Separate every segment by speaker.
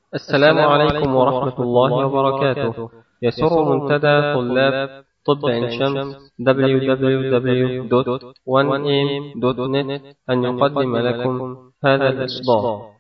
Speaker 1: السلام عليكم ورحمة الله وبركاته يسر منتدى طلاب طب عين شمس www.1am.net أن يقدم لكم هذا الإصدار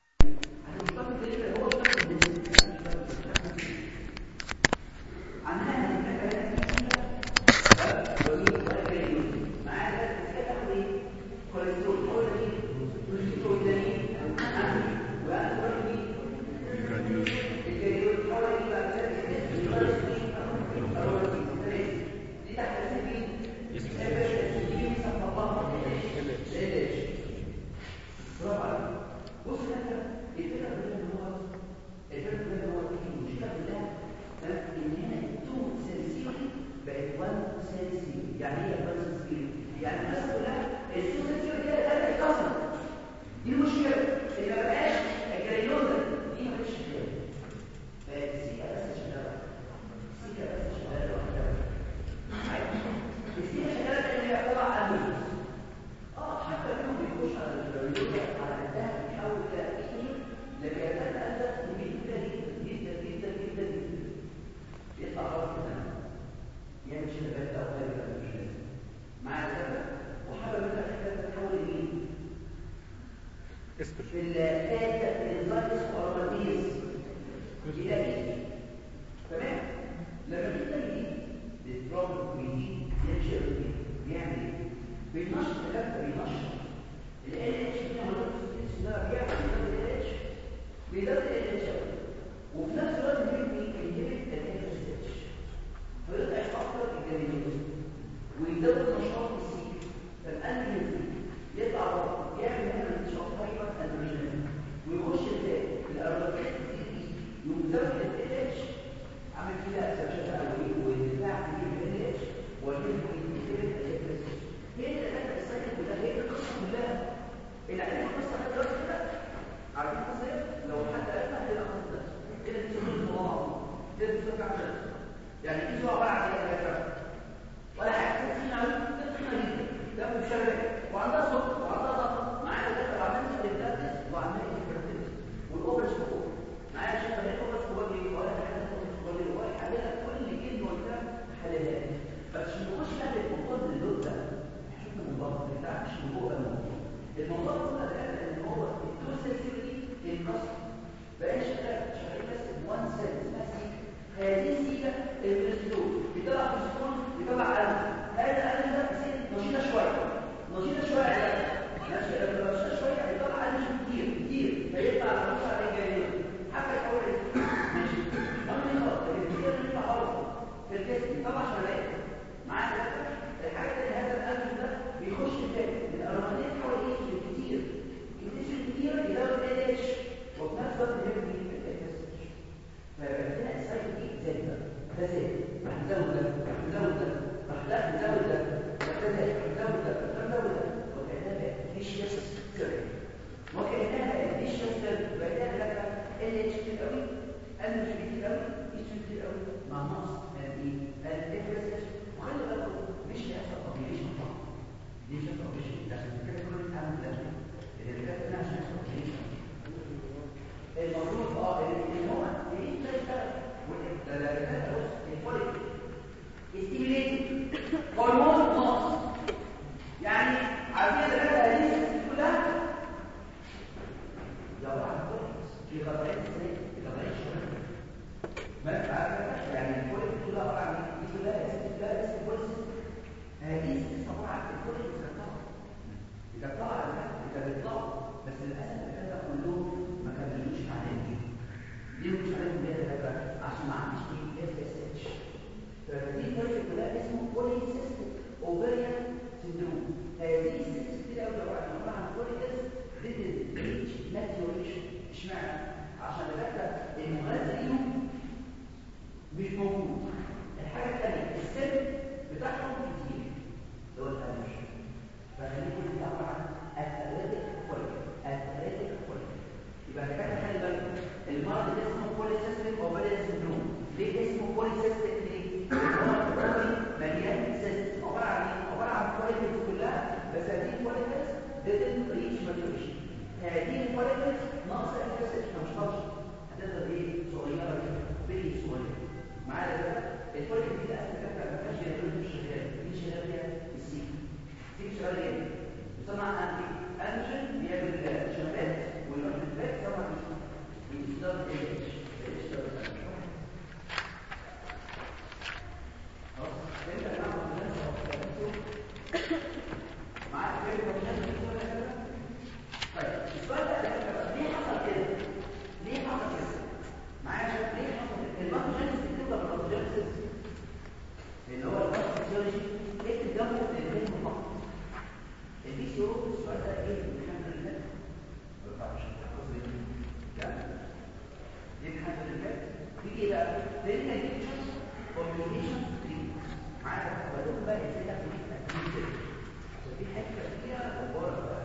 Speaker 2: هذه الفوليكلز ناقصه الفيسج مش هتقدر ايه clinical features communication treat معايا بقول بقى ازاي تاخد عشان في حته فيها جباره بقى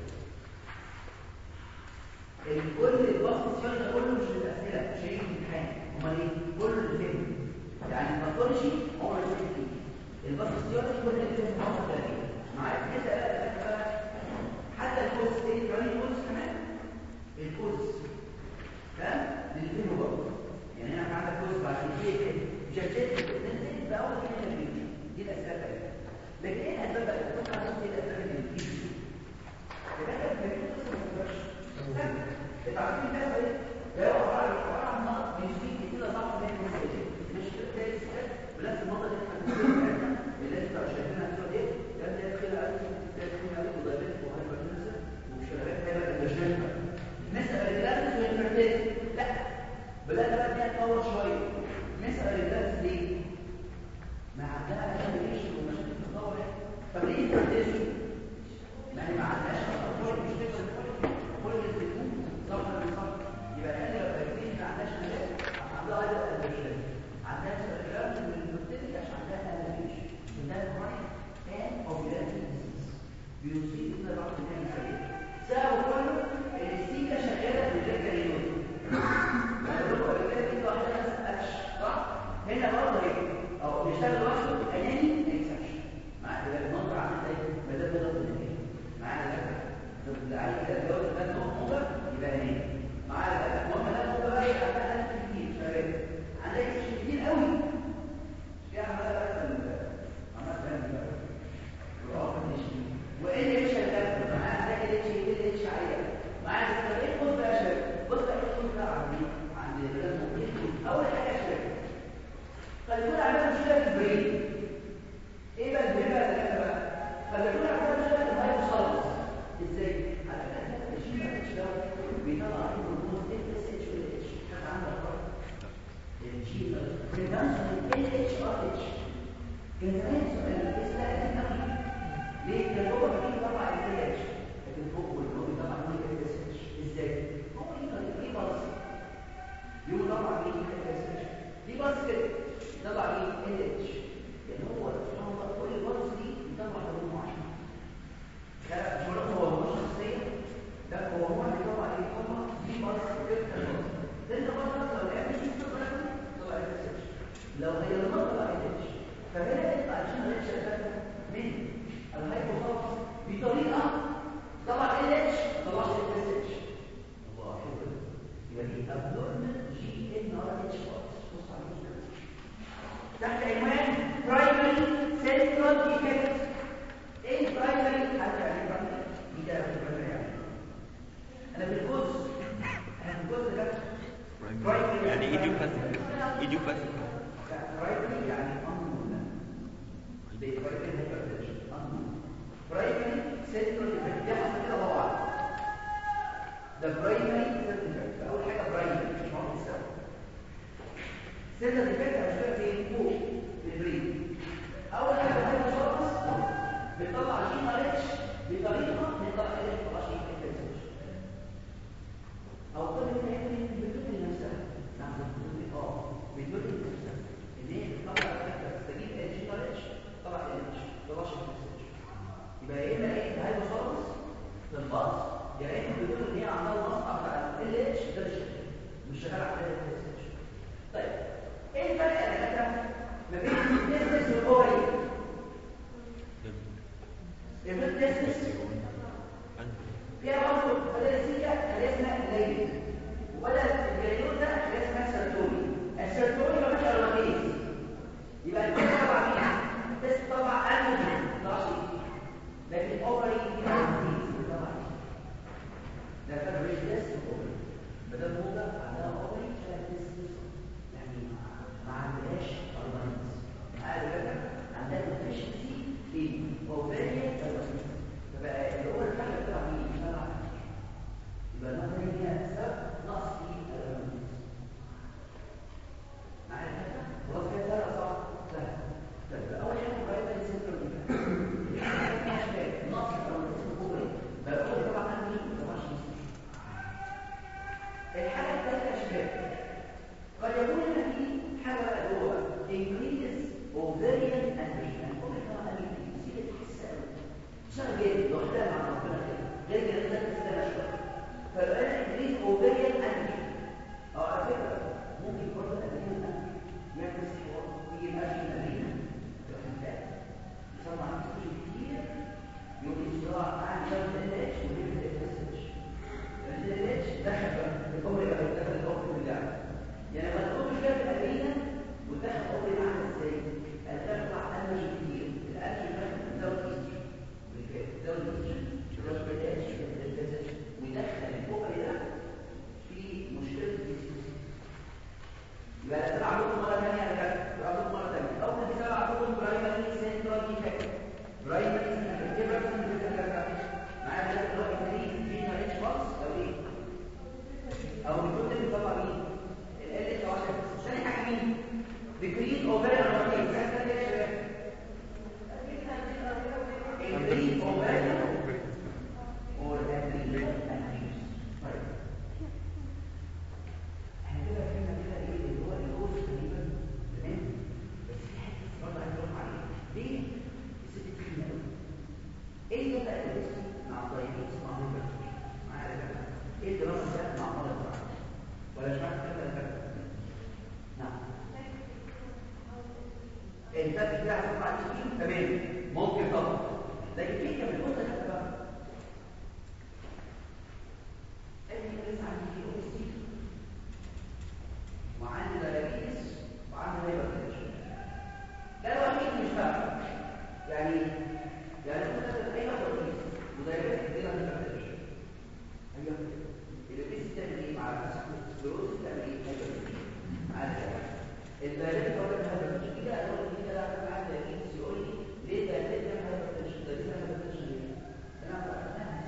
Speaker 2: الكل الباص الشغل كله مش الاسئله مش هيجي امتحان امال ايه كله الفهم يعني الباثولوجي عمره ما يجي الباص الشغل كل اللي فيه عمره تقريبا معايا كده بقى حتى الكورس ايه كمان الكورس كمان الكورس تمام للفهم برضه يعني انا عندك كورس بعد كده مش هتشتت ننزل بقى اول كده دي الاسئله بتاعتها لكن ايه الاسباب بقى تتوقع ايه الاسباب اللي بتجيب يبقى انت بتقول ما تقدرش التعريف ده ايه ده هو عباره عن نقط بيزيد كده ضعف من المسائل مش كده بنفس النقطه اللي احنا بنقولها اللي انت شايفينها دي ايه ده ده كده عارف ده كده عارف ضربات وهايبرتنسن وشلالات هيبقى الدجال مسألة الدرس والفرتاز لا بدأنا بقى فيها نطور شوية مسألة الدرس ليه؟ ما عندها كومبليكيشن ومشاكل تطور طب ليه الفرتاز؟ ما هي ما عندهاش أطفال مش تقدر كل التكون صح من صح يبقى هذه لو التكون ما عندهاش مجال عندها أيضا الدجال عندها سؤال من البكتيريا عشان عندها ألميش عندها كراين كان أو بلاد بيصيب إلى بعض الناس سبب كله السيكا شغاله بالرجل اليمين هنا برضه ايه او بيشتغل لوحده اناني ما يكسبش معاك ده المنظر عامل زي ما ده بيضرب النهايه معاك ده ده عايز كده الجوز ده نقطه يبقى اناني معاك ده المهم ده هو بقى يبقى ده كتير شغال عندك كتير قوي في عمال بقى عمال بقى وإن إيش هتاخد معاه عندك الإيش الإيش عالية معاه طب إيه خد بقى شباب بص بقى إيه خد بقى عندي عند الرسم أول حاجة شباب قد يكون عندنا مشكلة في البرين إيه بقى البرين بقى ده بقى قد يكون عندنا مشكلة في الهايبوثالاموس إزاي؟ على فكرة هذا الشيء ده مش ده بيطلع هرمون اف اس اتش وال اتش حاجة عندها فرق الجي بريفنشن ال اتش ار اتش كان زمان سؤال اسمها قديم قوي ليه كان هو بيجي طبعا الاتش لكن فوق والفوق طبعا هو الاس اتش ازاي هو يقدر يجي بلس يقول طبعا بيجي الاس اتش دي بلس كده طبعا ايه ال اتش يعني هو سبحان الله كل البلس دي بيطلع هرمون معين ده مش هو هو شخصيا ده هو هو اللي طبعا ايه طبعا دي بلس كده ده انت بلس لو لعبت شيء طلع طلع الاس اتش لو هي المرة طلع ال اتش فهنا يطلع عشان الاتش من الهايبوثالاموس بطريقه طبعا ال اتش طلعش ال اتش الله حلو يبقى دي ابنورمال جي ان ار اتش بص عليه تحت عنوان برايمري سنترال ديفكت ايه البرايمري حتى يعني برايمري دي ده برايمري يعني انا في الكورس انا في الكورس ده
Speaker 3: برايمري يعني ايديوباثيك ايديوباثيك
Speaker 2: برايمري يعني انون ده برايمري هايبرتنشن انون برايمري سنترال ديفكت دي حصل كده هو واحد ده برايمري سنترال ديفكت اول حاجه برايمري مش معروف السبب سنترال ديفكت هتشتغل فين فوق في البرين اول حاجه بتعمل شخص بيطلع جين ار اتش بطريقه بيطلع اتش بيطلع جين اتش او كل ما يعمل بتقول لنفسها نعم بتقول اه بتقول لنفسها ان هي بتطلع تستجيب جين ار اتش طلع اتش طلعش اتش يبقى يا اما ايه الهايبوثالاموس في الباص يا اما بيقول ان هي عندها المصنع بتاع ال اتش ده مش شغال على ال اتش طيب ايه الفرق يا دكاتره ما بين التستس والاوري التستس فيها برضه فلاسيكا خليها اسمها ليل وبدل الجليون ده خليها اسمها سيرتوني السيرتوني ما مش الرئيس يبقى التست طبعا مين التست طبعا انوجين نشيط لكن الاوفري دي طبعا ده فرق بين التست والاوفري بدل موضع عندها اوفري الفات كده هتطلع تمام تمام ممكن طبعا لكن في كم النقطه اللي بقى انت لسه عندي او سي وعندي دايابيتس وعندي هايبرتنشن ده الوحيد مش فاهم يعني يعني مثلا اي دايابيتس ودايابيتس كده هايبرتنشن ايوه الدايابيتس تعمل ايه مع السكلروز تعمل ايه هايبرتنشن مع الدايابيتس برضه هايبرتنشن كده اقول لك كده انا معايا دايابيتس يقول لي ليه الدايابيتس هايبرتنشن الدايابيتس هايبرتنشن ليه انا عارفها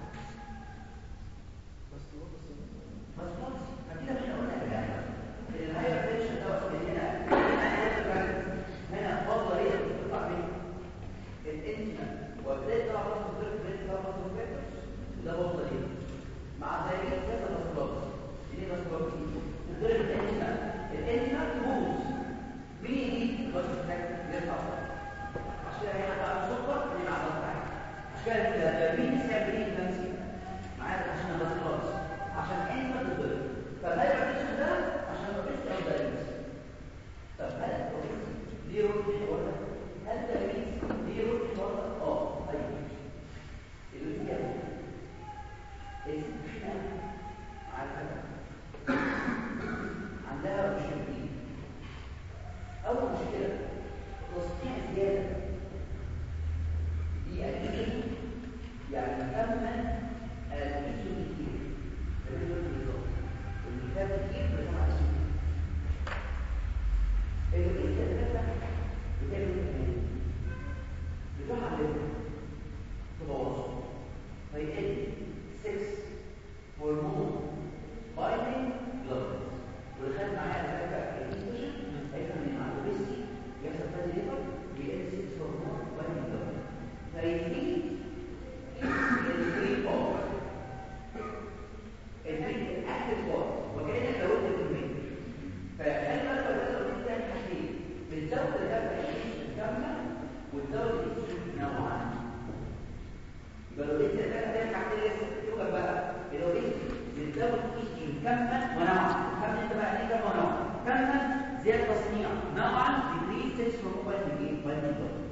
Speaker 2: مظبوط فكده احنا قلنا كده الهاير تنشن دوت من هنا هنا فضل هي بتطلع من الانتما وبدايه طلع راس الضرب بدايه طلع راس الفيتوس وده فضل هي مع ذلك كذا مسكرات دي مسكرات الضرب الانتما الانتما تبوظ مين يجي راس الفيتوس يطلع عشان هنا بقى سكر اللي مع ضغط عشان كده مين يسمى بريد نفسي معاك عشان مسكرات عشان انت تضرب فالهايبرتنشن ده عشان الريسك او دايبيتس طب هل الريسك ليه رول في الحوار ده؟ هل الدايبيتس ليه رول في الحوار ده؟ اه ايوه الريسك السكينه على عندها مشكلتين اول مشكله تصنيع زياده دي اكيد يعني ثمن الانسولين كتير الكتاب كتير بسمع اسمه الوقت الثلاثة بتعمل ايه؟ بتروح على تبوظه فيقل 6 هرمون بايندينج بلاد ودخلت معايا الثلاثة الانسولين هيفهم ان مع الاوبيستي بيحصل فازي ليفر بيقل 6 هرمون بايندينج بلاد فيزيد الفري باور الفكر اكتف بارت وكانك لو انت كميه فخلي بالك لو انت بتعمل حاجتين بتزود الدفع الشيش كامله وتزود الاكسجين نوعا يبقى لو انت بتعمل حاجتين لسه بتكتب بقى لو انت بتزود الاكسجين كما ونوعا كم انت بقى ليه كما ونوعا كما زياده تصنيع نوعا decrease 6 from 1 to 8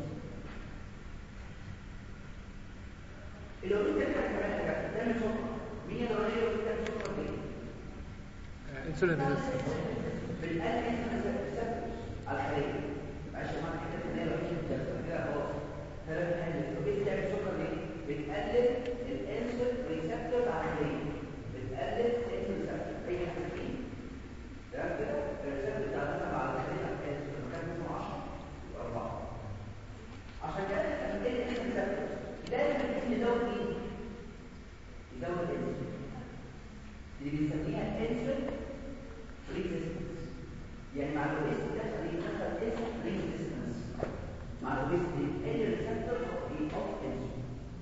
Speaker 2: لو انت بتعمل كمان حاجه تعمل سكر مين اللي راجل يقول لك سكر فين
Speaker 4: انسولين
Speaker 2: بالقلب انت بتثبت على الخليه عشان ما حته ان هي لو مش بتثبت كده خلاص ثلاث حاجات لو جيت تعمل سكر ليه بتقلل الانسولين ريسبتور على الخليه بتقلل الانسولين ريسبتور اي حاجه فيه تمام كده الريسبتور بتاع مثلا على الخليه على الانسولين كان اسمه 10 و4 عشان كده الانسولين ريسبتور لازم الجسم يزود ايه يزود الانسولين اللي بنسميها انسولين ريزيستنس يعني مع الويست بتحصل ايه بتحصل انسولين ريزيستنس مع الويست بيقل الريسبتور اوف انسولين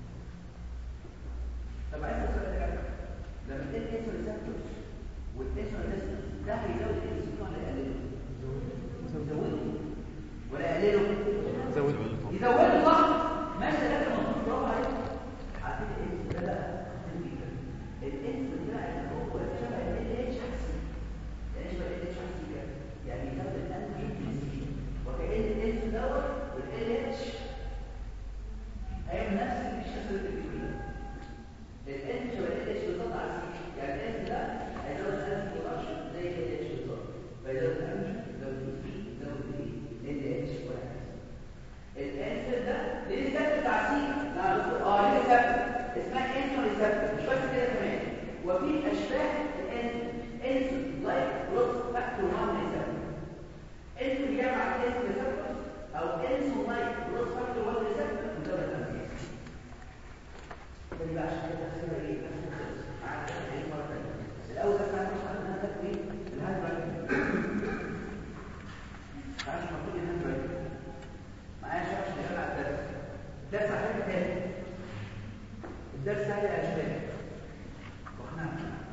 Speaker 2: طب عايز اسال حاجه لما تقل انسولين ريسبتورز والانسولين ريزيستنس ده هيزود الانسولين ولا يقلله؟ يزوده ولا يقلله؟
Speaker 4: زود
Speaker 2: يزوده صح ماشي ده كان مظبوط برافو عليك على فكره الانسولين ده بقى خطير جدا الانسولين ده اللي هو شبه ال اتش احسن يعني شبه ال اتش احسن كده يعني يزود الانسولين وكأن الانسولين دوت والال اتش هيعمل نفس الشكل اللي بيقوله الانسولين شبه ال اتش بالظبط على السي يعني الانسولين ده هيزود الانسولين بالعشرة زي ال اتش بالظبط فيزود الانسولين يزود السي يزود ال اتش وهكذا الانسولين ده ليه سبب تعسير لا اه ليه سبب اسمها انسولين ريسبتور مش بس كده كمان وفي اشباه الانسولين انسولين لايك جروث فاكتور 1 ريسبتور انسولين جمع انسولين ريسبتور او انسولين لايك جروث فاكتور 1 ريسبتور ده التنفيذ ده بقى عشان كده تحسبها ايه نفس الخلص مع ايه مره ثانيه الاول بس انا مش عارف انها تكوين الهاند رايتنج عشان المفروض الهاند رايتنج معايا شخص شغال على الدرس الدرس على فكره تاني الدرس سهل الاشباه واحنا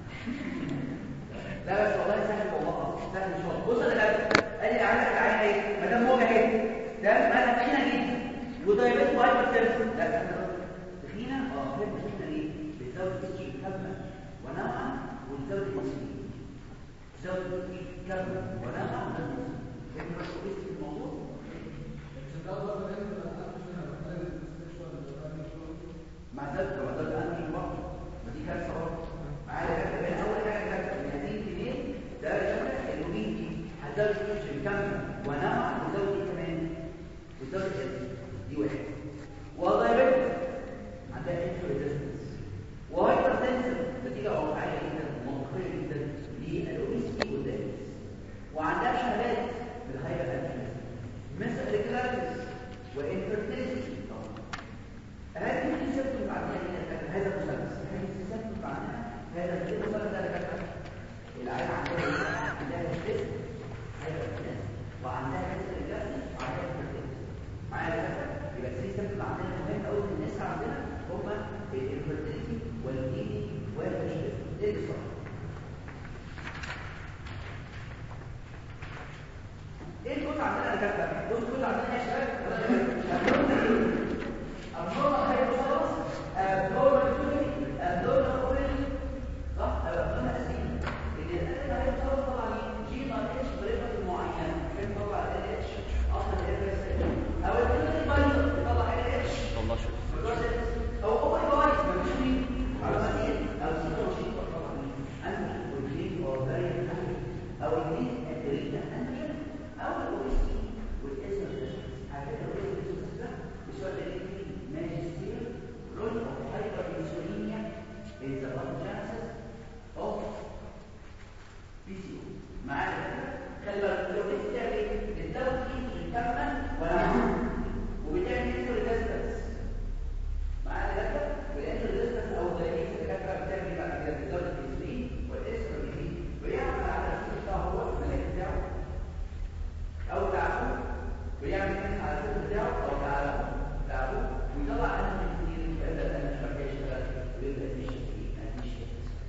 Speaker 2: لا بس والله سهل والله سهل شويه بص انا قال لي عندك العين ايه ما دام موجه اهي ده ما تخينه جدا ودايبيت وهايبر تنشن لا احنا تخينه اه هي تخينه ليه بتزود الاستروجين كما ونوعا وتزود الانسولين تزود الاستروجين كما ونوعا وتزود الانسولين فهمت بس في الموضوع مع ذلك لو ده انا مش برضه ما دي كارثه برضه معايا كده بين اول حاجه كارثه ان هتيجي كبير ده شكل انه بيجي هتزود الكوتش كامل ونوع وزود ايه كمان وزود الاسم دي واحد وضرب عندها انتو ريزيستنس وهايبر تنسل نتيجه واقعيه جدا منطقيه جدا للاوبيسيتي والدايبيتس وعندها شهادات بالهايبر تنسل مثل الكلاريس وانفرتيليتي هذه السيستم بعدها هذا المثلث هذه السيستم بعدها هذا المثلث ده كده العيال عندها عندها الجسم هذا الناس وعندها كسر الجسم وعندها الفرتيليتي معايا كده يبقى السيستم اللي عندنا مهم قوي الناس عندنا هم الفرتيليتي والديني والتشخيص ايه بالظبط ايه الكود عندنا يا كابتن بص الكود عندنا يا شباب النورمال هايبوثالاموس النورمال كوري النورمال كوري صح النورمال اسيد اللي الهايبوثالاموس طبعا جي نوت اتش بطريقه معينه كان طبعا ال اتش اصلا ال اس او الكلمه بايظه طبعا ال اتش
Speaker 3: والله شوف
Speaker 2: او هو بايظ مش مين على مسير او سيتوشين طبعا انت والجين او فاريانت او الجين الريتا انجن او الاوبيسيتي والاسم على فكره الاوبيسيتي ده بيسمى magister role of hyperinsulinemia in the pathogenesis of PCO معانا خلي بالك لو بتعمل ايه الدواء دي بتكمل ولا وبتعمل انسولين ريزيستنس معانا كده والانسولين ريزيستنس او دايبيتس الدكاتره بتعمل بعد كده بتزود الانسولين والانسولين ويعمل على الاساس بتاعه هو الملاك بتاعه او تعبه ويعمل على الاساس بتاعه او تعبه تعبه ويطلع عنه كتير يبدا انا مش عارف يشتغل ويبدا يمشي يمشي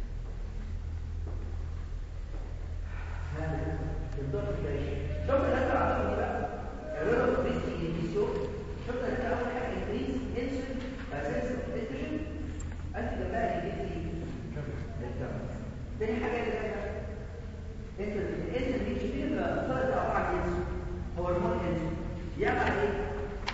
Speaker 2: هذا الدكتور كايش شوف الاسرع عندهم ايه بقى الريلو بريسي انفيسيو شوف الاسرع اول حاجه انكريز انسولين اساس استروجين انت جنبها انجليزي الكم تاني حاجه اللي انت الانسولين بيشتغل فرد عباره عن انسولين هو هرمون انسولين يعمل ايه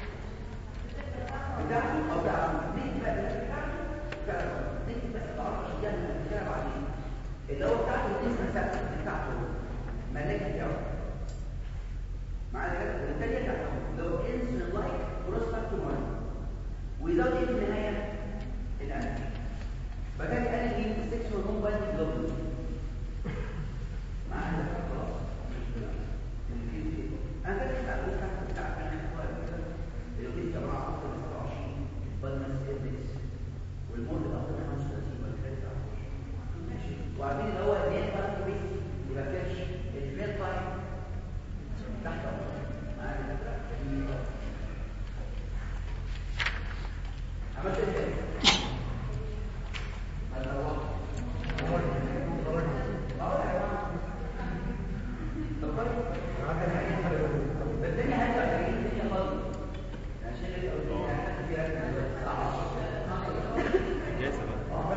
Speaker 2: بتاعته او بتاعته نيجي بقى بتاعته بتاعته نيجي بس تعرف اشياء اللي بنتكلم عليه اللي هو بتاعته الاسم ثابت بتاعته ملاك بتاعه معايا كده وبالتالي بتاعته لو انسولين لايك كروس فاكتور 1 ويزود ايه في النهايه الانتي فكان قال لي السكس هرمون بايند جلوبال معايا خلاص انا فاكر بقى الكلام بتاع كان اليومين جماعه اكتر من 27 بالمنس اندكس والمول اكتر من 35 ولا 23 ماشي وعارفين اللي هو الميل تايم كويس يبقى كاتش الميل تايم تحت معايا عملت ايه هذا هو الدنيا هتبقى الدنيا فاضيه
Speaker 3: جاهزة بقى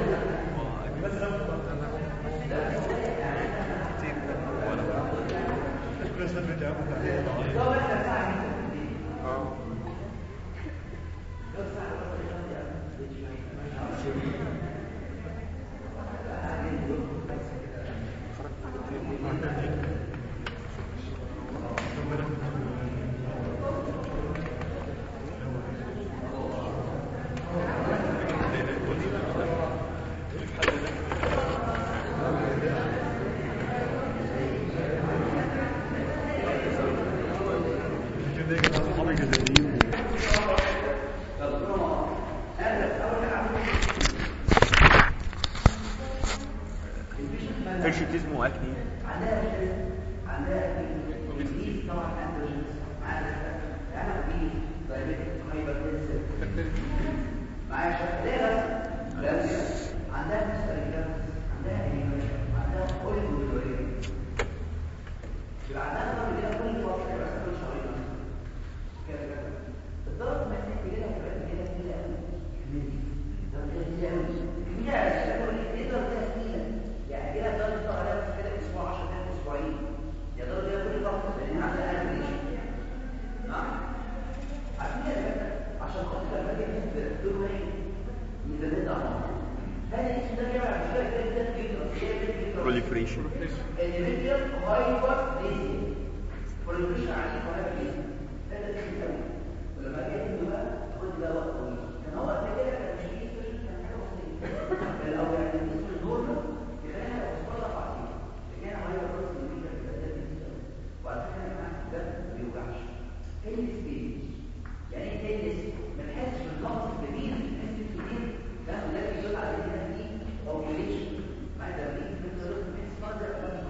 Speaker 3: فيرشيتيزم واكني
Speaker 2: عندها عندها الجديد طبعا اندروجينز معانا انا بي دايبيتك هايبرتنسيف معايا شكل ليه بس بس عندها مستريكات عندها انيميشن عندها اوليجوكلوريا يبقى عندها ضرب كده كل فتره بس كل شهرين كده كده الضرب ما يحتاج كده كده كده كده قوي ضرب كده قوي كده ايه ضرب كده كده يعني كده ده نطلع عليها بس كده اسبوع 10 ايام اسبوعين يا ده كده كل فتره لان عندنا انيميشن نعم individual hyperplasia proliferation عليه وهكذا هذا كان قوي ولما جه انه بقى خد ده وقت طويل كان هو قبل كده كان مش فيه استروجين كان حاجه بسيطه الاول يعني الاستروجين نورمال يخليها توصل لها بعدين لكن انا هايبر بلس الميجر ده ده وعلى فكره يا جماعه ده ما بيوجعش ايه السبيج يعني ايه تنس ما تحسش بالنقص الكبير الناس الكبير ده ده بيدل على ان ده دي اوبريشن مع ده دي بتقول مش مادر ولا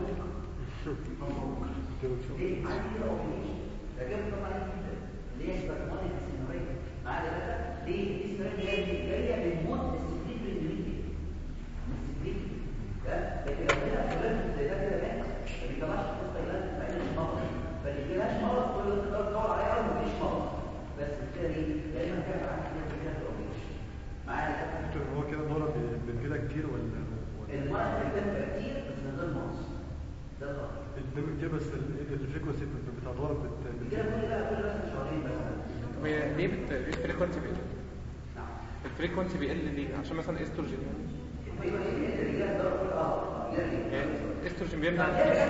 Speaker 2: ليه عندي اوبريشن ده جاب طبعا جدا ليه استثمار السيناريو مع ده ليه السيناريو جايه جايه من موت السكريت بالميديا السكريت ده لكن لو كده فلان زي ده كده مات ما بيطلعش قصه ايلان في عين المرض فاللي كلاش مرض كل اللي تقدر تدور عليه او مفيش مرض بس كده ايه دايما كان عندي كده كده اوبريشن معايا
Speaker 5: دكتور هو كده مرض بنجيلها كتير ولا ولا
Speaker 2: المرض بيبقى كتير بس من غير مقص ده غلط
Speaker 5: الدم كتير بس الفريكونسي بتاع الضرب بت
Speaker 2: كده كل ده كل بس شهرين بس
Speaker 4: طب هي ليه بت... ليه الفريكونسي بيقل؟
Speaker 2: نعم
Speaker 4: الفريكونسي بيقل ليه؟ عشان مثلا استروجين
Speaker 2: ايوه ايه الرجال ده كل اه يعني
Speaker 4: يعني استروجين بيمنع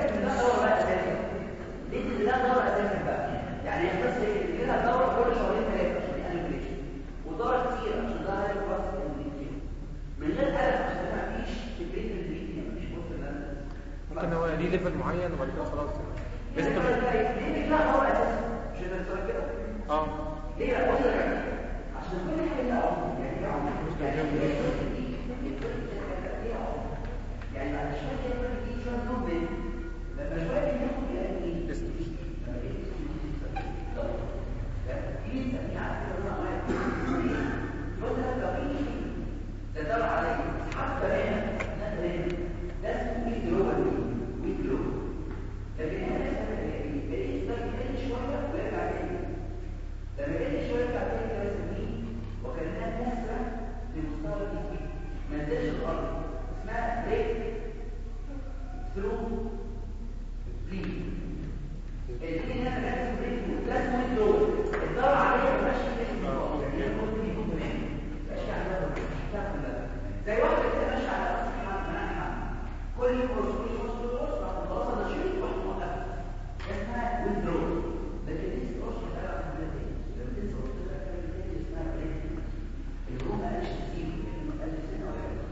Speaker 2: ليه ده دورة اساسا بقى يعني بس كده دورة كل شهرين ثلاثة عشان انيميشن ودورة كتير عشان ده هاي كلاس من غير قلق عشان ما فيش تبريد الفيديو مفيش بص
Speaker 4: ممكن هو ليه ليفل معين وبعد كده خلاص استروجين
Speaker 2: ليه لا دورة اساسا مش ده السؤال كده
Speaker 4: اه
Speaker 2: ليه لا بص عشان كل حاجة لها عمر يعني لها عمر يعني بعد شوية يقول لك ايه شوية نوم من لما شوية ياخد يلاقي ايه
Speaker 4: استروجين
Speaker 2: لما ايه في نسميه على كده نوع واحد يقول لك لو في تدور عليه حتى هنا هنا هنا ده اسمه ويك جلوبال ويك جلوبال لكن هنا لسه ايه بقيت يقل شوية ويرجع تاني لما يقل شوية يرجع تاني ده بسميه وكانها نسبة لمستوى الجسم ما نزلش الارض اسمها بريك ثرو بليد البليد هنا لازم بريك لازم ويندو الدور عليه ماشي في الارض يعني ممكن يكون تمام ماشي على ده زي واحد كده ماشي على راس الحمل مناخ كل كورس كل كورس كل كورس راح خلاص انا شريت واحد موقف اسمها ويندو لكن دي كورس بتاع لما تنسى قلت لك اسمها بريك الروم قالش كتير لانه قال سنه ولا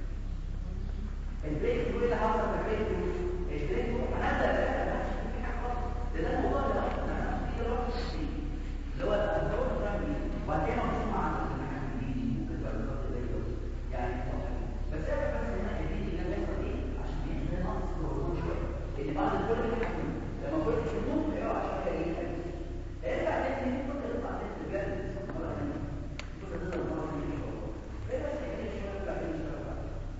Speaker 2: البريك ثرو اللي حصل في البريك ثرو البريك ثرو هنبدا بقى في حاجه خالص ده ده الموضوع اللي احنا في رأس فيه اللي هو الدور الرملي وبعد كده هنسمع عن المكان الجديد ممكن تبقى بالظبط زي كده يعني بس انا بس هنا الجديد ده بيحصل ايه عشان يحصل نقص في الهرمون شويه لان بعد كل الحكم لما كل الهرمون بيقع عشان كده ايه ارجع تاني ممكن تطلع تاني بجد مره ثانيه ممكن تطلع مره ثانيه ان شاء الله ايه بس يعني شويه بعدين ان شاء الله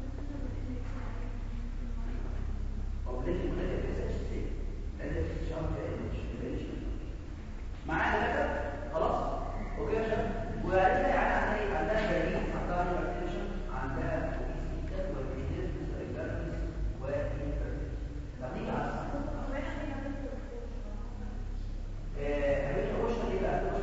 Speaker 2: او لازم كده تسال شيء لازم تشعر بايش معانا كده خلاص اوكي يا شباب وعرفنا يعني عن ايه عندها جريمه عندها هايبرتنشن عندها اوبيسيتي وبيزنس وسايبرتس وانفيرتس طب نيجي على الصحه ايه هبقى وش ايه بقى وش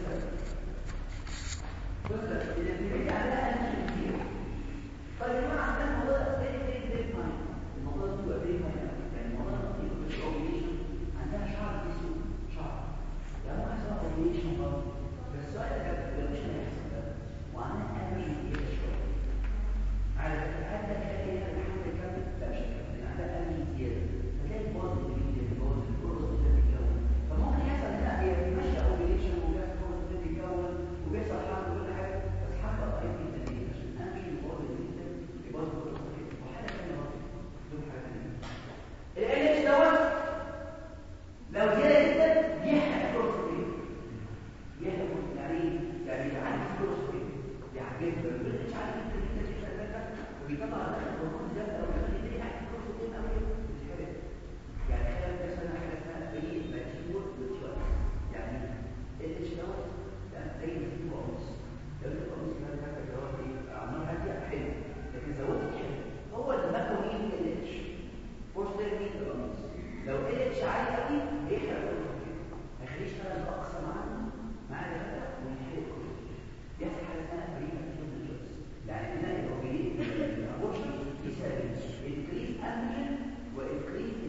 Speaker 2: بص اللي بيجي عليها انرجي كتير طيب يا جماعه عندنا موضوع زي زي زي ماين الموضوع ده بيبقى بيه ماين يعني الموضوع ده بيبقى في الاوبريشن عندها شعر اسود شعر يعني واحد اسمها اوبريشن برضه بس السؤال ده الاوبريشن هيحصل ده وعندنا انرجي كتير شويه على فكره حتى تلاقي هنا الحمد الكامل لا مش الكامل عندها انرجي زياده فتلاقي الباظ الجديد الباظ الباظ بتتكون فممكن يحصل هنا هي ماشيه اوبريشن وبيحصل باظ بتتكون وبيحصل حرب وكل حاجه بس حرب ضعيف جدا ليه عشان انرجي الباظ جدا الباظ كله صحيح وحاجه ثانيه برضه دول حاجه ثانيه ال اتش دوت لو زياده جدا يحرق الكورتيزول يحرق الكورتيزول يعني ايه؟ يعني يعالج الكورتيزول يعجبه لو الاتش عالي جدا جدا جدا جدا وبيطلع على الهرمون ده لو كان يدري يحرق الكورتيزول او يتحرق يعني خلال مثلا حاجه اسمها فري ماتيور وتشويس يعني الاتش دوت ده زي ما تجيب قميص لو انت قميص كده حاجه اللي هو ايه عمال هاديه حلو لكن زودت حلو هو اللي ماكو مين الاتش فورس مين القميص لو الاتش عالي قوي يحرق الكورتيزول هيخليه يشتغل باقصى معاه مع الغداء ويحرق الكورتيزول يحصل حاجه اسمها فري ماتيور وتشويس يعني هنا الاوبريشن في سبب انكريز انرجين وانكريز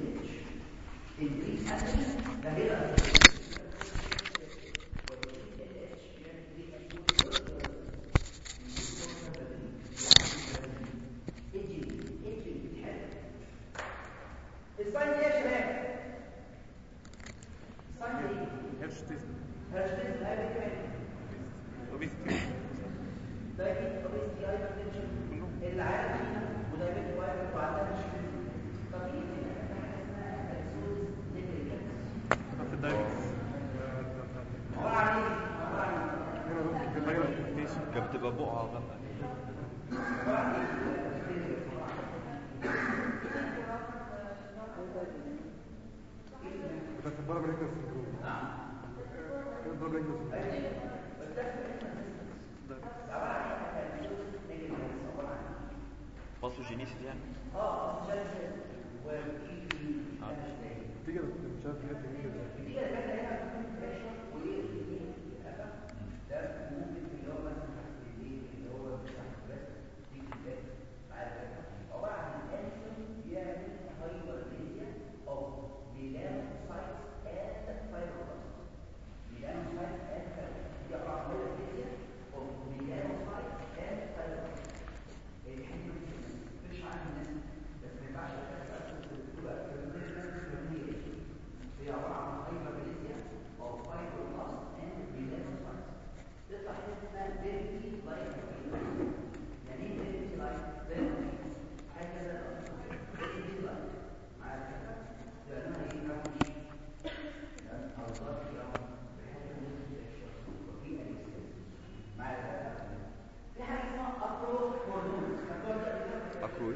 Speaker 2: كمان الساين ده ايه؟
Speaker 3: هيرشتيزم
Speaker 2: هرشتيز هايبر كمان
Speaker 3: اوبيستي
Speaker 2: دايبيت اوبيستي هايبرتنشن العالم فينا ودايبيت وايبر وعندها مشكله طب ايه دي حاجه اسمها اكسوس نيجريجنس
Speaker 3: في الدايبيتس
Speaker 2: عباره عن ايه؟ عباره عن ايه؟
Speaker 3: كانت بتبقى بقعة غامقة
Speaker 5: بس بره بريكنس سندروم
Speaker 2: نعم
Speaker 5: ايه بره بريكنس سندروم
Speaker 3: باثوجينيسيس يعني
Speaker 2: اه مسلسل وايه
Speaker 5: تيجي مش عارف الحته دي كده
Speaker 2: دي كده كده هنا بتكون بريشر وايه ايه الأسف. ده ممكن اللي هو مثلا حسب الايه اللي هو بتاع البريس دي البريس مع البريس عباره عن الانسولين بيعمل هايبرليزيا او ميلانوسايتس اند فايبروبلاست ميلانوسايتس اند فايبروبلاست دي عباره عن هايبرليزيا او ميلانوسايتس اند فايبروبلاست الحته دي مش عن الناس بس ما ينفعش تبقى هي عباره عن هايبرليزيا او فايبروبلاست اند ميلانوسايتس تطلع حته اسمها بيرتي لايك يعني ايه بيرتي لايك بيرتي حاجه كده بيرتي لايك مع الفكره لانها ايه راوند او ضغط راوند بحيث ان وفي انستيز مع الفكره في حاجه اسمها ابرو هرمونز
Speaker 3: اكروي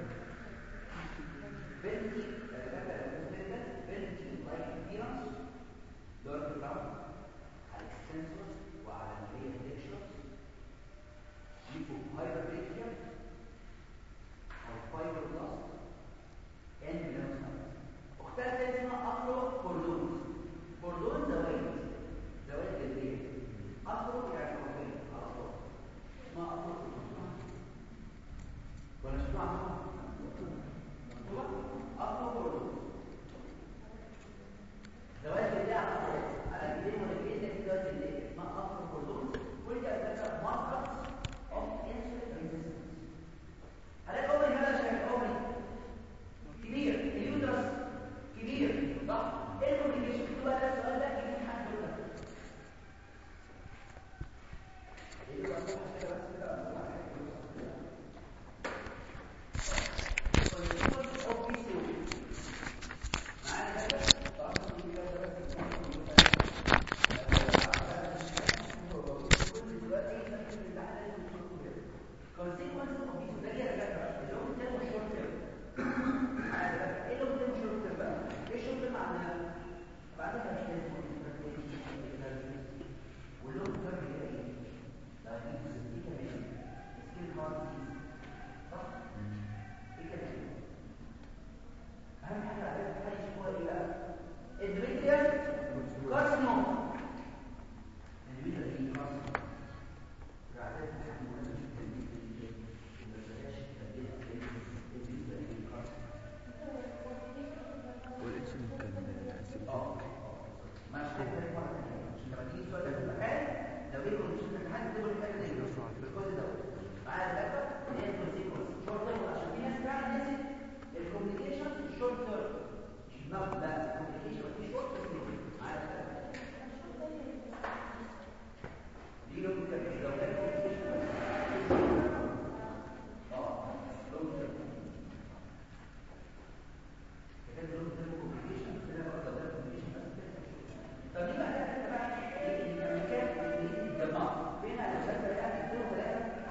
Speaker 2: بنتي بنتي لايك ابيرنس دورك براون على السنسورز وعلى الهي ديكشنز ليكو هايبرليزيا او فايبروبلاست اند ميلانوسايتس اختها تاني اسمها ابرو كوردونز كوردون زوايد زوايد جلديه ابرو يعني فوقيه على طول اسمها ابرو كوردونز ولا اسمها ابرو كوردونز زواج اللي على طول على الجنين والجنين ده زواج اللي ما اصل كلهم كل ده بيبقى ماركرز اوف انسولين ريزيستنس هلاقي اول هذا شكل اول كبير اليوترس كبير صح ايه الكومبليكيشن بتبقى ده السؤال ده يجي حد يقول لك ايه بقى كده بس كده معانا كده consequence of this very aggressive اللي هو بتاعه short term ايه اللي بتاعه short term بقى ايه short term عندنا بعدها مش لازم واللي هو term هي ايه diabetes دي كمان skin heart disease صح ايه كمان اهم حاجه على فكره حاجه اسمها ايه بقى الدريتيال كارسينوما الدريتيال دي كارسينوما قاعدين نحن جدا جدا ما بلاش تبديل الدريتيال دي كارسينوما
Speaker 3: والانسولين كان اسيد
Speaker 2: اه ما شايف مره ثانيه عشان لما تيجي سؤال في المكان لو جيت قلت لك الامتحان تقول الحاجه دي الكود ده معايا الدكتور اللي هي الكونسيكونس شورت تيرم عشان في ناس فعلا نسيت الكومبليكيشن الشورت تيرم مش دماغ لا الكومبليكيشن في شورت تيرم معايا الدكتور دي لو كان لو كان complication اه لو كان كان لو كان complication كده برضه ده complication بس كده طب ليه بقى ده بقى المكان اللي الجماعه بين الاساتذه يعني اثنين وثلاثه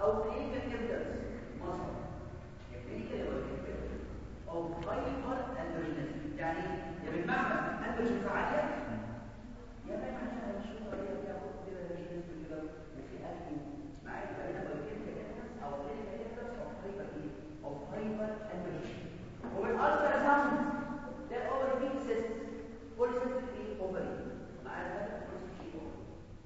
Speaker 2: او clinical evidence مثلا clinical evidence او hyper androgenism يعني يا بالمعنى androgens عاليه يا ما معناها مش طريقه فيها كده androgenism كده وفي اكل معايا بقينا clinical evidence او clinical evidence او hyper ايه او hyper androgenism وبالالترا ساوند ده اوفر بيك سيست بوليسيستيك ايه اوفري معايا هذا بوليسيستيك اوفري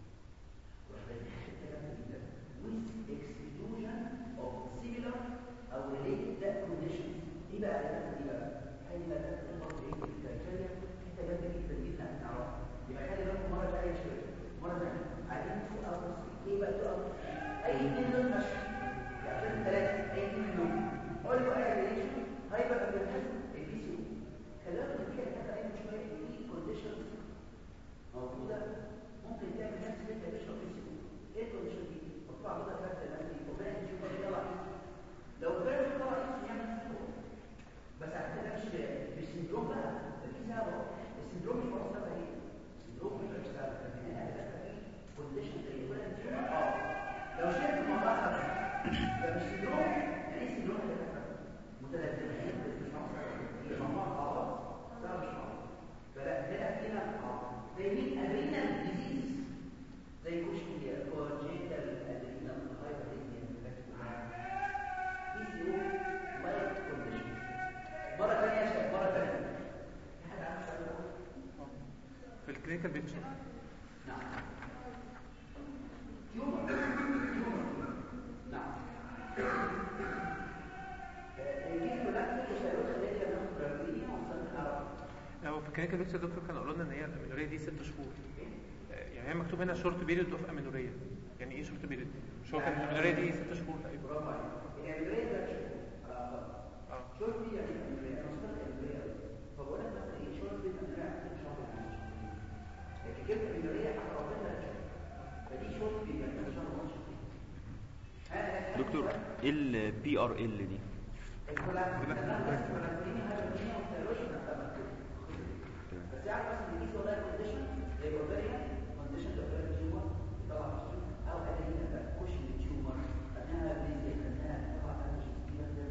Speaker 2: with exclusion of similar او related conditions ايه بقى الكلام دي بقى هاي بقى تطبق ايه الكرايتيريا حته جامده جدا جدا هنعرفها يبقى خلي بالكم مره ثانيه شويه مره ثانيه عايزين تو اوتس ايه بقى تو اوتس اي اثنين دول ماشي يعني ثلاثه اي اثنين منهم قول له اي ريليشن هايبر ابريشن البي سي خلي بالك دي كانت اي شويه في كونديشنز موجوده ممكن تعمل نفس اللي انت بتشرب بي سي ايه الكونديشن دي ارفع كده كارت الامريكي وبين تشوف يطلع لو كان يطلع يعمل سندروم بس على فكره مش مش سندروم بقى ده في سبب السندروم مش مرتبط ايه السندروم مش مرتبط هنا هيبقى في كونديشن زي ولا اه لو شفت الموضوع ده ده مش سندروم يعني ايه سندروم ده متلازمين مش معروف هي مجموعه اعراض ده مش معروف فلا هنا فينا زي مين ادرينال ديزيز زي كوشنيا كونجيتال ادرينال هايبرتنشن بي سي او لايك كونديشن مره ثانيه يا شباب مره ثانيه في حد عنده سؤال
Speaker 4: في الكلينيكال بيكتشر
Speaker 2: نعم تيومر تيومر نعم الجيل كلها وسيروس خلينا ناخد برازيليا ونصنع نعرف
Speaker 4: هو في الكلينيكال بيكتشر دكتور كانوا قالوا لنا ان هي الامينوريه دي ست شهور آه، يعني هي مكتوب هنا شورت بيريود اوف امينوريه يعني ايه شورت بيريود مش هو كان الامينوريه دي ست شهور تقريبا
Speaker 2: برافو عليك الامبريه ده شهور على الاقل
Speaker 4: اه
Speaker 2: شورت دي يعني الامبريه انا وصلت الامبريه فبقول لك مثلا ايه شورت دي الامبريه عندك شهر يعني لكن جبت الامبريه حتى لو كنت شهر فدي شورت دي يعني شهر ونص هذا
Speaker 3: دكتور ايه البي ار ال دي
Speaker 2: بس يعني مثلا بيجي والله كونديشن زي اوفريان كونديشن اوفريان تيومر طبعا او ادرينا بقى كوش تيومر خدناها بيزي خدناها طبعا انا مش كتير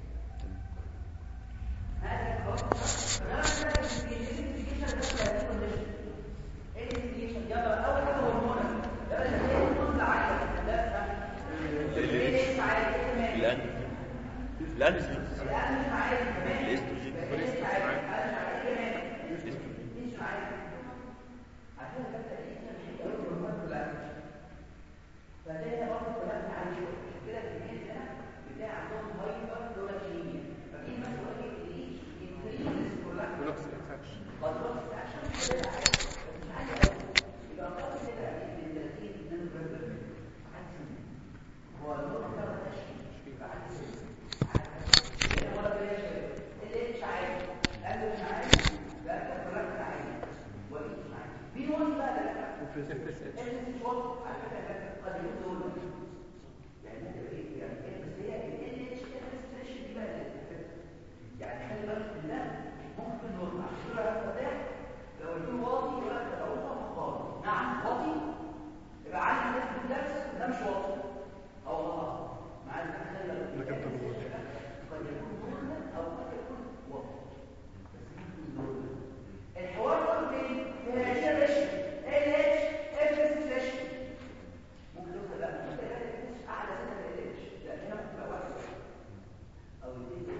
Speaker 2: هذا خلاص انا بقى الانفستيجيشن ده هذه كونديشن ايه الانفستيجيشن يلا اول حاجه هرمونات يلا الهرمون عاليه لا ايه لسه عالي
Speaker 3: الان الان
Speaker 2: الان مش عالي كمان
Speaker 3: الاستروجين
Speaker 2: لسه عالي الان عالي كمان مش عارف عشان كده ايه مش هيقول له لا فده برضه كلام عن شويه عشان كده الكميه هنا بتاع عندهم هايبر دولاكيميا فدي مسؤوليه الانكريز انكريز كلها
Speaker 4: بلوكس انفكشن
Speaker 2: بلوكس عشان كده عايز بس مش عايز أقول. يبقى خلاص كده من 30 من بربر عكس هو النور ده ما بقاش يبقى عكس هنا ولا بلاش اللي مش عايز قال مش عايز لا ده كلام عايز ولي مش عايز مين هو اللي بقى ده مش واضح على فكره قد يكون دول يعني انت ايه يعني إيه؟ بس هي ال اتش ستريش دي بقى اللي بتفرق. يعني خلي بالك من ده ممكن نورمال عشان كده هتفتح لو الفيل واطي يقول لك ده اوطى مقارن نعم واطي يبقى عندي ناس بالدرس ده مش واطي او غلط مع ان خلي بالك
Speaker 5: لكن طب
Speaker 2: قد يكون نورمال او قد يكون واطي بس ممكن نورمال الحوار كله فين؟ في العشرة ريشن ال اتش اف اس ريشن ممكن توصل لا ممكن ال اتش اعلى سنه ال اتش لا هنا ممكن تبقى واحد او اثنين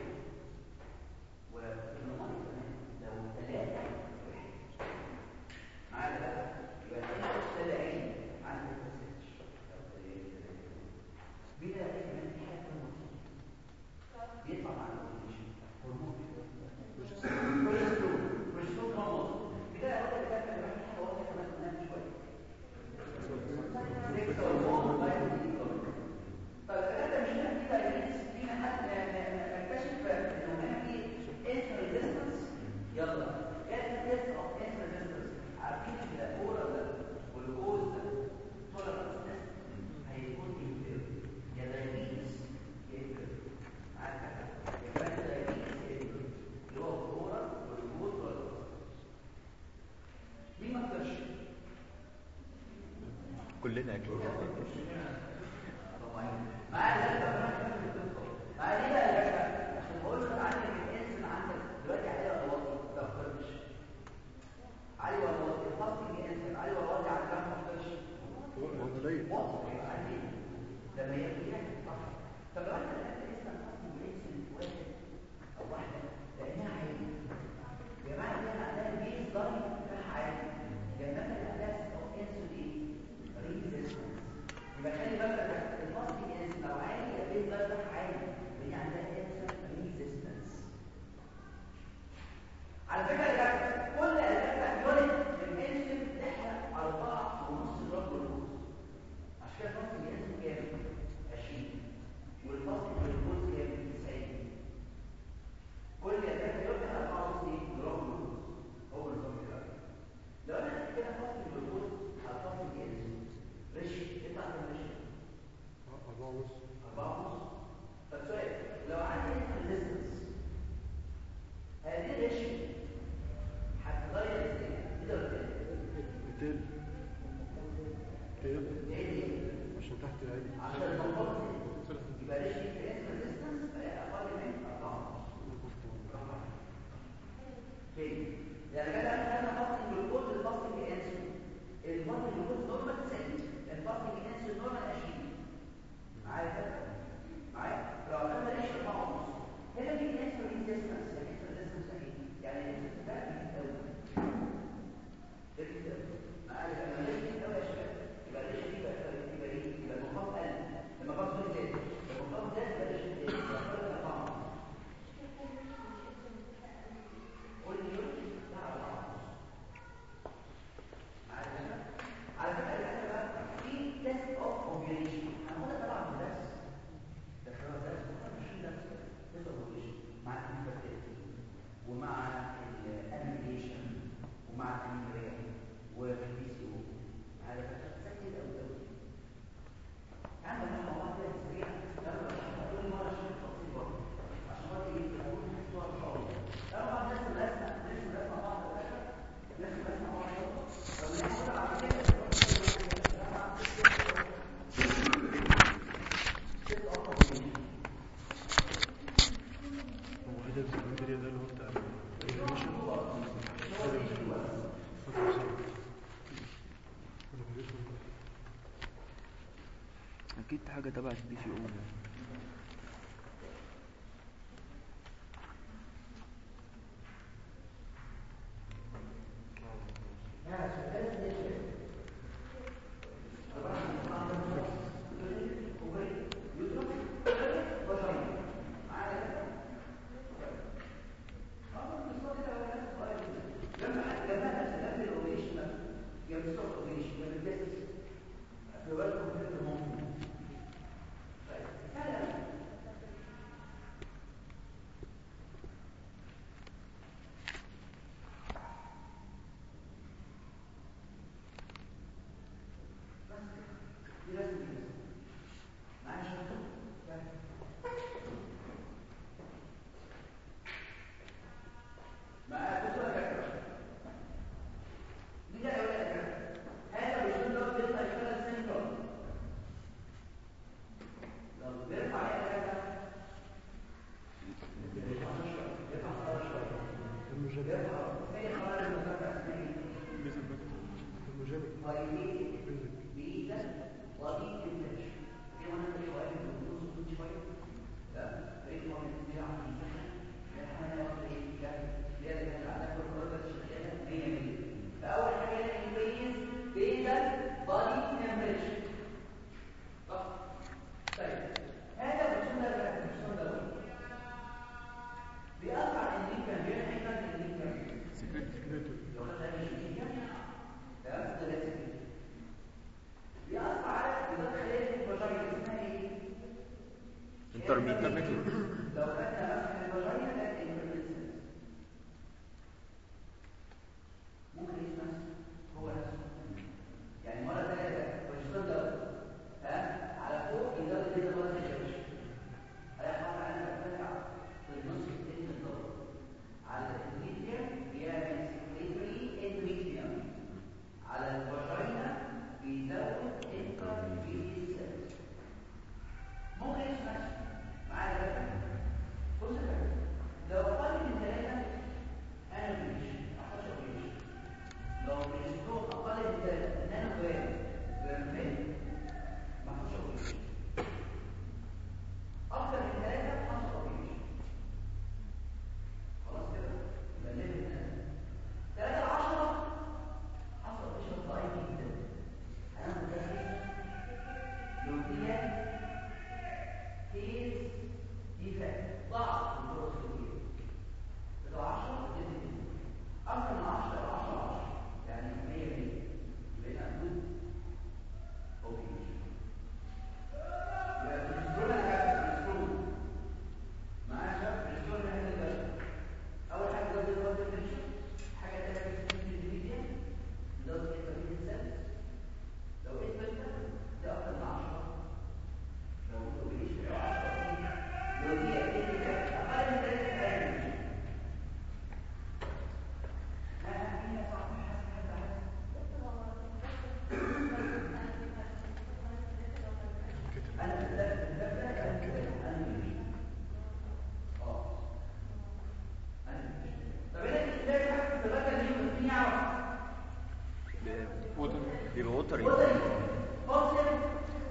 Speaker 2: والنمط كمان لو ثلاثه معايا بقى يبقى ال اتش تلاقيه عند ال اتش بينا كمان في حاجه هرمونيه بيطلع مع الكونديشن هرمون بروجسترون بروجسترون هرمون كده اقول لك ده كان حاجه واضحه كمان قلناها من شويه سكس هرمون بايوكيميكال طيب الكلام ده مش هنا في دايبيتس فينا حد نكتشف انه هنا في انتر ريزيستنس يلا كانت تيست اوف انتر ريزيستنس عارفين الاورال والجلوكوز تولرانس تيست هيكون امبير يا دايبيتس يا امبير معاك يا كمان دايبيتس يا امبير اللي هو الاورال والجلوكوز والجلوكوز مين ما اقدرش
Speaker 3: كلنا اكيد
Speaker 2: مع أربعة ونص طب سؤال لو عندي ريزيستنس هذه الريشيو هتتغير ازاي؟ كده ولا كده؟
Speaker 5: بتقل بتقل عشان تحت العين
Speaker 2: عشان المنطقة يبقى ريشيو ريزيستنس أقل من أربعة تاني يعني كده انا فاصل جلوكوز الفاصل انسولين الفاصل جلوكوز نورمال 90 الفاصل انسولين نورمال 20 معايا كده معايا لو انا ماليش 4 ونص هنا في انسولين ريزيستنس يعني ريزيستنس يعني الريزيستنس ده بيزيد قوي بيزيد قوي معايا لما ليش قوي يا شباب يبقى ليش دي بقى يبقى ايه يبقى المقام قل لما قام زاد المقام زاد يبقى ليش يبقى فرق 4 ونص قول لي لا على على فكره احنا بقى في تيست اوف اوبيوليشن هناخدها طبعا في درس ده في درس مش درس تيست اوف اوبيوليشن مع الانفيرتيلتي ومع الانيميشن ومع الانيميا والبي سي او على فكره سهل قوي قوي يعني انا مع بعض كده سريع لما كل مره عشان تفصيل برضه عشان خاطر ايه تكون صور خالص طبعا الناس الرسمه الناس الرسمه بعض الناس الرسمه بعض لو ناخد على كده
Speaker 5: هو هدف اسكندريه ده اللي هو بتاع الريفولوشن
Speaker 3: اكيد حاجه تبع البي سي او
Speaker 2: انترميديت لو خدنا مثلا الفاجينا ده انترميديت ممكن يجي نفسه هو نفسه يعني مرة ثانية والشيطان ده ها على فوق يزود كده مرة ثانية هيحصل على مرتفع في النص الثاني من الدورة على الميديا بيعمل سكريتري اندوميتريوم على الفاجينا بيزود انترميديت ممكن يجي نفسه معايا ده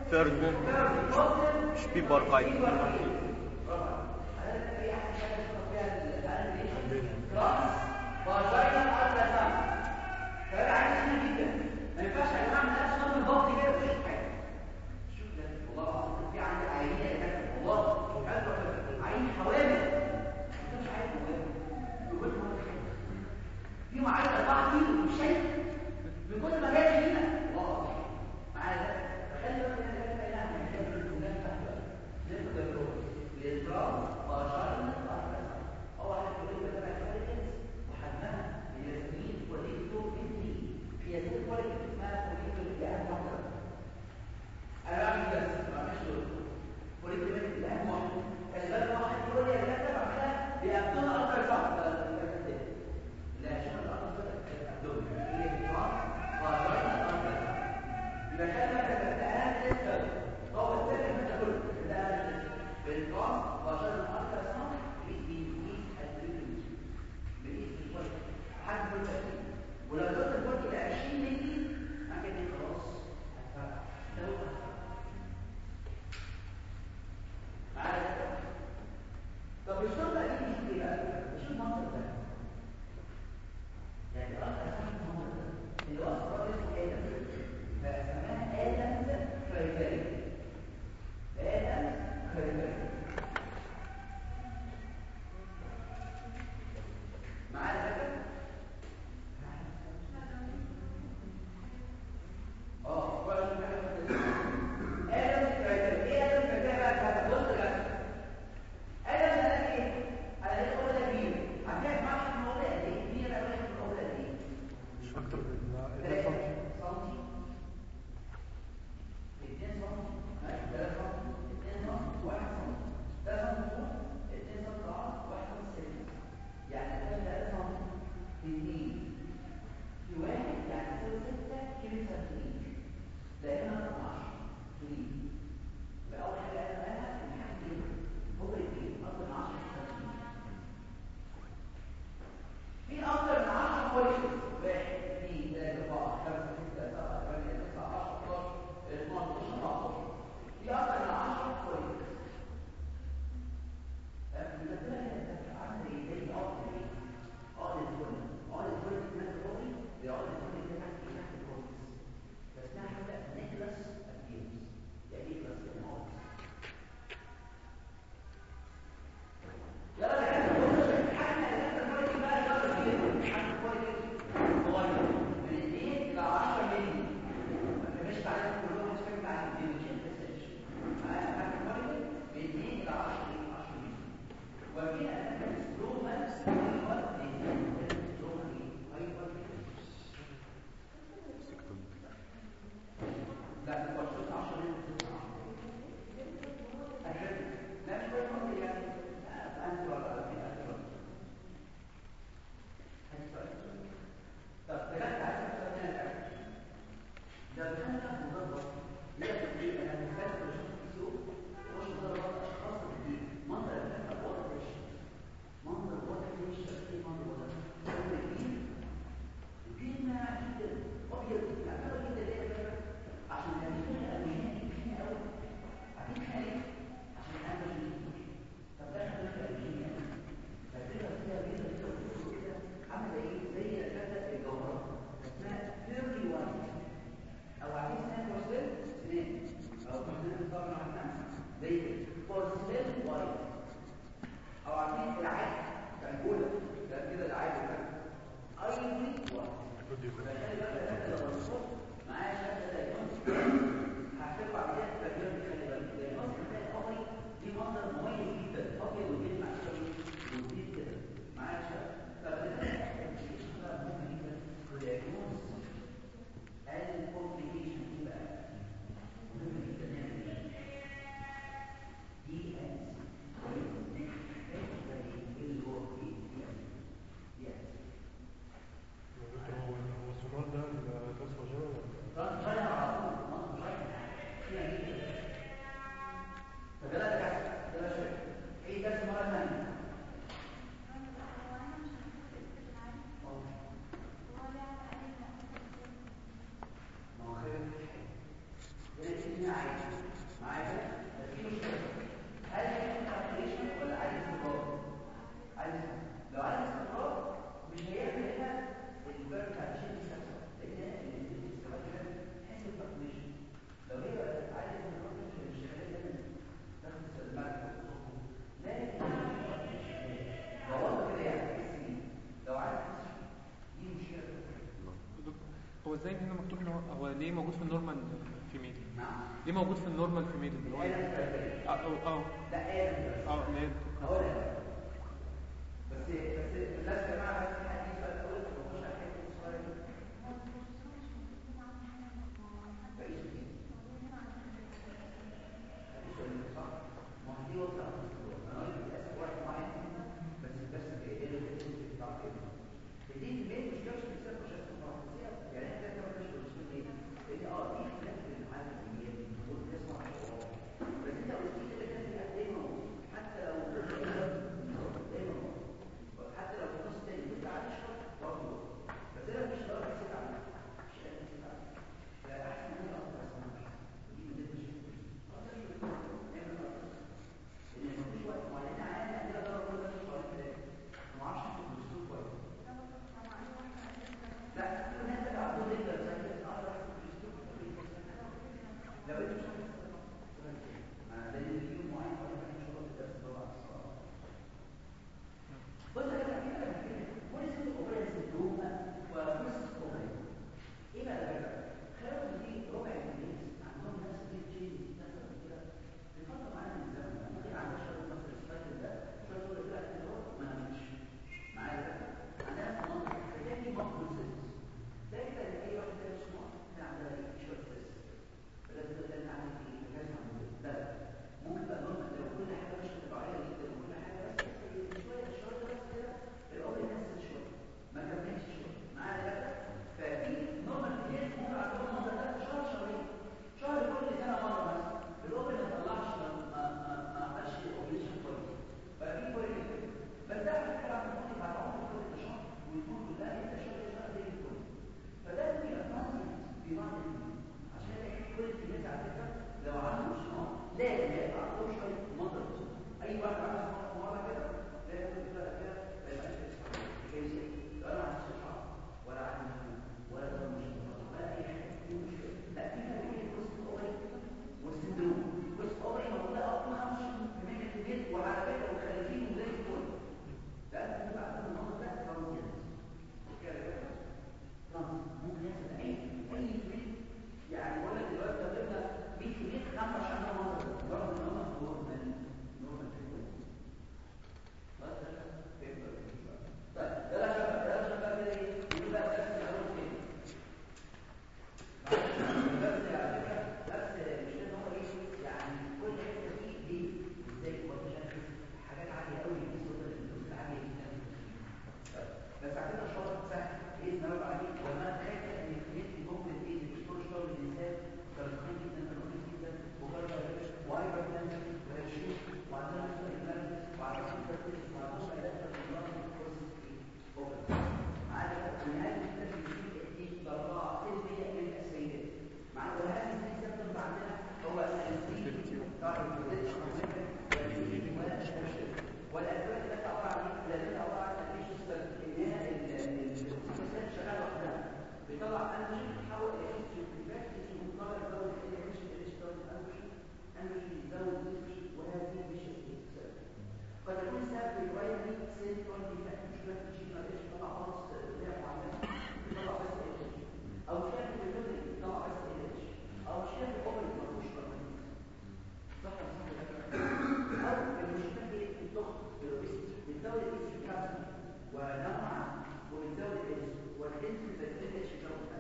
Speaker 3: ثيرد مش بي بار قاعدة
Speaker 2: ما ينفعش يا جماعه من اسفل من الضغط كده مفيش حاجه شوف ده والله العظيم في عندي عينيه يا جماعه والله عين حوامل انت مش عارف هو في معايا 4 كيلو مش شايف من كل ما جاي هنا والله معايا ده خلي بالك انا كده لا انا ناخد الروح الاضطراب واشارنا اول حاجه يقول لك بقى كواليتيز وحجمها الياسمين وليكتو انتي هي دي الكواليتي اسمها وليكتو اللي اهم واحده انا بعمل بس ما بعملش دول وليكتو اللي اهم واحده خلي بالك واحد يقول لي يا جدع بعملها بيقدم اكتر صح لا شغل اكتر الدول هي اضطراب واشارنا اكتر يبقى خلي بالك ده اهم لسه هو الثاني من كله ده اهم لسه بالقاس واشارنا اكتر صح بيقيس الدريبلز بقيس الفرق حجم التأثير ولو زاد الفرق إلى 20 مللي ممكن دي خلاص هتفرق ده هو هتفرق معايا طب الشرط دي بيشوف ايه بقى؟ بيشوف المنظر ده يعني أكتر صاحب المنظر ده اللي هو أسرار اسمه آدم فسماها آدم كريتاري آدم كريتاري معايا فكرة؟ اه ولا شو حاجة آدم كريتاري ايه آدم كريتاري بقى بتاعت بص يا آدم ده قال ايه؟ قال ايه قولة كبير هتلاقي معاك في الموضوع قد ايه؟ كبير قوي في الموضوع قد ايه؟
Speaker 5: مش اكتر من لا،
Speaker 2: 3
Speaker 5: ده
Speaker 2: سم 2 سم 3 سم 2 سم 1 سم 3 سم فوق 2 سم تعرض 1 سم سلم يعني 3 سم 2 في واحد يعني يساوي 6 كيلو سنتيمتر ده هنا رقم 10 كيلو يبقى اول حاجه انا قالها ان حاجه كيلو فوق الكيلو اكتر من 10 سنتيمتر في اكتر من 10 كويس واحد اثنين ثلاثة أربعة خمسة ستة سبعة ثمانية تسعة 10 11 12 14 في اكتر من 10 كويس المثلث هنا عامل ايه زي عقد ايه عقد الفل عقد الفل كمان الفضي بعقد الفل اللي تحت تحت الكويس بس ده حاجه نيكلاس ابيوز يعني ايه نيكلاس ابيوز يلا يا جماعه حاجه الكويس بقى يلا كده حاجه كويس صغير من 2 الى 10 مللي ما تبقاش عليهم كلهم مش فاهم على الديوجين بس معايا حاجه كويس من 2 الى 10 10 مللي وفي أماكن سترومان هايبر سترومان هايبر لا ده بشوف 10 مللي أحب لا مش بقول يعني أنت ولا في أنت طب بجد عايز أسأل تاني لو كان ده مضاد يقدر يبقى أنا مثال بشوف في سوق مش مضاد أشخاص كتير منظر الفكرة واضح مش منظر واضح مش شكل منظر واضح منظر كبير كبير ما جدا أبيض يعملوا جدا ليه الفكرة عشان هذه الألوجين كتير قوي عارفين خارج عشان أنا مش طب ده احنا مش ألوجين يعني فالفكرة فيها بيضة كده وفوق كده عاملة إيه زي أساسا الجوهرات اسمها بيرلي وايت او عايز سنان بورسلين سنان او بورسلين طبعا عندنا زي بورسلين وايت او عارفين العاد بتاع الجولة ده كده العاد بتاع ايفري وايت فخلي بالك انت لو الصوت معايا شكل زي هحسب بعد كده التغيير خلي بالك زي مصر بتاع القمري دي منظر مميز جدا ابيض وجديد مع شويه وجديد كده معايا شكل طب ده مهم جدا والعيون الكومبليكيشن دي بقى مهم جدا نعمل ايه؟ دي ان اللي هو دي دي
Speaker 5: هو هو السونار ده بيبقى كاس فاجينا
Speaker 4: ازاي هنا مكتوب ان هو هو ليه موجود في النورمال فيميل
Speaker 2: نعم
Speaker 4: ليه موجود في النورمال فيميل اللي هو اه اه اه
Speaker 2: لا ايه بس
Speaker 4: اه اللي هي
Speaker 2: هقول لك بس بس لازم يا جماعه بس حد يسال الاول ونخش على حته السؤال بقيت دي السؤال اللي صح ما هو دي وصلت انا قلت للاسف وقت معين بس بس ايه اللي بتقول بتاع كده دي البيت مش جاوش بسبب مش هتفهم يعني انت كده مش بتقول ايه لان اه دي خلاف في العالم الدنيا بتقول تسمع الحوار بس انت قلت لي اللي كان فيها دايما حتى لو دايما حتى لو في نص تاني انت عايش برضه بس انا مش هقدر احسب عنك مش قادر احسب عنك لا احسن من الاصل بس دي من ضمن الشيء نعمل الاصل ان مفيش وقت معين عادي عندنا ضرب كل ده شويه ثلاثه ما اعرفش في الاسلوب كويس لا الناس اللي عندهم رجل زي كده اقدر احسب في الاسلوب لو انت مش عارف لان اليوم معين ولا ان شاء الله في الدرس طبعا الصلاه بص يا جماعه كده كل ست اوبرا سندروم وكل ست اوبرا ايه بقى ده خلوا دي ربع الناس عندهم نفس دي تشينج بتحصل كده في فتره معينه من الزمن ممكن عندها شويه مثلا السبايكل ده شويه تقول كده اللي هو ما نمشي معايا ده عندنا في منطقه الحاجات دي مقبول سيلز زي كده اللي اي واحد ده اسمه كان عندها ايه شويه سيلز فلازم تقول انا عندي ايه لازم اعمل ده ممكن بقى نقول لو كل حاجه مش طبيعيه جدا وكل حاجه بس شويه شويه بس كده الامر ينزل شويه ما كملش شويه معايا ده ففي نورمال كيس ممكن عندهم المنظر ده شهر شهرين شهر كل سنه مره مثلا الامر ما طلعش ما ما ما ما عملش اوبريشن كويس بقى في كل كده بس ده حاجه عندهم بعد عمر كل شهر ويكون كلها انت شهر شهر زي الفل فده ممكن يبقى في بعض عشان كل الناس على فكره لو عنده شنو لازم يبقى عنده شويه منظر اي واحد عنده شنو مره كده لازم كده كده ما يبقاش كويس لا انا عندي شعر ولا عندي ولا ده مش ولا اي حاجه في مشكله لا في فرق بين الكوست اوفري والسندروم الكوست اوفري موجوده اصلا 25% من البيت وعلى فكره مخلفين زي الفل ده انت عندك المنظر ده ترانزيت كده ممكن يحصل اي اي فريق يعني بقول لك دلوقتي لو جبنا 100 فريق 25 مره برضه ان هم نورمال نورمال طيب ده لا شباب ده لا شباب كده ايه يقول بقى درس الاول كده بس على فكره بس مش ان هو ايه يعني كل حته دي ليه ازاي هو مش حاجات عاليه قوي بالنسبه للفلوس العاليه جدا بس على فكره الشغل سهل باذن الله عليك وما تخيل ان الكلينيك ممكن ايه الدكتور شغل الانسان كارثي جدا كارثي جدا وكارثي وايضا تنزل وهشيش وعندنا مثلا الناس وعندنا تركيز وعندنا علاج الامراض الكورس معانا في نهايه الكتاب بيجيب باربعه تلمية من الاساسيات معانا وهذه السيستم عندنا هو الانسيب قاعد البرودكشن والادوات اللي عباره عن ايه؟ الادوات عباره عن الريجستر انها السيستم شغال لوحدها بيطلع انرجي بتحول الى فيدباك اسمه مقارنه دوله الانرجي ريجستر انرجي انرجي يزود نسبه وهذه مش السبب قد يكون السبب البرايمري سيل كون ديفكت مشكله في الجين ما بيش طلع خالص اللي معينه بيطلع بس انرجي او مشكله في البيوتري بيطلع بس انرجي او مشكله في الاوبري ما فيهوش صح او المشكله في الضغط بتزود الاس كابسول ونوعا وبتزود الاس والانسولين بتزود اتش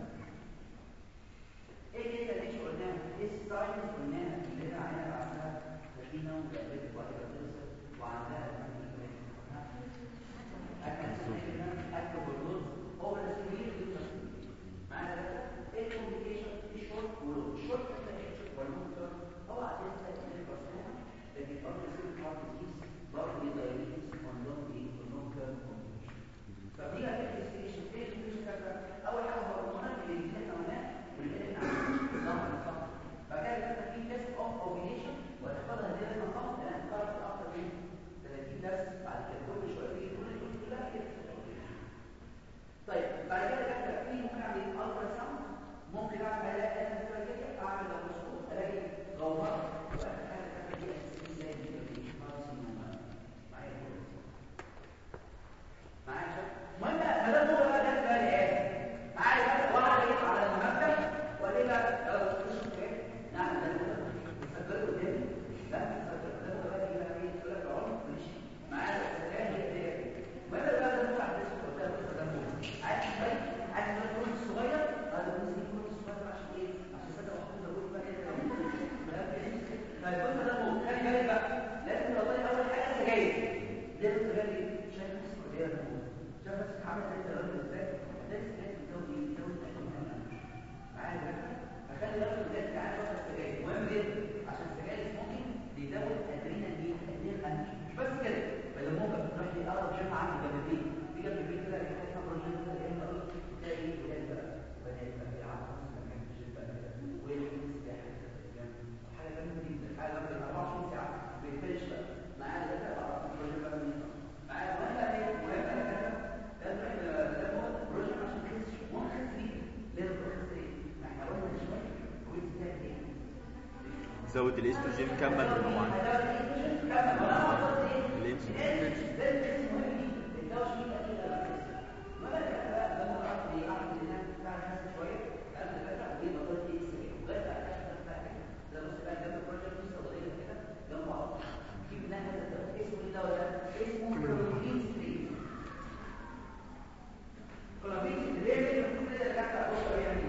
Speaker 2: ايه كده ليش قلناها ايه الساينس قلناها اللي هنا عينها عندها تخينه وجابت واحده تنسى وعندها اكتب الرز هو الاسمير معنا ده ايه الكومبليكيشن الشورت ولو الشورت والمونتر هو عشان تأكيد البرسونة لكن برضه يصير الحرب ديز برضه يدايريتس on long day on long term complication فدي الانفستيجيشن ايه الانفستيجيشن اول حاجه هو الهرمونات اللي بيتنا هناك واللي احنا عاملينها صح فكان لازم في تيست اوف اوبيليشن وتختارها دي لازم فقط لان تعرف اكتر من 30 درس بعد كده كل شويه تيجي كل دول كلها كده طيب بعد كده احنا في ممكن اعمل الترا ساوند ممكن اعمل الاقي انا كده اعمل لابروسكوب الاقي جوهر واخر حاجه كانت دي اساسيه جدا في معايا معايا المهم هي الهرمون شوف بس عامل زي الراجل ازاي ده السجاير بتزود ايه بتزود الهرمون معايا الفكره فخلي الراجل بجد تعالى يشرب السجاير مهم جدا عشان السجاير ممكن بيزود ادرينال ايه ادرينال انرجي مش بس كده بل ممكن تروح لي اقرب جيم عندي جنب البيت في جنب البيت كده في حاجه بروجين كده جاي خالص تلاقي ايه ولاد بقى بنات بقى بيلعبوا في مكان في الجيم بقى كده ويلعبوا سباحه كده في الجنب حاجه جامده جدا حاجه جامده 24 ساعه بيفرش بقى معايا ده بقى بروجين بقى من معايا مهم بقى ايه مهم بقى كده لازم نعمل بروجين عشان تخس مو تخس فيه لازم تخس ايه احنا قلنا شويه وانت تعمل ايه
Speaker 3: زود الاستروجين كمل بالنوعين
Speaker 2: كلامين ليه ليه كل ده كده بص يعني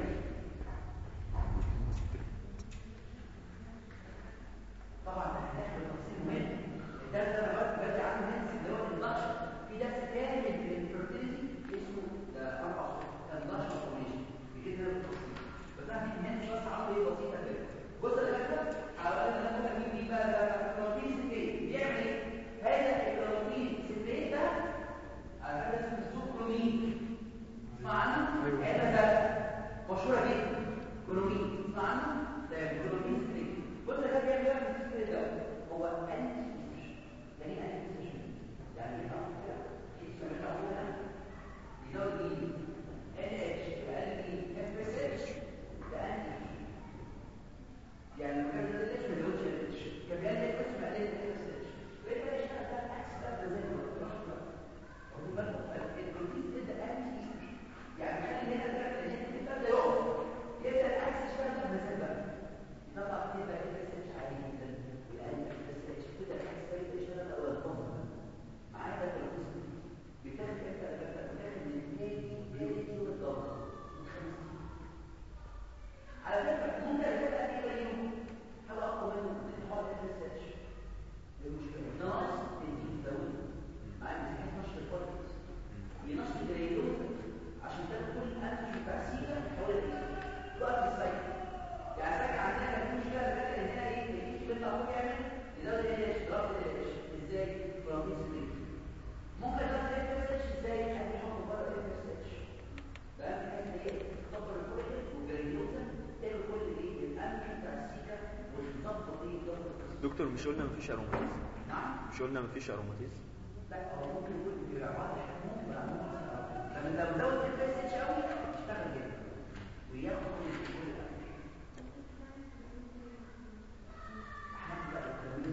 Speaker 2: طبعا هنحكي تفصيل مهم الدرس ده انا بس بدي عنه نفس اللي هو النشر في درس كامل في الفيرتيليتي اسمه ده اربع صفحات النشر فورميشن بكده بالتفصيل بس انا هدي منها شويه عمليه ايه بسيطه كده بص يا دكتور على وقت انا ممكن اجيب دي بقى ده بروتين سكريت بيعمل ايه؟ هذا البروتين سكريت ده على فكره اسمه السوكرومين اسمع عنه؟ هذا ده مشهوره جدا كلومين اسمع عنه؟ ده كلومين سكريت بص ده بيعمل ايه في السكريت ده؟ هو انتي يعني ايه انتي يعني نقص كده اسمه بتاعه يزود ايه؟ NH يقلل ايه؟ FSH ده انتي يعني لو كان ده ليش ما يزودش الاتش كان بيقلل الاتش ما يقلل FSH ويبقى ده يشتغل ده عكس ده زي ما قلت لك خدوا بالكم البروتين ده انتي يعني خلي هنا ده الجين ده يقف يبدا العكس يشتغل ده بمزاج طبعا يبقى FSH عالي جدا لان FSH كده العكس ده يشتغل اول خطوه معايا ده البروتين بتاخد انت بتاخد من 2 كيلو بالضبط على فكره ممكن تبقى في غيره حاجه اقوى منه من حوار FSH المشكله ناقص بنزين داوود مع مساحه نشر الكورتكس ينشط الجريلوز عشان تاخد كل الانتج بتاع سيكا حول الجسم وقت السايكل يعني سايكل عندنا كان في مشكله فاكر ان هنا ايه الجيش بيطلع فوق يعمل يزود ايه ضغط الايش ازاي بروتين سكريت ممكن تاخد اف اس اتش ازاي يعني نحط بره اف اس اتش بقى بحيث ان هي تكبر الكورتكس والجريلوز تاخد كل ايه الانتج بتاع السيكا وتظبط ايه ضغط الجسم
Speaker 3: دكتور مش قلنا مفيش اروماتيز
Speaker 2: نعم
Speaker 3: مش قلنا مفيش اروماتيز
Speaker 2: لا هو ممكن يكون بيبقى واضح ممكن يبقى ممكن لما لو زود الفيس اتش قوي يشتغل جدا وياخد كل كل الأمر. أحمد بقى التلاميذ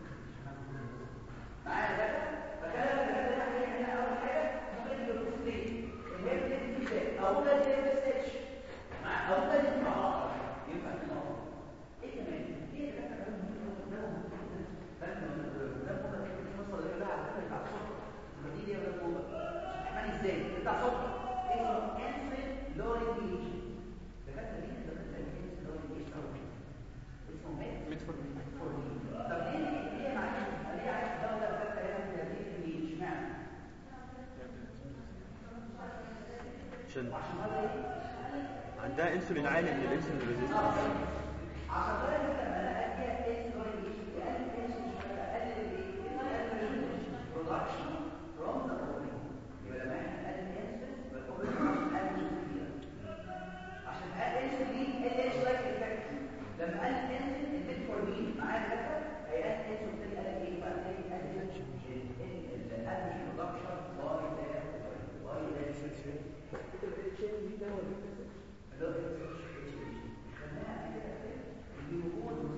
Speaker 2: معايا ده فخلي بالك ده حاجه هنا اول حاجه ممكن يبقى فلوس ليه اللي هي بتدي فيزات او ده زي الفيس اتش مع او ده دي مع بعض ينفع كده أهو. ايه كمان ايه اللي كان بيعمل فاهم ده ممكن توصل لده على فكره بتاع الصوت دي دي ولا فوق احنا ازاي بتاع صوت اسمه انسولين لورينج ايجنت ده كانت مين ده كانت انسولين لورينج ايجنت اسمه ميت
Speaker 4: ميتفورمين.
Speaker 2: ميتفورمين طب ليه ليه معلش ليه عايز الدوله فاكره هنا 30 مين اشمعنى
Speaker 3: عشان
Speaker 2: عشان هذا ايه
Speaker 3: عندها انسولين عالي من الانسولين ريزيستنس
Speaker 2: عشان كده لما انا اديها تيست لورينج ايجنت اقل تيست شويه اقلل الايه اقلل برودكشن فروم ذا بودي يبقى لما احنا نقلل الانسولين يبقى البودي اقل كتير عشان اقل انسولين ال اتش لايك افكت لما قلل الانسولين الميتفورمين معايا كده هيقلل الانسولين تاني قلل ايه بقى تاني قلل الانرجي برودكشن واي ده واي ده اللي هو خلينا كده الوجود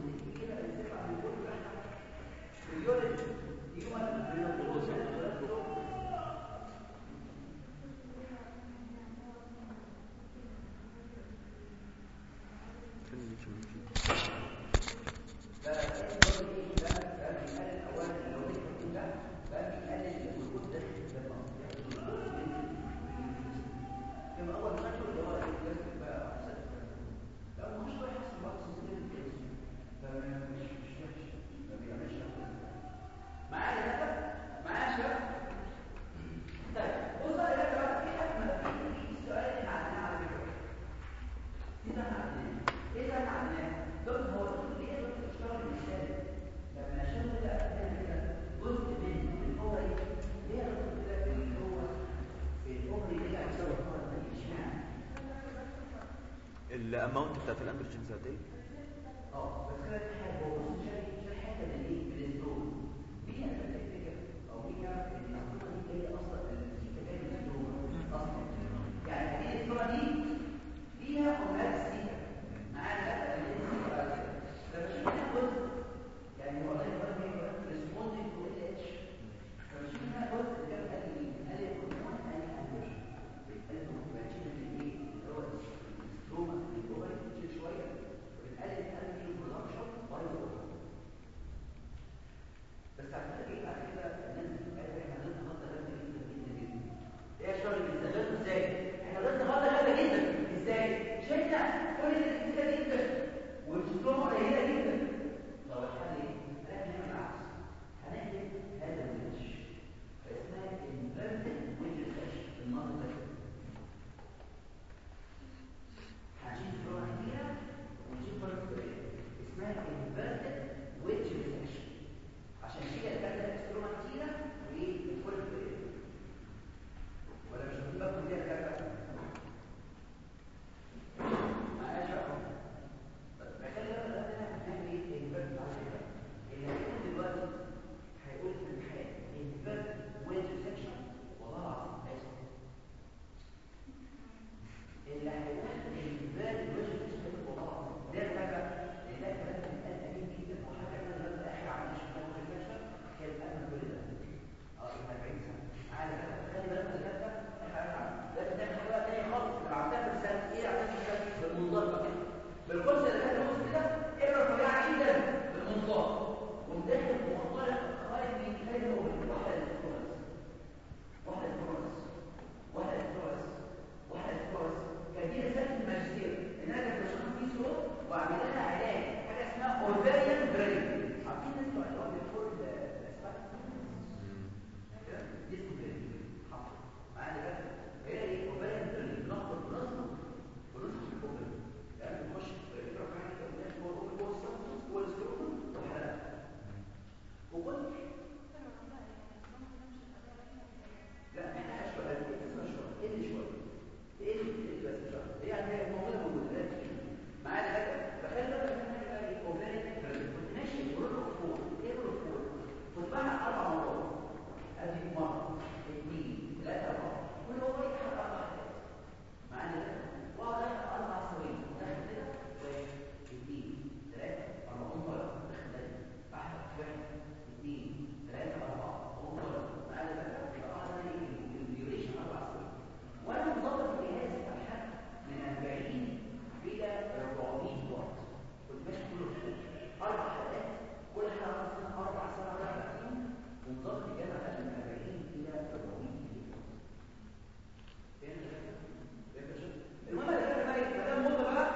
Speaker 3: الاماونت بتاعت الاندروجينز قد ايه؟
Speaker 2: اه بس كده في حاجه هو بص شايف شايف حته من ايه من الستروما مين اللي تفتكر او مين يعرف ان الستروما دي هي اصلا النتيجه جايه من الستروما اصلا يعني هذه الستروما دي فيها امهات سيكا معانا لا اللي هي سيكا بعد كده لما شفنا جزء يعني هو الله يبارك فيك ريسبوندنج تو ال اتش فمش فيها جزء اللي كان قال لي قال لي هرمون قال لي اندروجين بيتقال له بيتشيل الايه اللي هو الستروما اللي جوه بتشيل شويه وبتقلل الانرجي برودكشن باي بس على فكره ايه بعد كده الناس بتتكلم احنا لازم نغطي غدا جدا جدا جدا ايه يا شغل بنستغله ازاي؟ احنا لازم نغطي غدا جدا ازاي؟ شفنا كل الناس كتير جدا والستروما قليله جدا طب الحل ايه؟ هنعمل ايه العكس هنعمل هذا الويتش فاسمها inverted wedge section المنظر ده هنشيل فروع كتيرة ونشيل فروع كتيرة اسمها inverted wedge section عشان كده الكاتلة فروع كتيرة وايه الفروع كتيرة ولا مش واخدين بالكم دي الكاتلة معايا شرح بس بخلي بالك ده انا هنعمل ايه inverted على فكرة اللي هيقول دلوقتي هيقول في الامتحان inverted wedge section والله العظيم هيحصل اللي هيقول البال الوجه مش هيبقى والله ده حاجه ده كلام من قديم جدا وحاجه انا لما اخر عن الشيخ ابو الكشف كان انا كل ده اه ابن 40 سنه عادي كده خلي بالك من الكتاب احنا عارف لازم تعمل حاجه ثانيه خالص لما عملتها في السنه ايه عملتها في السنه بالمنظار كده بالكرسي اللي كان بص كده ابره رفيعه جدا بالمنظار ومدخل ومطلع خارج من خارج واحده الفرص واحده الفرص واحده الفرص واحده الفرص كان دي رساله الماجستير ان انا كنت بشوف في صوت واعمل لها علاج حاجه اسمها اورفيريان برين عارفين انتوا اللي هو بيدخل جسم برين معانا بقى هي ايه اورفيريان برين نقطه نصف ونصف الاوبر يعني بنخش في الفرق حاجه كده هو الاوبر هو السبستنس هو السكروتوم وحرق وكل لا احنا شويه اسمها شويه ايه شويه ايه ايه بس شويه يعني هي موجوده موجوده لا تشيل معانا بقى فخلي بالك ان احنا بقى ايه اوبريت كنت ماشي ورولو فور ايه رولو فور كنت بعمل اربع مرات ادي مره اثنين ثلاثه اربعه كل هو يحرق اربع حاجات معانا بقى واقعد اخد اربع ثواني داخل كده واحد اثنين ثلاثه اربعه انطلق داخل ده احرق واحد اثنين ثلاثه اربعه انطلق معانا بقى يبقى اقعد انا ايه الديوريشن اربع ثواني وانا مظبط الجهاز بتاع الحرق من 40 الى 400 واط كنت ماشي كل اسبوع اربع حلقات كل حلقه مثلا اربع ساعات اربع ساعات ومظبط الجهاز على من 40 الى 400 كيلو المهم اللي كان بقى ما دام مده بقى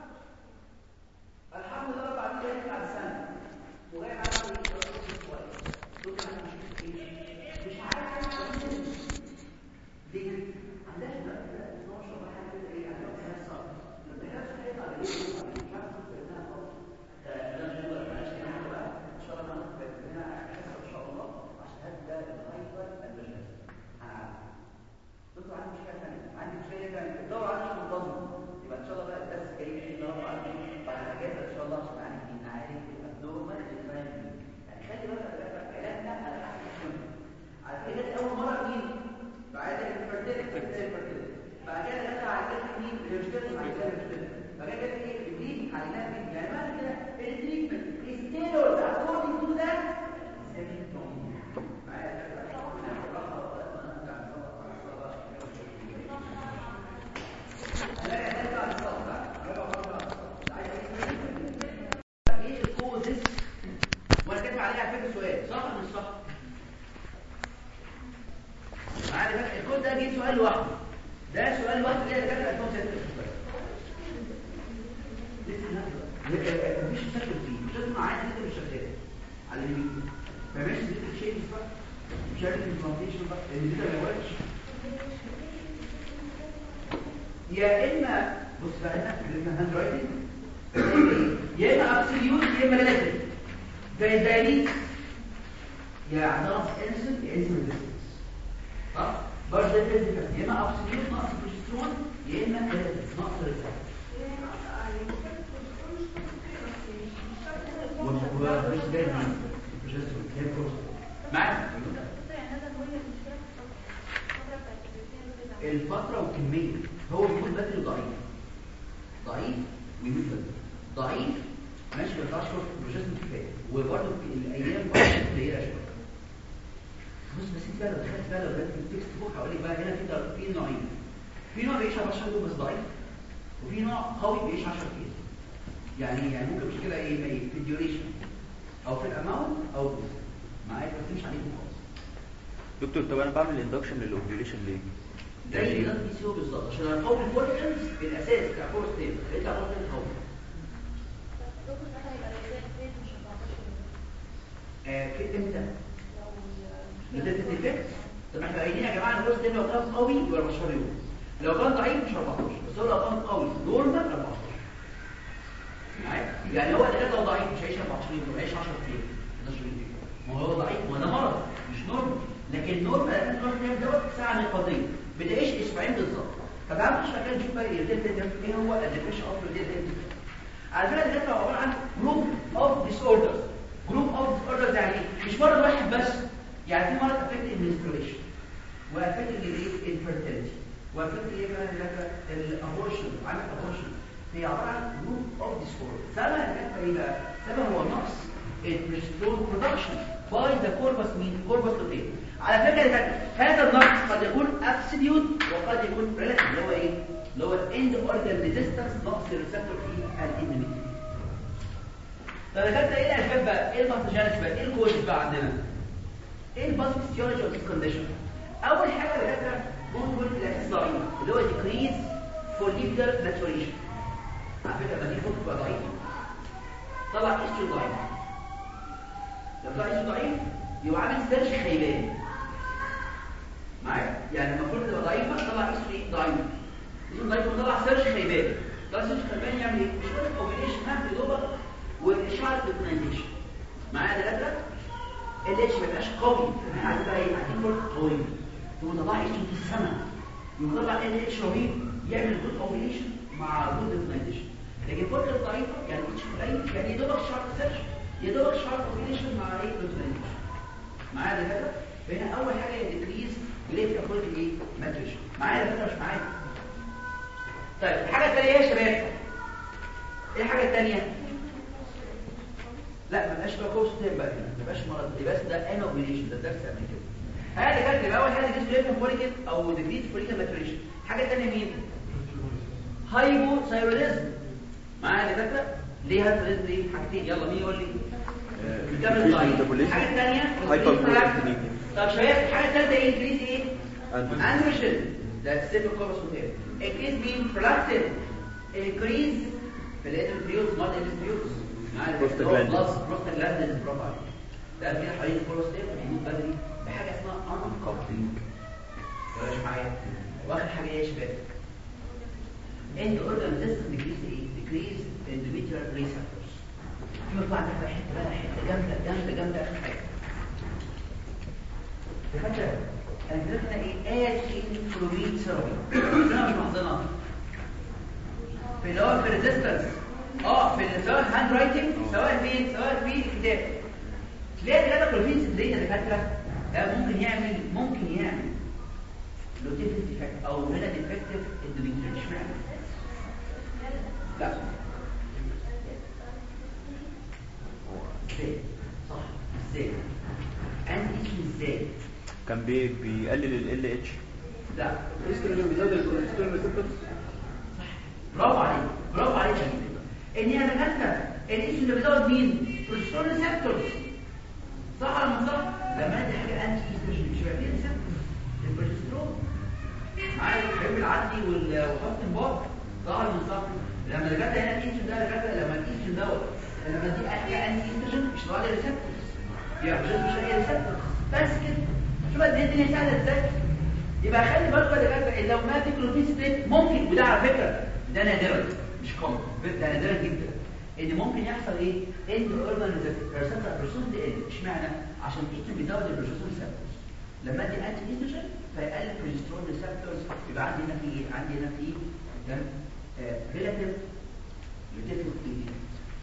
Speaker 2: الحمد لله بعد كده يطلع السنه وجاي معايا كويس دول عندي مشكله ايه مش عارف ليه عندها بقى 12 واحد كده ايه عندها امتحان صعب الامتحان صعب هيطلع ليه مش عارف انها خالص ده مش هو معلش انا بقى ان شاء الله هناخد هنا حصه ان شاء الله عشان هبدا الهايبر البرنامج هنعرف انتوا عندي مشكله ثانيه عندي مشكله ثانيه الدور عندي مش منتظم يبقى ان شاء الله بقى الدرس جاي في الدور عندي بعد الاجازه ان شاء الله عشان نعالج نعالج الابنورمال الفاهم يعني خلي بالك بقى علاجنا على حسب السنه على فكره دي اول مره مين بعد الفرتيلتي بعد كده دخل على كده مين الهيرشتيل بعد كده الهيرشتيل بعد كده جت ايه البليد علينا مين يعني معنى كده التريتمنت is tailored according to that symptom معايا ايه الكوزس وانا كاتب عليها على فكره سؤال صح ولا مش صح معايا بقى الكود ده جه سؤال لوحده ده سؤال لوحده كده كان 2006 مفيش تفكر فيه مش لازم عايز كده مش شغال على اليمين ما ماشي زيت شيء بقى مش عارف البلانتيشن بقى اللي ده ما وحش يا اما بص بقى هنا كلمه هاند رايتنج يا اما ابسوليوت يا اما ريلاتيف زي الدايليت يا عضلات انسل يا انسل ديستنس صح برضه ده فيزيكال يا اما ابسوليوت نقص بروجسترون يا اما ريلاتيف نقص ريسبتور الفتره والكميه هو بيقول بدري ضعيف ضعيف ويموت بدري ضعيف ماشي ب 12 شهور بروجسترون كفايه وبرده الايام برضه قليله شويه بص بس انت بقى لو دخلت بقى لو بدات التكست بوك هقول لك بقى هنا في در- في نوعين في نوع بيعيش 14 يوم بس ضعيف وفي نوع قوي بيعيش 10 ايام يعني يعني ممكن مشكله ايه ما إيه؟ في الديوريشن او في الاماونت او بس معايا ما تمشي عليكم خالص
Speaker 3: دكتور طب انا بعمل اندكشن للاوبيوليشن ليه؟
Speaker 2: زي الناس بي سي او بالظبط عشان اقوي الفولكنز الاساس بتاع فورستين يطلع فورستين قوي آه كده امتى؟ بدايه الديفكت طب احنا قايلين يا جماعه الفورستين لو كان قوي يبقى 14 يوم لو كان ضعيف مش 14 بس هو لو كان قوي نورمال 14 معايا؟ يعني هو اللي لو ضعيف مش هيعيش 14 يوم هيعيش 10 ايام 11 يوم ما هو ضعيف ما ده مرض مش نورمال لكن نورمال لازم تروح تعمل دوت ساعه نقاضيه بتعيش اسبوعين بالظبط طب تعالوا نخش مكان نشوف بقى الديفكت ايه هو الديفكشن اوف الديفكت على فكره الديفكت هو عباره عن جروب اوف ديس اوردرز جروب اوف ديس اوردرز يعني ايه؟ مش مرض واحد بس يعني في مرض افكت المنستريشن وافكت الايه الفيرتيليتي وافكت ايه بقى الابورشن عامل ابورشن هي عباره عن جروب اوف ديس اوردرز سبب الديفكت ايه بقى؟ سبب هو نقص البريستون برودكشن باي ذا كوربس مين كوربس لوتين على فكره ده هذا النقص قد يكون ابسوليوت وقد يكون ريلاتيف اللي هو ايه اللي هو الاند اورجان ريزيستنس نقص الريسبتور في الاندوميتريوم طب يا كابتن ايه الاسباب بقى ايه الباثوجينيس بقى ايه الكوز بقى عندنا ايه الباثوفيسيولوجي اوف كونديشن اول حاجه يا كابتن ممكن الاساس ضعيف اللي هو ديكريز فوليكولار ماتوريشن على فكره لما دي فوق تبقى ضعيف طلع استروجين ضعيف لو طلع استروجين ضعيف يبقى عامل سيرش خيبان معايا يعني المفروض تبقى ضعيفه تطلع استروجين ضعيف استروجين ضعيف وتطلع سيرش خيبان طلع سيرش خيبان يعمل ايه مش بس كومبينيشن هاف دوبر والاشعار دوكيومنتيشن معايا دكاتره الاتش ما يبقاش قوي احنا عايزين بقى ايه عايزين فرق قوي يقوم طلع استروجين في السماء يقوم طلع ال اتش رهيب يعمل جود اوبريشن مع جود دوكيومنتيشن لكن الفرق الضعيفه يعني اتش قليل يعني يا دوبك شارت سيرش يا دوبك شارت اوبريشن مع ايه دوكيومنتيشن معايا دكاتره فهنا اول حاجه هي ديكريز وليه تاخد ايه ماتريش معايا دكاتره مش معايا طيب الحاجه الثانيه ايه يا شباب ايه الحاجه الثانيه لا ما بقاش بقى كورس تاني بقى هنا ما بقاش مرض دي بس ده انوبيليشن ده درس قبل كده هذا كانت يبقى اول حاجه ديكريز فوليكل فوليكل او ديكريز فوليكل ماتريشن الحاجه الثانيه مين هايبو ثايروديزم معايا دكاتره ليه هايبو ليه حاجتين يلا مين يقول لي بتعمل ضعيف الحاجه الثانيه
Speaker 3: Hyperprolactinemia.
Speaker 2: طب شباب الحاجه الثالثه ايه انكريز ايه
Speaker 3: Androgen.
Speaker 2: اندروجين ده السيف الكورس مهم انكريز مين برولاكتين انكريز في الانترفيوز مال انترفيوز
Speaker 3: Prostaglandins.
Speaker 2: بلس بروستاجلاندينز برافو عليك ده في حوالين الكورس ده بيموت بدري بحاجه اسمها انكابلينج ولا مش معايا واخر حاجه ايه يا شباب اند اورجان ريزيستنس ديكريز ايه ديكريز اندوميتريال ريسبتورز في مطلع ده حته بقى حته جامده جامده جامده اخر حاجه فاكر انا كده هنا ايه اد انفلومين ثيرابي انا مش محضنها في اللي هو في الريزيستنس اه في ال- سواء هاند رايتنج سواء فين سواء في الكتاب تلاقي ثلاثه كلوفين سيدريه دكاتره ده ممكن يعمل ممكن يعمل لوتيف ديفكت او هنا ديفكتيف اندوميتريال اشمعنى لا ازاي صح ازاي انت اسمه ازاي
Speaker 3: كان بي بيقلل ال اتش
Speaker 2: لا
Speaker 5: الاستروجين بيزود الكوليسترول ريسبتورز
Speaker 2: برافو عليك برافو عليك يا جميل ان انا كاتبه الايش اللي بيزود مين بروستون ريسبتورز صح ولا مش صح لما ادي حاجه انتي ايستروجين مش بقى فيها ريسبتورز البروستون معايا الحبيب العدلي وال- وحسن الباط صح ولا مش صح لما جت هنا الايستروجين ده جت لما الايستروجين دوت لما دي حاجه انتي ايستروجين مش طالع ريسبتورز يعني مش مش هي ريسبتورز بس كده شوف قد ايه الدنيا سهله ازاي يبقى خلي بالك يا دكاتره لو ما في كلوفين ستريت ممكن وده على فكره ده نادرا مش كومن ده نادرا جدا ان ممكن يحصل ايه انت اورجان ريسبتور بروسوس دي ال اشمعنى عشان ايتو بيزود البروسوس ريسبتورز لما ادي انتي ايستروجين فيقلل البروجسترون ريسبتورز يبقى عندي هنا في ايه عندي هنا في ده ريلاتيف لوتيفيك ايدي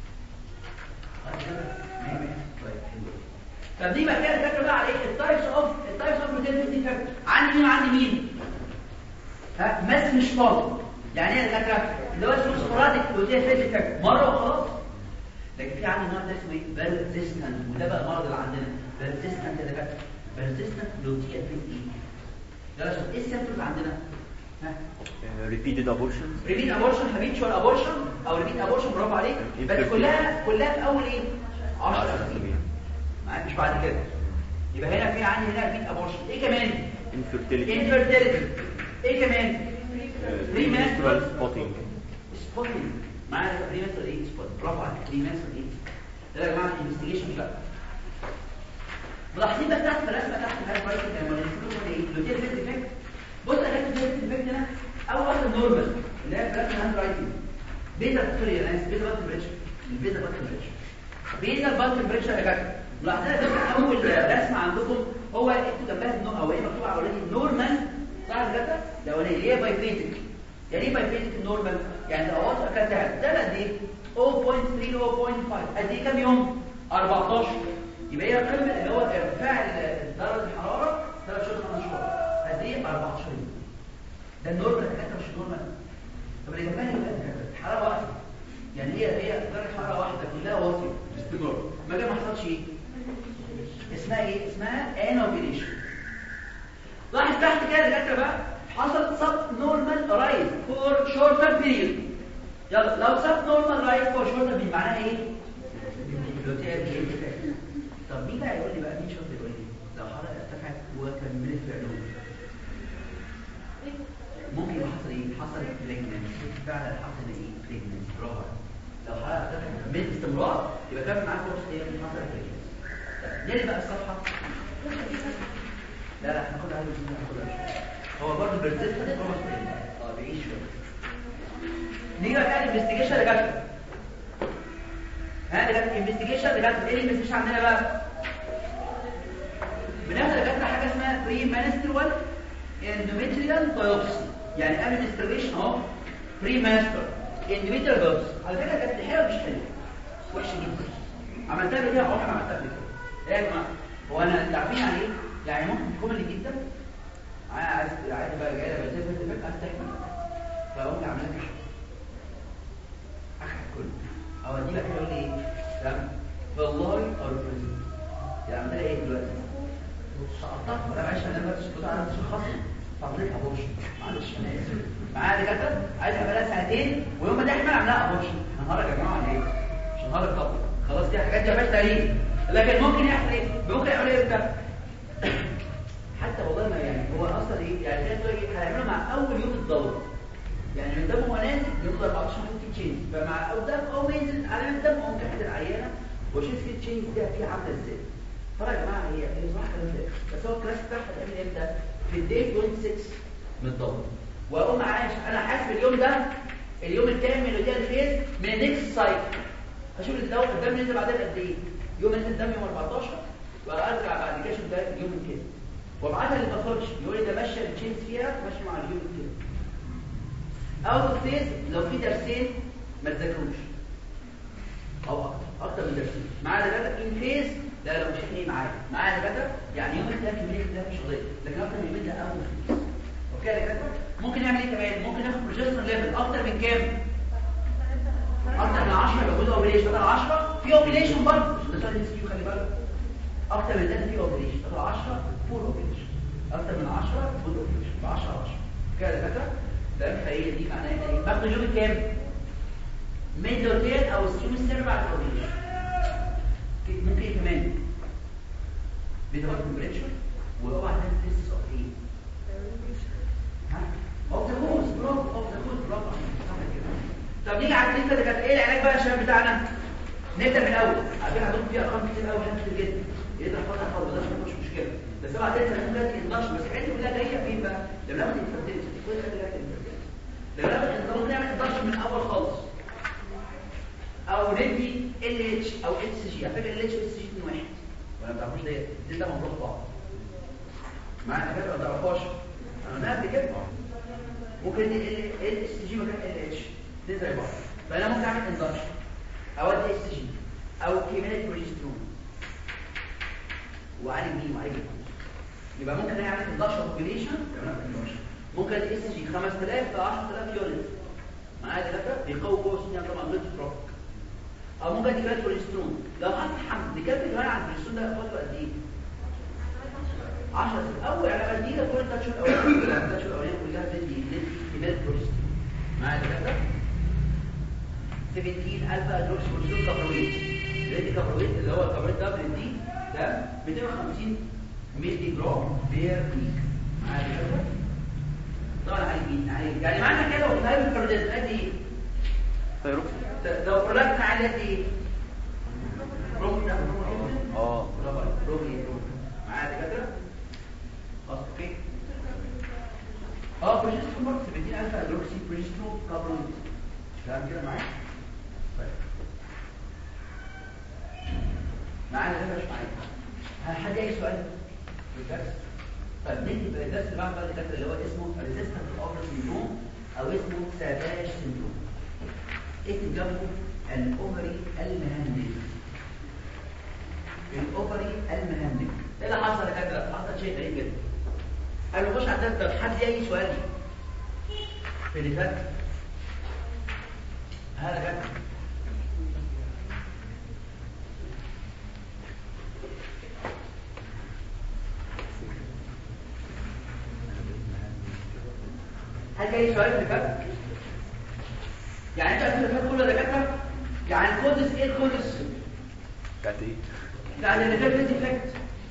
Speaker 2: طيب حلو طب دي بقى كده الفكره بقى على ايه التايبس اوف التايبس اوف روتين ديفكت عندي مين وعندي مين ها ماس مش فاضي يعني ايه يا دكاتره اللي هو اسمه سبوراديك لوتيا فيز افكت مره وخلاص لكن في عندي نوع ده اسمه ايه بيرزيستنت وده بقى المرض اللي عندنا بيرزيستنت يا دكاتره بيرزيستنت لوتيا فيز ايه يلا شوف ايه السيمبتومز اللي عندنا ها
Speaker 3: repeated abortions
Speaker 2: ريبيت ابورشن هابيتشوال ابورشن او ريبيت ابورشن برافو عليك بس
Speaker 3: Infertility.
Speaker 2: كلها كلها في اول ايه 10
Speaker 3: 10
Speaker 2: سنين
Speaker 3: سنين.
Speaker 2: معاك مش بعد كده يبقى هنا في عندي هنا ريبيت ابورشن ايه كمان
Speaker 3: infertility
Speaker 2: انفيرتيليتي ايه كمان
Speaker 3: premenstrual spotting
Speaker 2: سبوتنج معانا بريمنستر ايه سبوت برافو عليك بريمنستر ايه ده يا جماعه انفستيجيشن بقى ملاحظين بقى تحت في الرسمه تحت في الرايت لما بنقول ايه لوتيل فيت افكت بص يا جماعه الفيت افكت هنا اول واحده نورمال اللي هي في الرسمه هاند رايتنج بيتا سوري انا اسف بيتا باتل بريتشر البيتا باتل بريتشر بيتا باتل بريتشر يا جماعه ملاحظين يا جماعه اول رسمه عندكم هو اكتب جنبها النو او هي مكتوبه اولاني نورمال صح يا جماعه الاولانيه اللي هي بايفيتك يعني ايه بايفيتك النورمال يعني الاواصل كانت ده قد ايه 0.3 ل 0.5 قد ايه كام يوم 14 يبقى هي قمه اللي هو ارتفاع درجه الحراره 3 شهور 5 شهور قد ايه 14 يوم ده النورمال حتى مش النورمال طب اللي جنبها يبقى الحراره واحده يعني هي هي درجه حراره واحده كلها واطيه باستمرار ما جه ما حصلش ايه اسمها ايه اسمها انوبيليشن لاحظ تحت كده يا دكاتره بقى حصل سب نورمال رايز فور شورتر بيريود يلا لو سب نورمال رايز فور شورتر بيريود معناها ايه بلوتير بيريود طب مين بقى يقول لي بقى مين شاطر يقول لي لو حراره ارتفعت وكملت في علوم ممكن يبقى حصل ايه حصل بريجننس فعلا حصل ايه بريجننس برافو عليك. لو حراره ارتفعت وكملت باستمرار يبقى كان معاك فرصه ايه حصل بريجننس نرجع بقى الصفحه لا لا احنا خدها عادي ناخدها هو برضه بيرزيستنت بروموس اه بيعيش شويه نيجي بقى نعمل انفستيجيشن اللي جت ها اللي جت انفستيجيشن اللي جت ايه الانفستيجيشن عندنا بقى بناخد اللي جت حاجه اسمها بري مانسترال اندوميتريال بايوبسي يعني قبل الاستريشن اهو بري مانسترال اندوميتريال بايوبسي على فكره كانت حلوه مش حلوه وحشه جدا عملتها قبل كده اه انا عملتها قبل كده ايه يا جماعه هو انا انتوا عارفين يعني ايه يعني ممكن كوميدي جدا انا عايز عايز بقى جاي لما تسافر تفك عايز تحمل فقمت اعمل لك اخر كله او دي بقى يقول لي ايه تمام والله ارفض يعني عملها ايه دلوقتي سقطت ولا معلش انا بس كنت عارف تشخص تعمل ابورشن معلش انا اسف معايا دكاتره عايز اعملها ساعتين ويوم ما تحمل اعملها ابورشن نهار يا جماعه ولا ايه مش نهار طبعا خلاص دي حاجات دي مالهاش تاريخ لكن ممكن يحصل ايه ممكن يعمل ايه ده حتى والله ما يعني هو اصلا ايه يعني كده ايه هيعملوا مع اول يوم الدوره يعني من دم هو نازل يفضل 14 يوم في تشينج فمع اول دم اول ما ينزل على الدم ممكن حد العيانه وشوف في تشينج دي فيه عامله ازاي طبعا يا جماعه هي هي صح كلام ده بس هو الكلاس بتاعها هتعمل امتى في الدي 26 من الدوره واقوم عايش انا حاسب اليوم ده اليوم الكام من الوديع الفيز من النكست سايكل اشوف الدواء الدم ينزل بعدها قد ايه يوم ينزل الدم يوم 14 وارجع بعد كده اشوف ده اليوم كده وابعتها للباثولوجي يقول لي ده ماشيه التشينج فيها ماشيه مع اليوم كده اوت فيز لو في درسين ما تذاكروش او اكتر اكتر من درسين معايا دكاتره ان فيز لا لو مش ايه معايا معايا دكاتره يعني يوم الثلاث كميه ده مش قضيه لكن اكتر من ده اول فيز اوكي يا دكاتره ممكن نعمل ايه كمان ممكن ناخد بروجسترون ليفل اكتر من كام اكتر من 10 يبقى جزء اوبريشن بدل 10 في اوبريشن برضه مش ده سؤال سكيو خلي بالك اكتر من ده في اوبريشن بدل 10 فول اوبريشن اكتر من 10 فول اوبريشن ب 10 10 كده يا دكاتره ده الخليه دي معناها ايه باخد اليوم الكام ميد لوتين او اليوم السابع بعد الاوبريشن ممكن ايه كمان بيتا بارت تمبريتشر واوعى تعمل تيست اوف ايه ها اوف ذا كوز برافو اوف ذا كوز برافو صح كده طب نيجي على التيست ده كانت ايه العلاج بقى يا شباب بتاعنا نبدا من الاول عارفين عندكم في ارقام كتير قوي هنا كتير جدا يقدر يحفظها خالص ده مش مشكله بس اوعى تنسى ان ممكن تنضش بس الحته كلها جايه فين بقى لما ناخد الانفرتيلتي كل حاجه جايه الانفرتيلتي لما ناخد ممكن نعمل انضش من الاول خالص او ندي ال اتش او اتش جي على فكره ال اتش اس جي 2 واحد ولا ما تعرفوش ده دي ده موضوع بعض معانا فكره ما تعرفوش انا قبل كده ممكن ال اس جي مكان ال اتش دي زي بعض فانا ممكن اعمل انضش او ادي اس جي او كيميائي بروجسترون وعالج مين وعالج الكوز يبقى ممكن نعمل 11 اوبريشن ممكن الاس جي 5000 ل 10000 يونت معايا دكاتره بيقوي جوه السن طبعا ضد تروفيك او ممكن ادي كمان بروجسترون لو حد حمل بكام كمان على البروجسترون ده فتره قد ايه 10 سنين اول على ما تجيلك كل 3 شهور الاولانيه كلها 3 شهور الاولانيه كلها بتدي بتدي كميه بروجسترون معايا دكاتره 17 الفا ادروكس بروجسترون كابرويت الريدي كابرويت اللي هو الكابرويت دبل دي ده 250 مللي جرام بير ويك معايا دكاتره طبعا عايزين عايز يعني معنى كده لو طيب البرودكت قد ايه
Speaker 3: ثايروكس
Speaker 2: لو برودكت عالي قد ايه بروكن
Speaker 3: اه
Speaker 2: برافو عليك بروكن معايا دكاتره خلاص اوكي اه بروجسترون برضه 70000 هيدروكسي بروجسترون كابرويت كلام كده معايا طيب معانا ده مش معايا هل حد اي سؤال في الدرس طيب نيجي بقى الدرس اللي بعد بقى الدكتور اللي هو اسمه ريزيستنت اوفر سيندروم او اسمه سافاج سيندروم اكتب جنبه الاوفري المهنج الاوفري المهنج ايه اللي حصل يا دكتور حصل شيء غريب جدا قبل ما نخش على الدرس طب حد ليه اي سؤال في اللي فات هذا كده هل جاي سؤال اللي فات يعني انت اللي فات كله دكاتره يعني الكودس ايه الكودس
Speaker 3: بتاعت ايه؟
Speaker 2: يعني اللي فات دي فاكت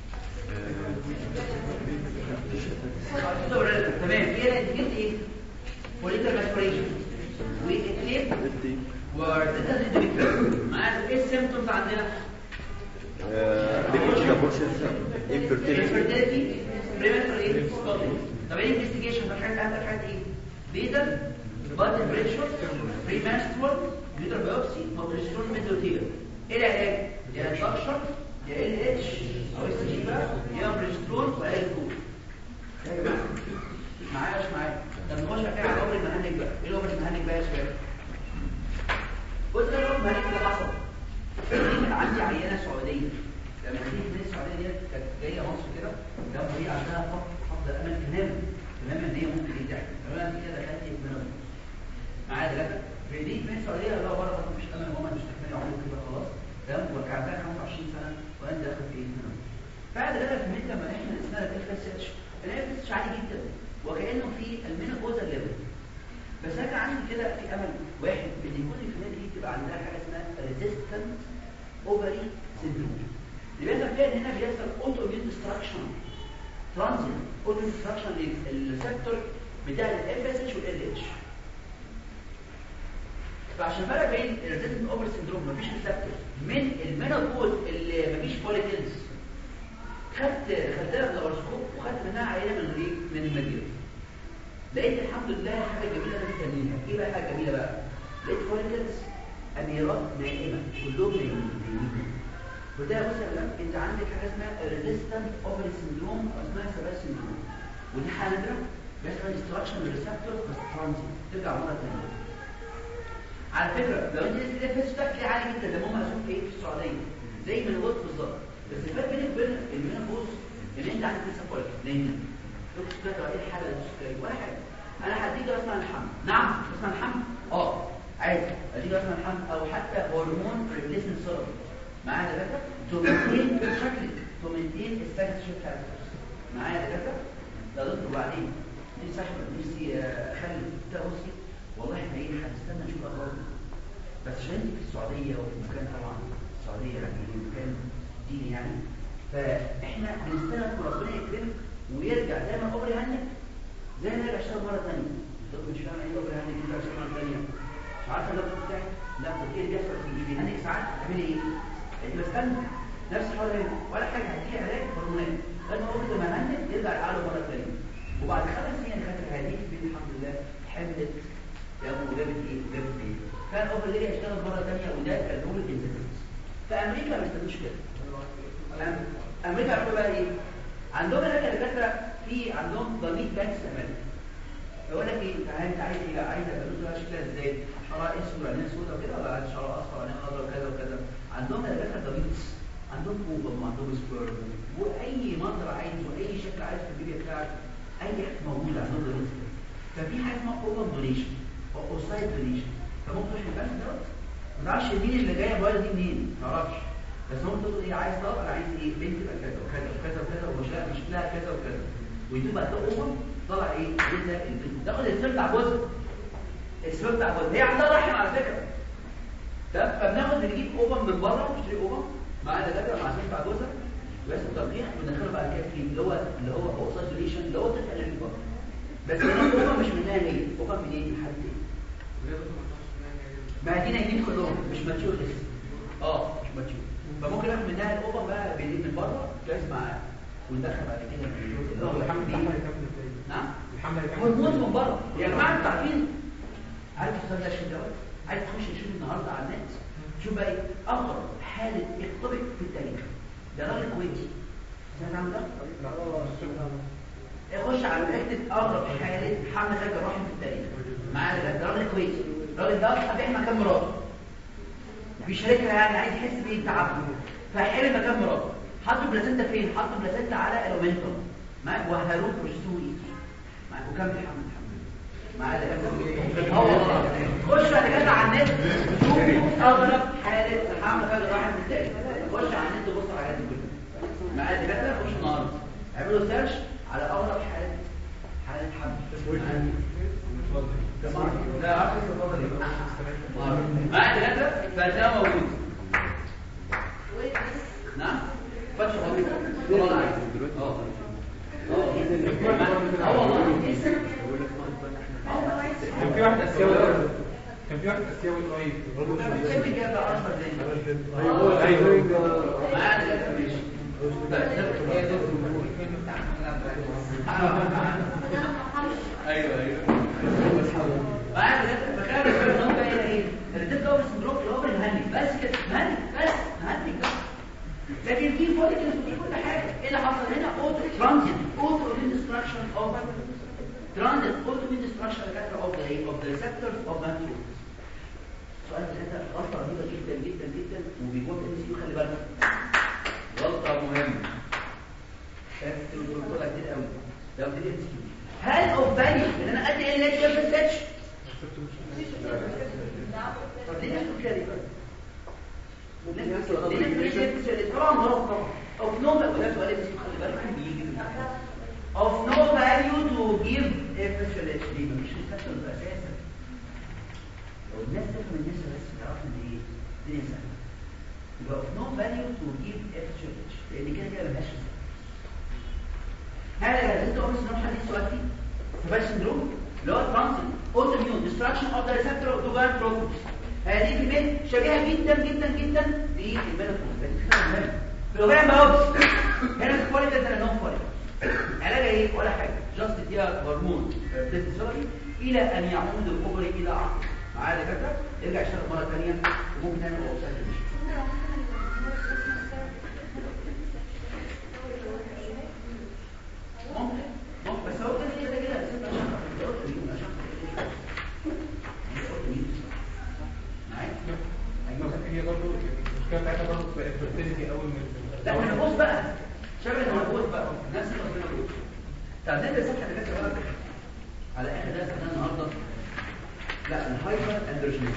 Speaker 2: تمام ايه اللي جبت ايه بوليتر ماسبريشن واكليب وردتا ديدوميكرا معايا ايه السيمبتومز عندنا
Speaker 3: ليكويد ابورشن انفيرتيليتي
Speaker 2: infertility premature ايه spotting طب ايه investigation فاكرين عندك حاجات ايه بيتر بادي بريشر بريمانسترول بيتر بايوبسي موتريسترول ميدوتير ايه العلاج يا انتشر يا ال اتش او اس جي بقى يا بريسترول ولا الكول يا جماعه معايا مش معايا طب نخش كده على الاوبر المهنج بقى ايه الاوبر المهنج بقى يا شباب قلت لك الاوبر المهنج اللي حصل كان عندي عيانه سعوديه لما جيت من السعوديه ديت كانت جايه مصر كده جنب هي عندها خط خط امل تمام تمام ان هي ممكن تنجح تمام انت كده دخلت في منهم معايا دلوقتي في دي من السعوديه لا بره مفيش امل ماما مش تكمل عمرك كده خلاص تمام وكعبها 25 سنه وانت داخل في ايه منهم بعد كده فهمت لما احنا اسمها الاف اس اتش الاف اس اتش عالي جدا وكانه في المينوبوزال ليفل بس انا كان عندي كده في امل واحد ان يكون الفلان دي تبقى عندها حاجه اسمها ريزيستنت اوفري سيندروم اللي بيحصل فيها ان هنا بيحصل اوتو اميون ديستراكشن ترانزيت اوتو ديستراكشن للريسبتور بتاع الاف اس اتش والال اتش فعشان فرق بين الريزيستنت اوفر سيندروم مفيش ريسبتور من المينوبوز اللي مفيش فوليكلز خدت خدتها بالهوروسكوب وخدت منها عينه من غير من المدير لقيت الحمد لله حاجه جميله انا مستنيها ايه بقى حاجه جميله بقى لقيت فوليكلز اميرات نائمه كلهم نايمين وده بص يا ولاد انت عندك حاجه اسمها ريزيستنت اوفر سيندروم او اسمها سباس سيندروم ودي حاله بيحصل ديستراكشن للريسبتور بس ترانزيت ترجع مره ثانيه على فكره لو انت لسه ده فيش تاكل عالي جدا اللي هم مسؤول في ايه في السعوديه زي ما الوقت بالظبط بس الفرق بينك وبين المينوبوز ان انت عندك لسه فوليك نايم دكتور كده ايه الحاله دي ولا حاجه انا هديك اسمع الحمل نعم اسمع الحمل اه عادي اديك اسمع الحمل او حتى هرمون ريبليسمنت ثيرابي معايا دكاتره تومنتين شكلك تومنتين السكس شيب معايا دكاتره ده ضد وبعدين دي صاحبه نفسي اخلي بصي والله احنا ايه هنستنى نشوف اخبارنا بس عشان انت في السعوديه وفي مكان طبعا السعوديه يعني مكان ديني يعني فاحنا بنستنى ان ربنا يكرمك ويرجع زي ما الامر يهنك زي ما يرجع يشتغل مره ثانيه طب مش فاهم ايه الامر يهنك يرجع يشتغل مره ثانيه مش عارفه اللابتوب بتاعي لا طب ايه اللي بيحصل فيه بيهنك ساعات تعملي ايه؟ انت بستنى نفس الحوار هنا ولا حاجه هتيجي علاج هرمونات لما هو كده ما هنك يرجع يقعد مره ثانيه وبعد خمس سنين خدت الهديك في الحمد لله حملت يا ابو جابت ايه جابت ايه كان اوفر ليه يشتغل مره ثانيه وده كان هو الانترنت فامريكا ما استنوش كده امريكا عملوا بقى ايه عندهم هناك دكاتره في عندهم ضمير بانكس امريكا يقول لك ايه انت عايز ايه بقى عايز البلوز بقى شكلها ازاي شعرها اسود وعينيها سودا وكده ولا عايز شعرها اصفر وعينيها خضراء وكذا وكذا عندهم دكاتره ضمير عندهم كوبا وعندهم سبيرم واي منظر عايز واي شكل عايز في البيبي بتاعك اي حاجه موجوده عندهم ضمير ففي حاجه اسمها اوبن دونيشن او اوسايد دونيشن فممكن تروح البنك دوت ما تعرفش مين اللي جايه الولد دي منين ما تعرفش بس هو تقول ايه عايز طلب انا عايز ايه بنت تبقى كذا وكذا وكذا وكذا ومش لا مش لها كذا وكذا ويدوب بقى ده اوبن طلع ايه جدا البنت تاخد السر بتاع جوزها السر بتاع جوزها هي عندها رحم على فكره تمام فبناخد نجيب اوبن من بره ونشتري اوبن مع دكاتره مع السر بتاع جوزها بس التلقيح وندخله بعد كده في اللي هو اللي هو اوسايد دونيشن اللي هو طفل اللي بره بس الاوبن مش منها هي اوبن منين من حد تاني ما دي نايمين كلهم مش ماتشور لسه اه مش ماتشور فممكن ناخد منها الاوبن بقى بنجيب من بره جايز معاه وندخل بعد كده في اللي هو
Speaker 5: الحمل
Speaker 2: الحمل
Speaker 5: الحمل
Speaker 2: دي
Speaker 5: هيكمل ازاي؟
Speaker 2: نعم
Speaker 5: الحمل هيكمل
Speaker 2: هرمون
Speaker 5: ازاي؟
Speaker 2: من بره يا جماعه انتوا عارفين عارف استاذ ده شيء دوت عايز تخش تشوف النهارده على النت شوف بقى ايه اغرب حاله اختبئ في التاريخ ده راجل كويتي سمعت عنه ده؟ يخش على حته اغرب حاله حمل خارج الرحم في التاريخ معايا ده ده راجل كويتي الراجل ده صحيح مكان مراته بيشاركها يعني عايز يحس بايه التعب فحل مكان مراته حطوا بلاسنتا فين حطوا بلاسنتا على الاومنتوم معاك وهروك بروستوي معاك وكم الحمل معايا ده اه والله خش بعد كده على النت شوف اغرب حاله حمل خارج الرحم في التاريخ خش على النت بص على الحاجات دي كلها معايا ده خش النهارده اعملوا سيرش على اغرب حاله حاله حمل لا عارف اتفضل ايه معايا دكاتره فده موجود نعم فتش خطير والله عايز اه اه اه والله
Speaker 5: كان في واحد اسيوي كان في واحد اسيوي قريب برضه مش
Speaker 2: كيف كده ده اشهر زي
Speaker 5: ايوه ايوه
Speaker 2: معايا دكاتره ماشي ايوه ايوه معايا دكاتره فكان النوم بقى هنا ايه الريتيف كفر سندروم اللي هو الهني بس كده هني بس هني بس لكن في فوليكلز وفي كل حاجه ايه اللي حصل هنا اوتو ترانزيت اوتو ديستراكشن اوف ترانزيت اوتو ديستراكشن اوف ذا اوف ذا ريسبتورز اوف ذا سؤال ثلاثة غلطة رهيبة جدا جدا جدا وبيجوز ام سي خلي بالك غلطة مهمة كانت الدكتورة كتير قوي لو دي ام سي هل اوف فاليو ان انا ادي ال اتش اف اس اتش طب ليه ناخد كده ليه طبعا غلط طبعا اوف نو وده سؤال ام سي خلي بالك بيجي of no value to give FSLH دي مفيش ريسبتورز اساسا لو الناس تفهم الناس بس تعرف ان ايه الدنيا سهله يبقى of no value to give FSLH لان كده كده ملهاش ريسبتورز هذا لازم تقول ان حد السؤال فيه فبال سندروم اللي هو ترانزيت اوتوميون ديستراكشن اوف ذا ريسبتور اوف دوغان بروتوس هذه كميه شبيهه جدا جدا جدا بالمينوبوز في الاوفرين باوبس هنا الكواليتي ده نون كواليتي علاجها ايه ولا حاجه جاست اديها هرمون تستيرون الى ان يعود الاوفري الى عقل معايا دكاتره يرجع يشتغل مره ثانيه وممكن نعمل اوبسايد ممكن ممكن بس هو كده كده كده بس انت عشان انت قلت مين عشان انت قلت مين معايا
Speaker 5: هي برضه المشكله بتاعتها برضه في الفيرتيليتي اول من
Speaker 2: لا احنا نبص بقى شبه الموجود بقى نفس اللي موجود طب نبدا صفحه اللي بقى على اخر درس عندنا النهارده لا الهايبر اندروجينيز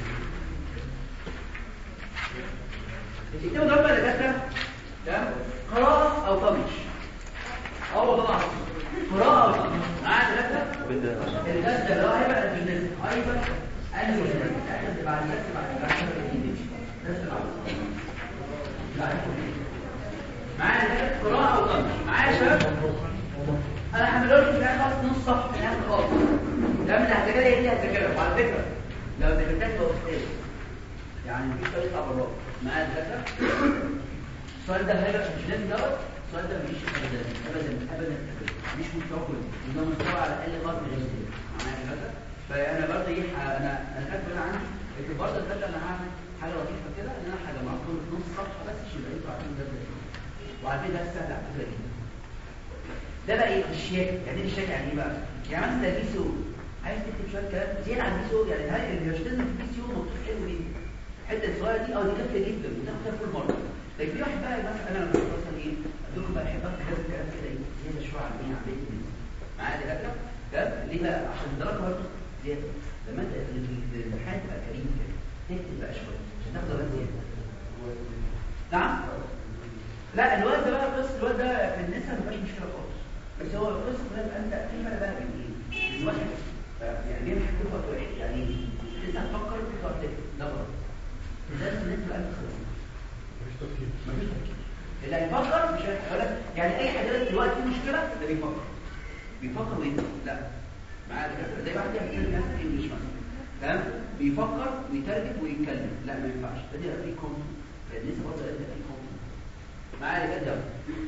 Speaker 2: الكتاب ده بقى دكاتره تمام قراءه او طبيش اه والله العظيم قراءه او طبيش معايا دكاتره الدرس ده اللي هو هايبر اندروجينيز هايبر اندروجينيز احنا بعد الدرس بعد بعد درس العصر لا معايا قراءة أو طنش معايا يا شباب أنا هعمله لكم في الآخر خالص نص صفحة في الآخر خالص ده من هتذاكرها هي دي هتذاكرها وعلى فكرة لو ذاكرتها تبقى أستاذ يعني مفيش طريقة يطلع براه معايا الذاكرة السؤال ده هيبقى مش لازم دوت السؤال ده مش أبدا أبدا أبدا مش مستوى إنه مستوى على الأقل غرب غير معايا الذاكرة فأنا برضه إيه أنا أنا كاتب أنا عندي لكن برضه الذاكرة أنا هعمل حاجة لطيفة كده إن أنا حاجة معاكم في نص صفحة بس عشان يبقى أنتوا عارفين ده إزاي وعارفين ده سهل على فكره جدا ده بقى ايه الشيك يعني ايه الشيك يعني ايه بقى يعني مثلا بي سي او عايز تكتب شويه كلام زياده عن بي سي او يعني هاي الهيرشتيزم في بي سي او مكتوب حلو جدا الحته الصغيره دي اه دي كافيه جدا وتاخد فيها كل مره لكن في واحد بقى مثلا انا لما مثلا ايه ادوكم بقى احب اكتب كذا كلام كده ايه زياده شويه عن ايه عن بيت الناس معايا دكاتره ده ليه ليه بقى عشان الدرجه برضه زياده لما انت الامتحان تبقى كريم كده تكتب بقى شويه عشان تاخد درجات زياده نعم لا الواد ده بقى قصه الواد ده في النساء ما فيهاش مشكله خالص بس هو القصه كلها انت في فرق بقى بين ايه؟ الواحد يعني ليه بيحكي له وقت واحد يعني انت هتفكر في وقت ده غلط لازم الناس تبقى انت خلاص مفيش تفكير اللي هيفكر مش هيقول لك يعني اي حاجه دلوقتي في مشكله ده بيفكر بيفكر وينسى لا معايا كده زي واحد بيتكلم ناس انجلش مثلا تمام بيفكر ويترجم ويتكلم لا ما ينفعش ده يبقى فيه كونت لان لسه برضه لازم يبقى فيه كونت معايا كده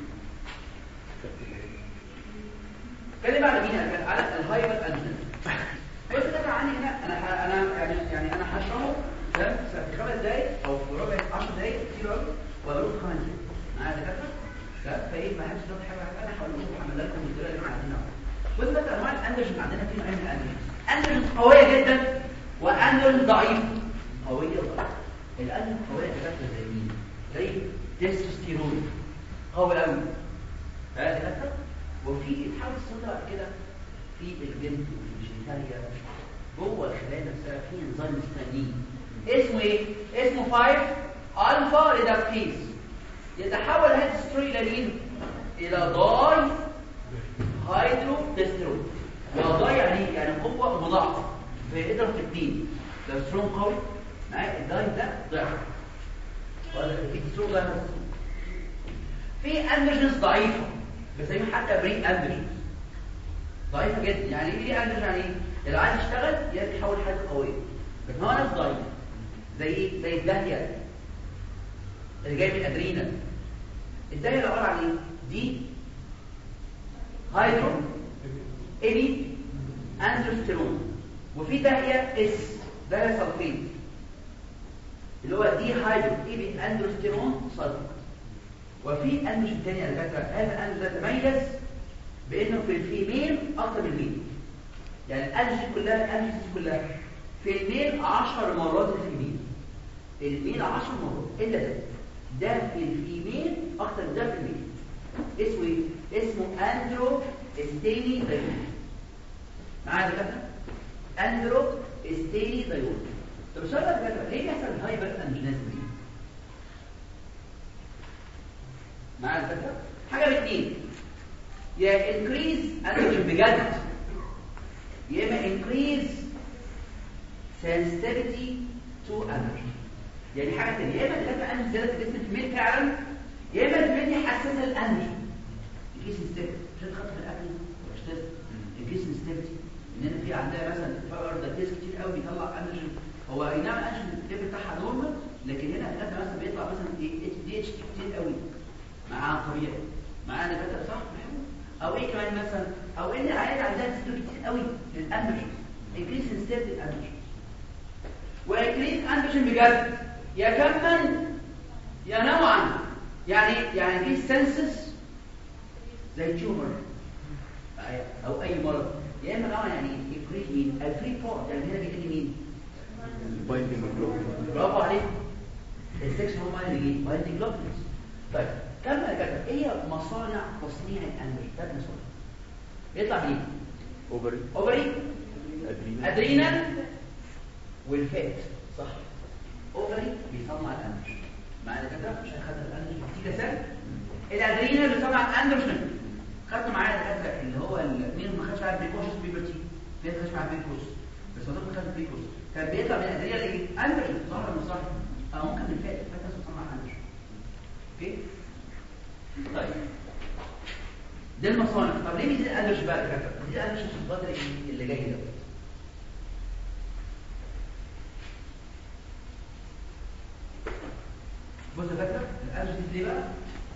Speaker 2: اتكلم على مين أنا؟ على الهايبر انجن بص ده عني هنا انا ح- انا يعني يعني انا هشرحه تمام في خمس دقايق او في ربع 10 دقايق كتير قوي ولا خمس دقايق معايا دكاتره لا فايه ما حدش ياخد حاجه انا هقول لكم هعمل لكم الطريقه اللي احنا عايزينها بص بس انواع الاندرجن عندنا في نوعين من الاندرجن اندرجن قويه جدا واندرجن ضعيفه قويه وضعيفه الاندرجن قويه دكاتره زي مين زي تستوستيرون قوي قوي ها دكاتره وفي تحاول تصدر بعد كده في البنت وفي الجينيتاليا جوه الخلايا نفسها في انزيم مستنيه اسمه ايه اسمه 5 الفا ريدكتيز يتحول هذا السترو الى مين الى داي هيدروتسترون يا داي يعني إيه؟ يعني قوه مضاعفه فيقدر في اثنين لو سترون قوي معايا الداي ده ضعف ولا في سترون ده في اندروجينز ضعيفه بسميه حتى بري اندروجينز ضعيفه جدا يعني ايه بري اندروجين يعني ايه اللي عايز يشتغل يتحول حاجه قويه لكن هو نفس ضعيف زي ايه زي الدهيه اللي جاي من الادرينال الدهيه اللي عباره عن ايه دي هيدرو ايبي اندروستيرون وفي دهيه اس دهيه سلفيت اللي هو دي هيدرو ايبي اندروستيرون سلفيت وفي اندروجين تاني على فكره هذا الاندروجين تميز بانه في الفيميل اكتر من الميل يعني الاندروجين كلها الاندروجين كلها في الميل 10 مرات الفيميل الميل 10 مرات الا ده ده في الفيميل اكتر من ده في الميل اسمه ايه اسمه اندرو ستيني دايون معايا يا دكاتره اندرو ستيني دايون طب السؤال ده دكاتره ليه بيحصل الهايبر اندروجينيزم دي معايا يا دكاتره حاجه من اتنين يا انكريز اندروجين بجد يا اما انكريز sensitivity to allergy يعني حاجه ثانيه يا اما تلاقي انجي زياده في جسم الفيميل فعلا يا اما الفيميل دي حساسه للانجي الجسم ستيبتي مش هتخطط في الاكل مش تست الجسم ستيبتي ان انا في عندها مثلا فقر ده كيس كتير قوي بيطلع انجي هو اي نعم الانجي الليفل بتاعها نورمال لكن هنا الدكاتره مثلا بيطلع مثلا ايه اتش دي اتش كتير قوي مع طبيعي معانا دكاتره صح او ايه كمان مثلا او ان العيال عندها ستيبتي كتير قوي للانجي الجسم ستيبتي الانجي وإكريس أندروجين بجد يا كما يا نوعا يعني يعني في سنسس زي تيومر أو أي مرض يا إما نوعا يعني إكريس مين الفري بورت يعني هنا بيجي مين
Speaker 3: بايندينج
Speaker 2: برافو عليك السكس هو مال اللي جه بايندينج جلوبولز طيب كمل يا كده ايه هي مصانع تصنيع الاندروجين ثلاث مصانع يطلع مين
Speaker 3: اوفري
Speaker 2: اوفري
Speaker 3: ادرينال
Speaker 2: ادرينال والفات صح اوفري بيصنع الاندروجين معانا كده عشان خدنا الاندروجين كتير سهل الادرينال بيصنع الاندروجين خدت معايا الدكاتره اللي هو ال- مين ما خدش معايا بريكوشس بيبرتي مين ما خدش معايا بريكوس بس هو ده خد بريكوس كان بيطلع من الادرينال ايه اندروجين صح ولا مش صح او ممكن من الفات الفات ناس بتصنع اندروجين اوكي طيب دي المصانع طب ليه بيزيد الاندروجين بقى يا دكاتره بيزيد الاندروجين في الفتره إيه اللي جايه ده بص يا فاكره الالف دي ليه بقى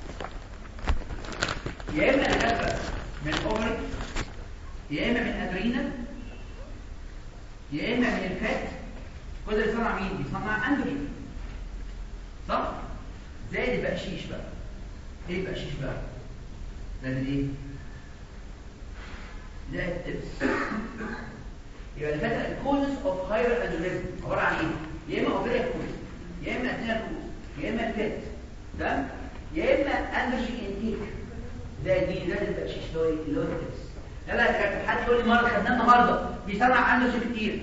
Speaker 2: يا اما الالف من اوفر يا اما من ادرينال يا اما من الفات كل اللي بيصنع مين بيصنع اندروجين صح زائد البقشيش بقى ايه البقشيش بقى ده من ايه ده التبس يبقى اللي فات الكوزز اوف هايبر اندروجينيزم عباره عن ايه يا اما اوفريا كوز يا اما ادرينال كوز يا اما فات تمام يا اما اندروجين انتيك ده دي ده البقشيش اللي هو اللي هو التبس لا لا كان حد يقول لي مره خدناه النهارده بيسمع عنده شيء كتير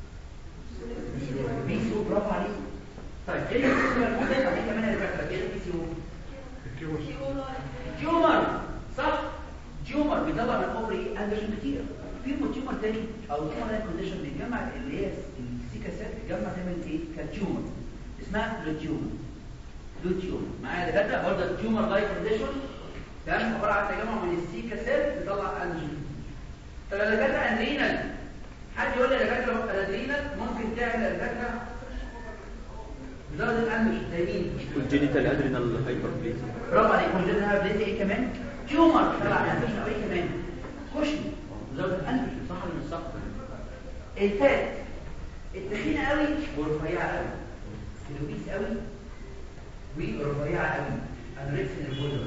Speaker 2: بي سي او برافو عليك طيب ايه اللي بيسمع الموضوع عليه كمان اللي فاكره ايه البي سي او تيومر صح تيومر بيطلع من الاوفري اندروجين كتير في تيومر تاني او تيومر كونديشن بيتجمع اللي هي السيكا سيت بيتجمع تعمل ايه كتيومر اسمها لوتيومر لوتيومر معايا دكاتره برضه التيومر لايك كونديشن تمام عباره عن تجمع من السيكا سيت بيطلع اندروجين طب يا دكاتره ادرينال حد يقول لي يا دكاتره الادرينال ممكن تعمل يا دكاتره زود الاندروجين زي مين
Speaker 3: والجينيتال ادرينال هايبربليزيا
Speaker 2: برافو عليك وجدنا بليت ايه كمان تيومر طلع اندروجين او ايه كمان كشن زود الاندروجين صح ولا مش صح الفات التخينه قوي ورفيعه قوي الوبيس قوي ورفيعه قوي انوركسيا البودر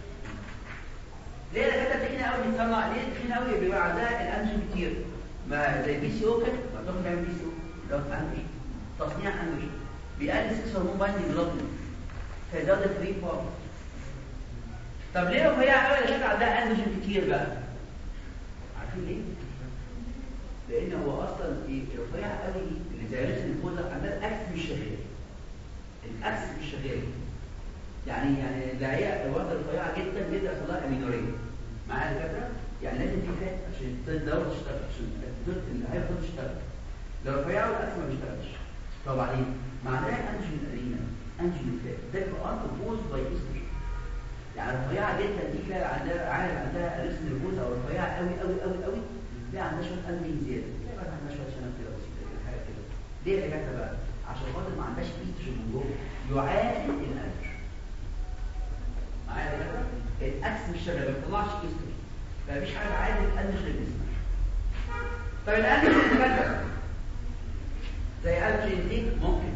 Speaker 2: ليه الدكاتره التخينه قوي بتصنع ليه التخينه قوي بيبقى عندها الانجين كتير ما زي بي سي او كده ما تاخد تعمل بي سي او ده انجين تصنيع انجين بيقلل 6 هرمون بايندنج بلاد فيزود الفري بار طب ليه رفيعه قوي الدكاتره عندها انجين كتير بقى عارفين ليه لان هو اصلا ايه رفيع قوي اللي زي رسم الفوزة عندها الاكس مش شغال الاكس مش شغال يعني يعني ده هي الوردة رفيعة جدا جدا يحصل لها امينورية معايا الفكرة يعني لازم في فات عشان الدورة تشتغل عشان الدورة اللي هي تشتغل لو رفيعة والاكس ما بيشتغلش طب بعدين معناها انجين ارينا انجين فات ده كمان بوز باي استروجين يعني رفيعة جدا دي كده عندها عارف عندها رسم الفوزة او رفيعة قوي قوي قوي قوي ليه عندها شويه قلبين زياده ليه بقى عندها شويه شنب كده بسيطه كده حاجه كده ليه يا جماعه بقى عشان خاطر ما عندهاش ايستروجين من جوه يعادل الانتر معايا يا جماعه الاكس مش شغال ما بيطلعش ايستروجين فمفيش حاجه عادل الانتر للجسم طب الانتر اللي زي الانتر دي ممكن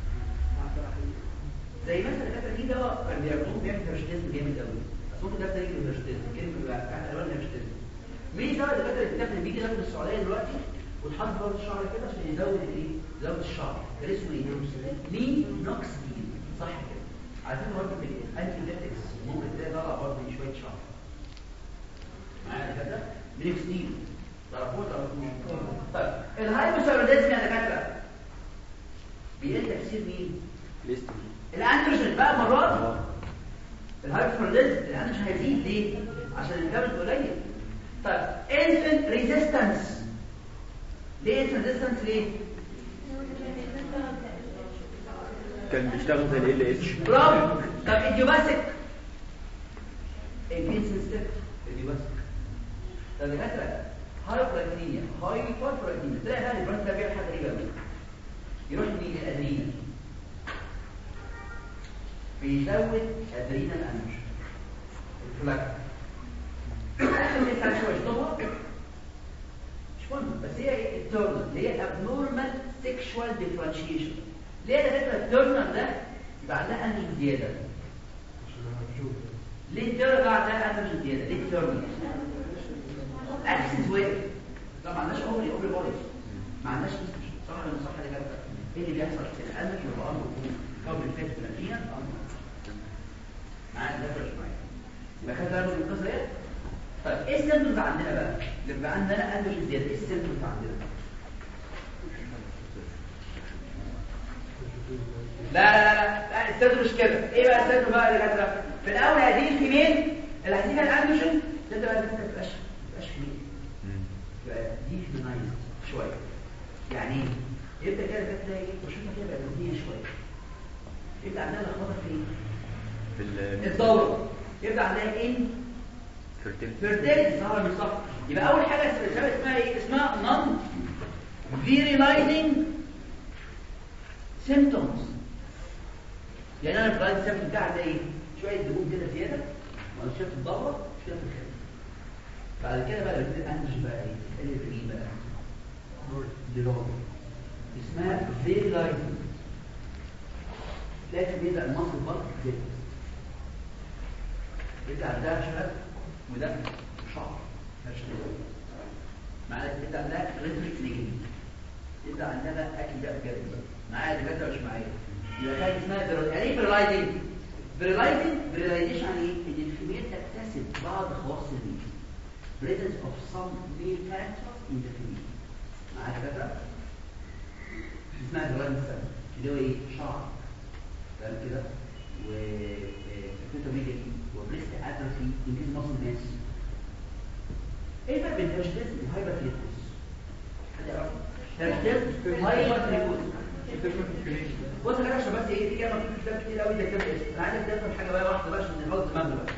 Speaker 2: زي مثلا كده في دواء كان بياخدوه بيعمل هيرشتيزم جامد قوي بس ممكن ده يجي هيرشتيزم كلمه بتاعت الوان هيرشتيزم مين ده اللي فاكر الكتاب بيجي ده من السعوديه دلوقتي وتحط بره الشعر كده عشان يزود الايه يزود الشعر كان اسمه ايه مين نوكسدين صح كده عارفين برضه في الانتيبيوتكس ممكن تلاقي طلع برضه شويه شعر معايا كده مينوكسدين تعرفوه تعرفوه طيب الهايبوثايروديزم يا دكاتره بيقل تفسير مين
Speaker 3: الاستروجين
Speaker 2: الاندروجين بقى مرات الهايبوثايروديزم الاندروجين هيزيد ليه عشان الجبل قليل طيب infant resistance ليه infant resistance ليه؟
Speaker 3: كان بيشتغل زي ال اتش
Speaker 2: برافو طب idiopathic insensitive idiopathic طب دكاتره هايبرلاكتينيا هايبرلاكتينيا تلاقي بقى البرانت ده بيعمل حاجه غريبه قوي يروح مين الادرينال بيزود ادرينال انرجي الفلاك اخر مثال شويه شطبها مش مهم بس هي التورنر اللي هي abnormal sexual differentiation ليه يا دكاتره التورنر ده يبقى عندها انرجي زياده ليه التورنر ده عندها انرجي زياده ليه التورنر اكسس ويب طبعا ما عندناش اوفري اوفري بودي ما عندناش استروجين صح ولا صح يا دكاتره ايه اللي بيحصل في الانرجي يبقى امر قبل الفات بلاتينا امر معايا دكاتره مش معايا يبقى خدت بالك من القصه ديت طيب ايه السيمبتومز عندنا بقى يبقى عندنا انرجي زياده ايه السيمبتومز عندنا لا لا لا لا السيمبتوم مش كده ايه بقى السيمبتوم بقى يا دكاتره في الاول هذه الكمين اللي هتيجي الاندروجين ده بقى ما تبقاش تبقاش كمين يبقى دي فينايز شويه يعني ايه يبدا كده تلاقي بشوفها كده بقى روتينيه شويه يبدا عندنا لخبطه في
Speaker 3: في ال
Speaker 2: الدوره يبدا عندنا ايه
Speaker 3: fertility.
Speaker 2: فيرتيلتي صح ولا مش صح يبقى اول حاجه اسمها اسمها ايه اسمها نون فيريلايزنج سيمبتومز يعني انا البرايد سيمبتوم بتاعي ده ايه شويه دهون كده زياده ولا شويه في الدوره شويه في الخلف بعد كده بقى بيبتدي الانرجي بقى ايه اللي في بقى ديلون اسمها فيريلايزنج لكن بيبقى المصل برضه زيت يبقى عندها شهد وده شعر هشتغل معايا يبقى عندها ريتميك نيجاتيف يبقى عندها اكل ده بجد معايا دكاتره مش معايا يبقى حاجه اسمها بريلايزنج يعني ايه بريلايزنج بريلايزنج بريلايزيشن يعني ايه ان الكميه تكتسب بعض خواص الريش presence of some male factors in the female معاك كده اسمها جرانسا اللي هو ايه شعر تمام كده و فيتامين وبريست اتروفي انكريز ماسل ماس ايه الفرق بين الهيرشتيز والهايبر تريكوز حد يعرف هيرشتيز هايبر تريكوز بص يا جماعه عشان بس ايه في كلمه في كتاب كتير قوي ده كتاب اسم انا عايزك تفهم حاجه بقى واحده بقى عشان نحط دماغنا بقى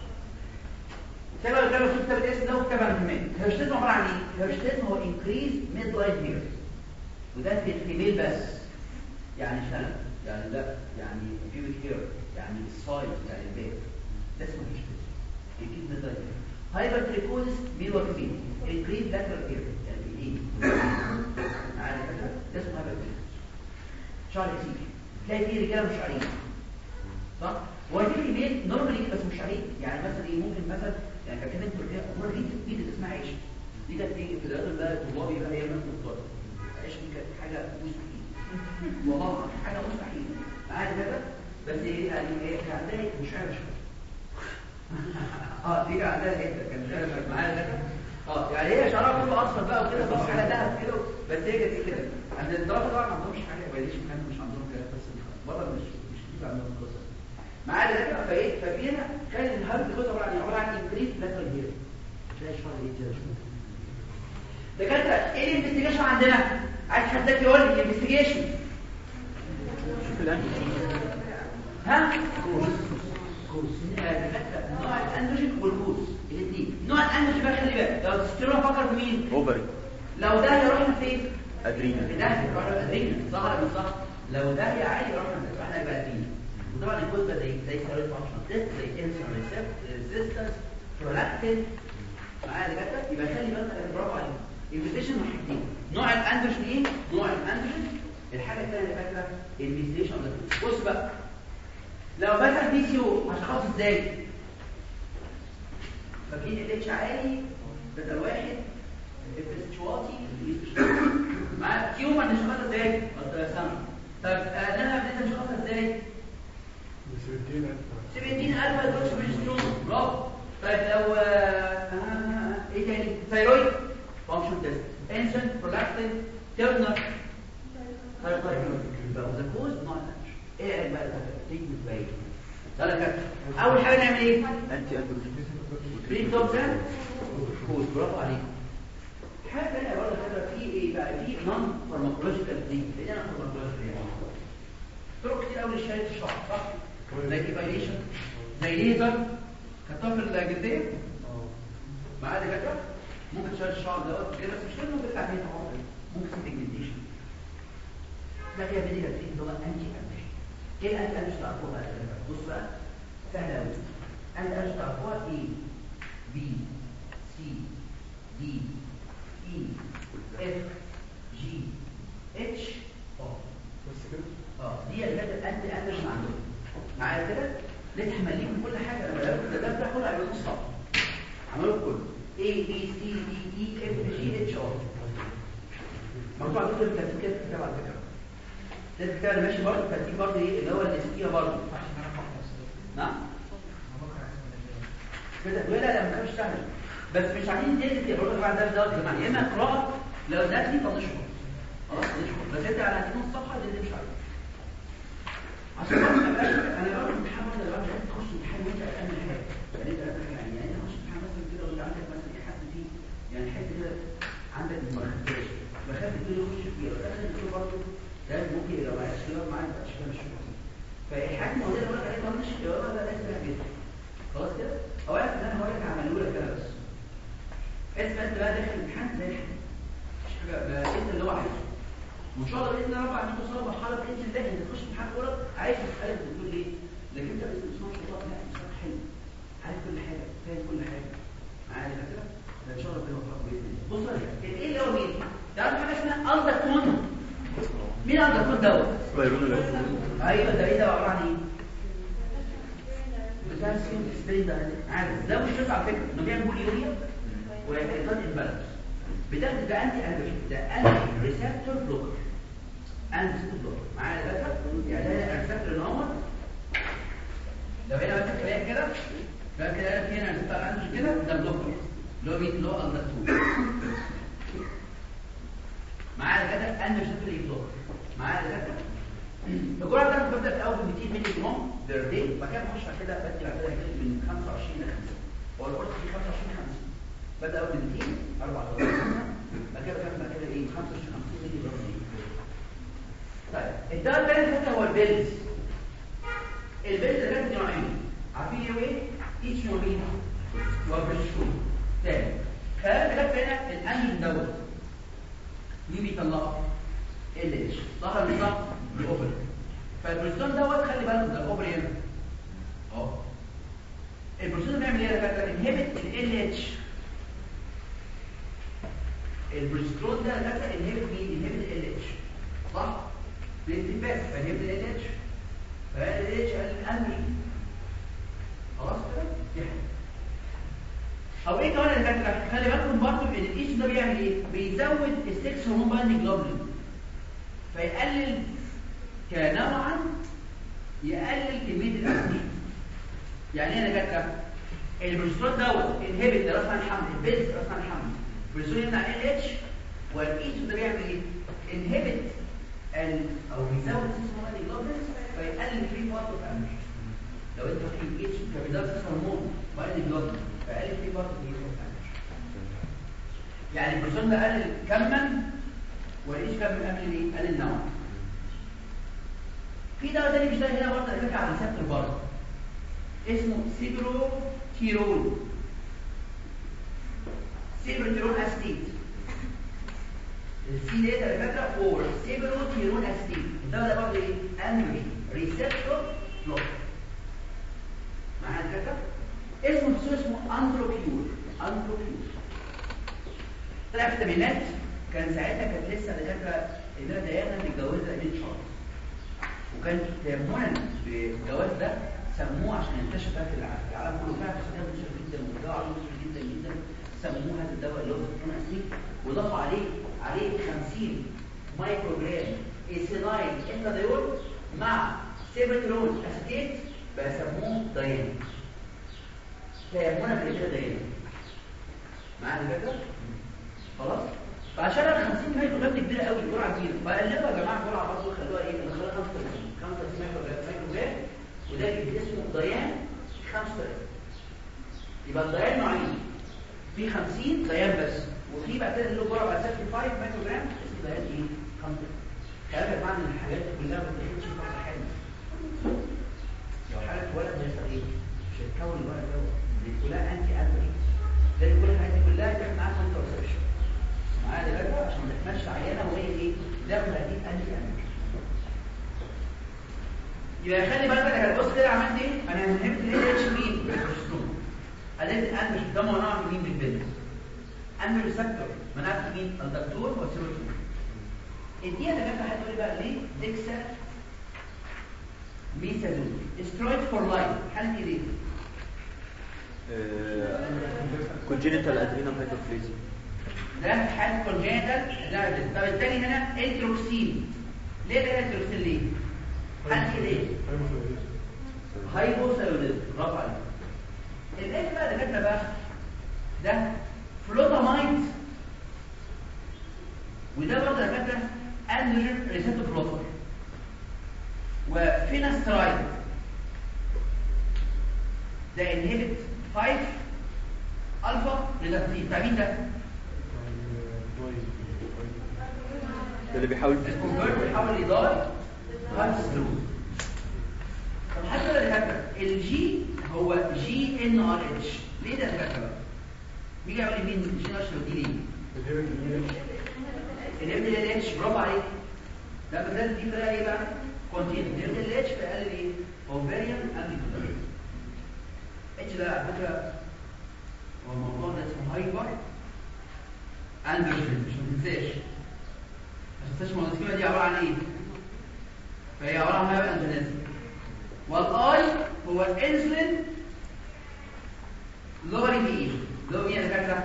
Speaker 2: كلمه كلمه في كتاب الاسم ده وكتاب عن كمان هيرشتيز عباره عن ايه هيرشتيز هو انكريز ميد لايف هيرز وده في الفيميل بس يعني شنب يعني لا يعني بيوت هير يعني السايز يعني البيت ده اسمه هيرشتيز انكريز ميد لايف هايبر تريكوزس ميل وفيميل انكريز لاترال هير يعني الايد عادي كده ده اسمه هايبر تريكوزس شعر كتير تلاقي فيه رجاله مش شعرين صح هو في ايميل نورمالي بس مش شعرين يعني مثلا ايه ممكن مثلا يعني كان كده تركيا امور دي دي اللي اسمها عيش دي كانت تيجي في الاخر بقى طلابي بقى ايام الدكتور عيش دي كانت حاجه مستحيل والله حاجه مستحيل عادي كده بس ايه يعني ايه كان عندها مش عارف اه دي كان عندها حته كان مش عارف معايا كده اه يعني هي شعرها كله اصفر بقى وكده بس على دهب كده بس هي كانت كده عند الدراسه طبعا ما عندهمش حاجه ما يديش مكان مش عندهم كده بس بره مش مش كتير عندهم القصه معايا كده فايه ففينا كان الهارد كود عباره عن عباره عن انكريز لاترال هير تلاقي شعر ايه كده دكاتره ايه الانفستيجيشن عندنا عايز حد يقول لي الانفستيجيشن ها كوز نوع الاندروجين والكوز الاثنين نوع الاندروجين بقى خلي بالك لو تستيرون فكر في مين
Speaker 3: اوفري
Speaker 2: لو ده يروح فين
Speaker 3: ادرينال
Speaker 2: ده يروح ادرينال ظهر من صح لو ده يا عالي يروح احنا يبقى ادرينال وطبعا الكوز ده زي زي ثيرويد فانكشن تيست زي انسولين ريزيستنس برولاكتين معايا دكاتره يبقى خلي بالك برافو عليك الانفستيشن حاجتين نوع الاندروجين ايه نوع الاندروجين الحاجه الثانيه اللي فاكره الانفستيشن بص بقى لو مثلا بي سي او هشخصه ازاي فاكرين الاتش عالي بدل واحد اف واطي مع تيومر نشخصها ازاي التراسم طب آه، انا بديت نشخصها ازاي 17000 دوش بروجسترون برافو طيب لو آه، آه، ايه تاني ثايرويد فانكشن تيست انسولين برولاكتين تيرنر ثايرويد ذا كوز نوت ايه علاج بقى تريتمنت باي ده لك اول حاجه نعمل ايه
Speaker 3: انتي اندروجين
Speaker 2: بريد توكسين كوز برافو عليك حاجه ثانيه برضه كده في ايه بقى في نون فارماكولوجيكال دي ايه انا فارماكولوجيكال يعني طرق كتير قوي لشهاده الشعر صح زي ايفاليشن زي ليزر كتاب الجلديه معاه دكاتره ممكن شهاده الشعر دوت كده بس مش لازم ممكن تعمل ممكن سيجمنتيشن ده فيها ميديكال تريت اللي هو انتي انتي ايه الانتي انتي تعرفوها بقى يا جماعة؟ بص بقى سهله قوي انتي انتي تعرفوها ايه بي سي دي اي اف جي اتش اه
Speaker 5: بس كده
Speaker 2: اه دي الحاجات الانتي انتي عندهم معايا كده ليه تحمليهم كل حاجه لما لقيت ده ده كله هيبقى نص صف عملوا كله A B C D E F G H I مكتوب على فكره الترتيب كده في الكتاب على فكره ده الكتاب اللي ماشي برضه الترتيب برضه ايه اللي هو الاستيه برضه نعم كده ولا لما كانش سهل بس مش عايزين تكتب يا برضه بعد ده دوت يا جماعه يا اما قراءه لو ده دي طنشها خلاص طنشها بس انت على هتكون الصفحه اللي انت مش عارفها عشان برضه ما بقاش انا برضه امتحان برضه لو انت تخش امتحان وانت قلقان من حاجه يعني انت قلقان يعني يعني انت تخش امتحان مثلا كده وانت عندك مثلا ايه حاسس فيه يعني حته كده عندك ما خدتهاش بخاف كده يخش فيها بس انا كده برضه ده ممكن لو ما عرفتش كده معايا يبقى شكلها مش كويس فالحاجه الموضوع اللي بقول لك عليه طنش الجواب ده لازم جدا خلاص كده اولا ان انا هقول لك عملوا لك انا بس اسم انت بقى داخل الامتحان زي الحين مش حاجه ده انت اللي هو عايزه وان شاء الله باذن الله رب العالمين توصل مرحله باذن الله انت تخش امتحان كوره عايز تسالك بتقول ليه لكن انت باذن الله ما شاء الله لا انت حلو عارف كل حاجه فاهم كل حاجه معايا كده ده ان شاء الله ربنا يوفقك باذن الله بص بقى كده ايه اللي هو مين تعرف حاجه اسمها الدا كون مين الدا كون دوت
Speaker 3: بايرون
Speaker 2: ايوه ده ايه ده عباره عن ايه بوتاسيوم سبرين ده عارف ده مش بس على فكره انه بيعمل بوليوريا وهيكون امبالانس بتاخد ده انتي اندروجين ده انتي ريسبتور بلوكر انتي ريسبتور بلوكر معايا ده يعني ده الريسبتور ان هو لو هنا مثلا كده كده ده كده هنا ريسبتور اندروجين كده ده بلوكر اللي هو مين اللي هو الدكتور معايا كده انا مش هتقول ايه معايا كده الجرعه بتاعتك بتبدا في اول 200 مللي جرام بير داي بعد كده بخش بعد كده بدي بعد كده هجيب من 25 ل 50 هو القرص فيه 25 50 بدا اول 200 اربع ضربات بعد كده بكمل بعد كده ايه 25 50 مللي جرام دي طيب الدواء الثاني حتى هو البيلز البيلز ده كان نوعين عارفين ايه وايه؟ ايش نوعين وبرشوم تاني خلال ده هنا الانجل دوت مين بيطلعه؟ ال اتش ظهر النظام الاوبر فالبروستون دوت خلي بالك ده الاوبر هنا اهو البروستون بيعمل ايه يا دكاتره انهبت ال اتش البروستون ده دكاتره انهبت مين انهبت ال اتش صح بالاتفاق فانهبت ال اتش فال اتش قال الامر خلاص كده دي حاجه او ايه كمان يا دكاتره خلي بالكم برضه ان الاتش ده بيعمل ايه بيزود السكس هرمون بايندنج جلوبولين فيقلل كنوعا يقلل كميه الاسيد يعني ايه يا دكاتره البروسترون دوت انهبت راس عن الحمل البيز راس عن الحمل البروسترون يمنع ال اتش والايتش ده بيعمل ايه انهبت ال او بيزود سيستم الجلوبولين فيقلل فري بارت اوف انرجي لو انت في اتش فبيزود سيستم هرمون بايندنج جلوبولين فيقلل فري بارت اوف انرجي يعني البروسترون ده قلل كما والايش كان من قبل ايه قال النوع في دواء تاني بيشتغل هنا برضه على فكره على ريسبتور برضه اسمه سيبرو تيرول سيبرو تيرول استيت السي دي ده فاكره فور سيبرو تيرول استيت الدواء ده برضه ايه انري ريسبتور بلوك معايا الفكره اسمه بسيط اسمه اندروبيور اندروبيور طلع في الثمانينات كان ساعتها كانت لسه دكاتره انها ديانا متجوزه امين شارلز وكان تيمونا بالجواز ده سموه عشان ينتشر بقى في العالم كله فعلا عشان منتشر جدا وبيدعوا عليه منتشر جدا جدا سموه هذا الدواء اللي هو سيترون اسيد وضافوا عليه عليه 50 مايكرو جرام ايثينايل انتاديول مع سيبرترون اسيتيت بيسموه دايان تيمونا بالكده دايان معايا الفكره؟ خلاص؟ فعشان ال 50 مايكرو جرام دي كبيره قوي جرعه كبيره فقلبوا يا جماعه جرعه برضه خلوها ايه خلوها 35 35 مايكرو جرام وده اللي اسمه ضيان 35 يبقى الضيان نوعين في 50 ضيان بس وفي بعد كده اللي هو جرعه 35 مايكرو جرام اسمه ضيان ايه 5 كلام يا جماعه ان الحاجات دي كلها ما بتاخدش في فتره حلوه لو حاله ولد هيحصل ايه مش هيتكون الولد دوت دي كلها انتي ادري ده كل الحاجات دي كلها تاخد معاها كونترسبشن معايا دلوقتي عشان ما تكملش عيانه وهي ايه داخله هتجيب انتي ادري يبقى خلي بالك انا بص كده عملت ايه انا فهمت ليه اتش مين البروستون قالت الانبش ده مناعه مين بالبنت انبش ريسبتور مناعه مين الدكتور والسيروتونين اديها ده كده هتقول لي بقى ليه ديكسا ميثادون استرويد فور لايف حالتي ليه
Speaker 3: كونجينيتال ادرينال هايبرفليزيا
Speaker 2: ده حالة كونجينيتال دايابيتس طب الثاني هنا انتروكسين ليه ده انتروكسين ليه حالتي ليه هايبوثايروديزم برافو عليك الايه بقى اللي كاتبه بقى ده فلوتامايد وده برضه يا كاتبه اندروجين ريسبتور بلوكر وفيناسترايد ده انهبت 5 الفا ريدكتين بتاع مين ده؟
Speaker 3: ده اللي بيحاول
Speaker 2: الكونفرت بيحاول يضاي هارت ستروك طب حتى لو كاتبه الجي هو جي ان ار اتش ليه ده كاتبه بقى؟ مين يقول لي مين جي ان ار اتش دي ليه؟ الابن ال اتش برافو عليك ده بدل دي طريقه ايه بقى؟ كونتين الابن ال اتش بيقلل ايه؟ اوفيريان انتي اتش ده على فكره هو الموضوع ده اسمه هايبر اندروجين مش ما تنساش ما تنساش الموضوع دي عباره عن ايه؟ فهي عباره عن هايبر اندروجينيزم والاي هو انسولين لوري ايه؟ اللي هو مين يا دكاتره؟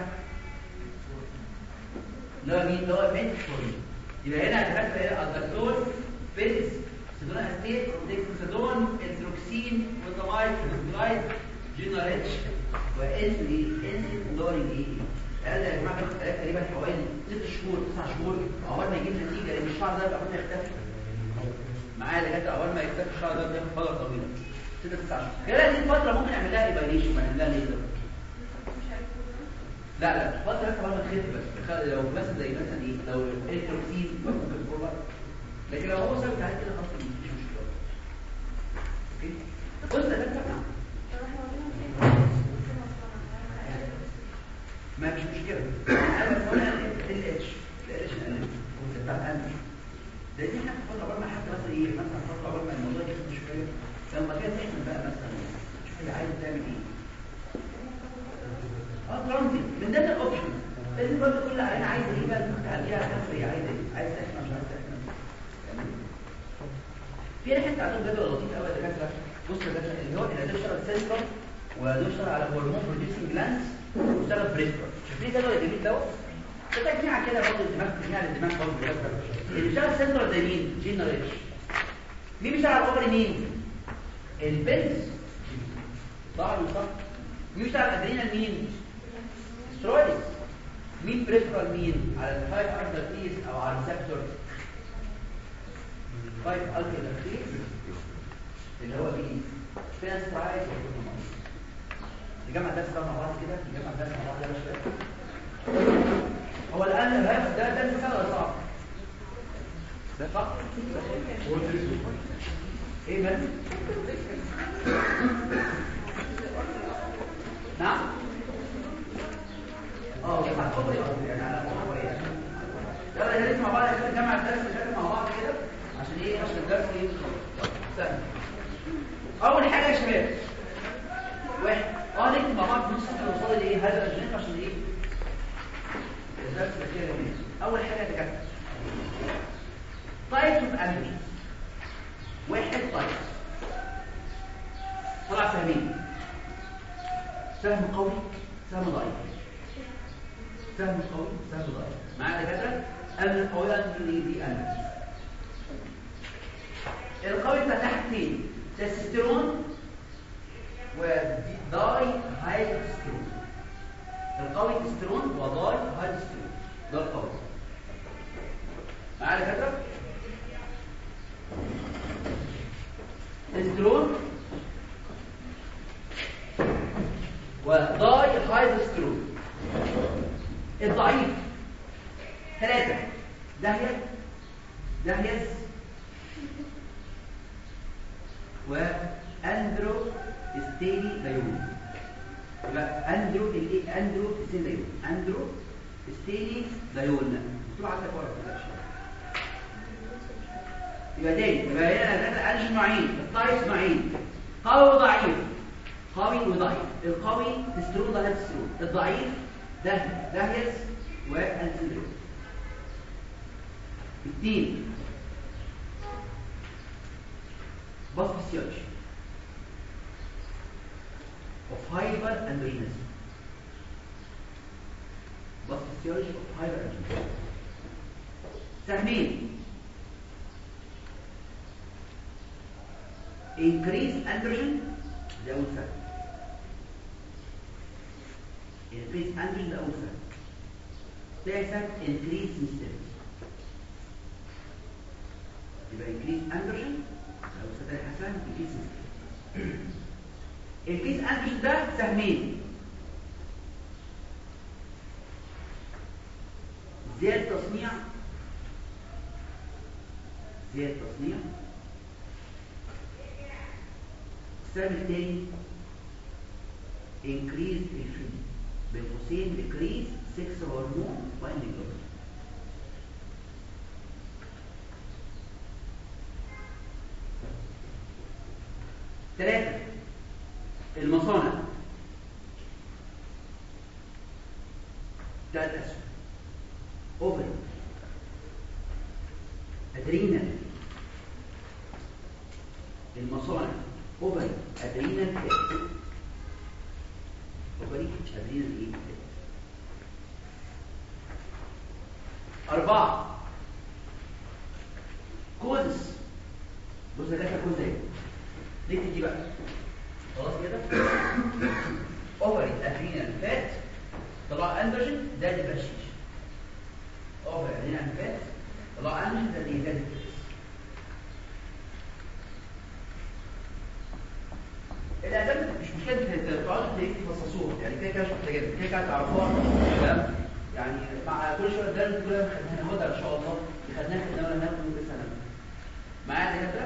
Speaker 2: اللي هو مين؟ اللي هو ميتفورين يبقى هنا دكاتره ايه؟ الدكتور فيز سيدونا استيت ديكسيدون انتروكسين وتمايد فلورايد جينر اتش وانسل ايه انسل دورنج ايه قال يا جماعه بياخد علاج تقريبا حوالي 6 شهور 9 شهور اول ما يجيب نتيجه لان الشعر ده بقى يختفي معايا دكاتره اول ما يختفي الشعر ده بياخد فتره طويله 6 9 شهور خلال هذه الفتره ممكن نعمل لها ايفاليشن ونعمل لها ليزر لا لا فتره بس اول ما تخف بس خ- لو مثلا زي مثلا ايه لو التروكسين ممكن الفورمات لكن لو هو ثابت عليه كده خلاص مفيش مشكله اوكي بص يا دكتور ما فيش مشكلة أنا بقول ال اتش ال اتش بتاع القلب ده دي حاجة فترة قبل ما حتى مثلا إيه مثلا فترة قبل ما الموضوع ياخد شوية لما كده تحمل بقى مثلا تشوف هي عايزة تعمل إيه اه ترانزيت من ضمن الأوبشن لازم برضه كل عيان عايزة إيه بقى تحط عليها حسب هي عايزة إيه عايزة تحمل مش عايزة تحمل في حته عندهم جدول لطيف قوي يا دكاتره بص يا دكاتره اللي هو اللي بيشتغل سنترال ودوشتغل على هرمون بروديوسنج جلاندز واشتغل بريفرال شايفين الجدول الجميل دوت ده تجميع كده برضه الدماغ تجميع للدماغ برضه يا دكاتره اللي بيشتغل سنترال زي مين جين ريتش مين بيشتغل على الاوفري مين البنز صح ولا صح مين بيشتغل على الادرينال مين سترويدز مين بريفرال مين على الفايف ارتريز او على الريسبتور فايف ارتريز اللي هو مين فين سترايد نجمع الدرس ده مع بعض كده نجمع الدرس مع بعض يا باشا هو الان الهدف ده ده المثال ولا صعب ده صح ايه من نعم اه بس هتفضل يعني على موضوع ايه يلا يا ريت مع بعض عشان نجمع الدرس اللي مع بعض كده عشان ايه عشان الدرس ايه سهل اول حاجه يا شباب واحد اه نكتب مع بعض نص سطر قصاد الايه هذا الجنب عشان ايه الدرس الاخير جميل اول حاجه تكتب تايبس اوف انرجي واحد تايبس طلع فاهمين سهم قوي سهم ضعيف سهم قوي سهم ضعيف معايا دكاتره ان القويه دي دي انرجي القوي بتاع حاجتين تستوستيرون وداي هايدروستيرون القوي تستيرون وداي هايدروستيرون ده القوي معايا دكاتره تستيرون وداي هايدروستيرون الضعيف ثلاثة دهية دهيس واندرو ستيلي دايون يبقى اندرو الايه اندرو ستيلي دايون اندرو ستيلي دايون مكتوب عندك ورقه كده يبقى تاني يبقى هنا انا قالش نوعين الطايس نوعين قوي وضعيف قوي وضعيف القوي تسترون ده تسترون الضعيف ده دهيس وانسندرو اثنين بص فيسيولوجي of hyperandrogenism بص فيسيولوجي of hyperandrogenism سهمين increase androgen ده أول سهم increase androgen ده أول سهم تاني سهم increase sensitivity يبقى increase androgen لو ستة حسن increase sensitivity increase androgen ده سهمين زيادة تصنيع زيادة تصنيع السهم الثاني increase efficiency بين قوسين decrease sex hormone binding globulin ثلاثة المصانع ثلاث أسهم أوبن أدرينال المصانع أوبن أدرينال أوبري أدرينال إيه أربعة كوزس بص ده كوز ايه نكتب دي بقى خلاص كده طلع اندروجين ده اللي بشيش اوفر هنا انفاس طلع اندروجين ده اللي ده الاداب مش مشكله تقعدوا تفصصوها يعني كده كده مش محتاجين كده كده تعرفوها تمام يعني مع كل شويه الدرس دي كلها هناخدها ان شاء الله خدناها في الدوله هناخد مده سنه معايا يا دكاتره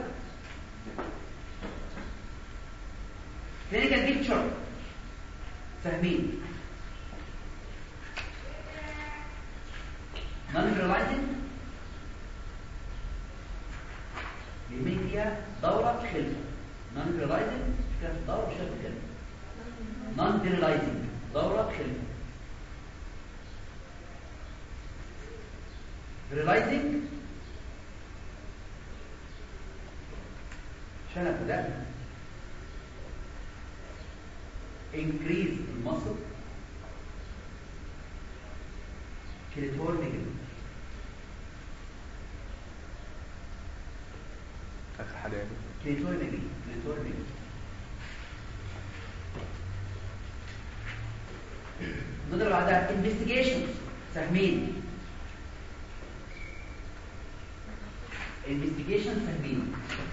Speaker 2: كلينيكال بيكتشر فاهمين نون ريلايزنج يهمني فيها دوره خلفه نون ريلايزنج كده دوره مش خلفه نون ريلايزنج دوره خلفه ريلايزنج عشان ابدا increase in muscle clitoral
Speaker 3: اخر حاجه يعني
Speaker 2: clitoral clitoral نضرب بعدها investigations فاهمين investigation فاهمين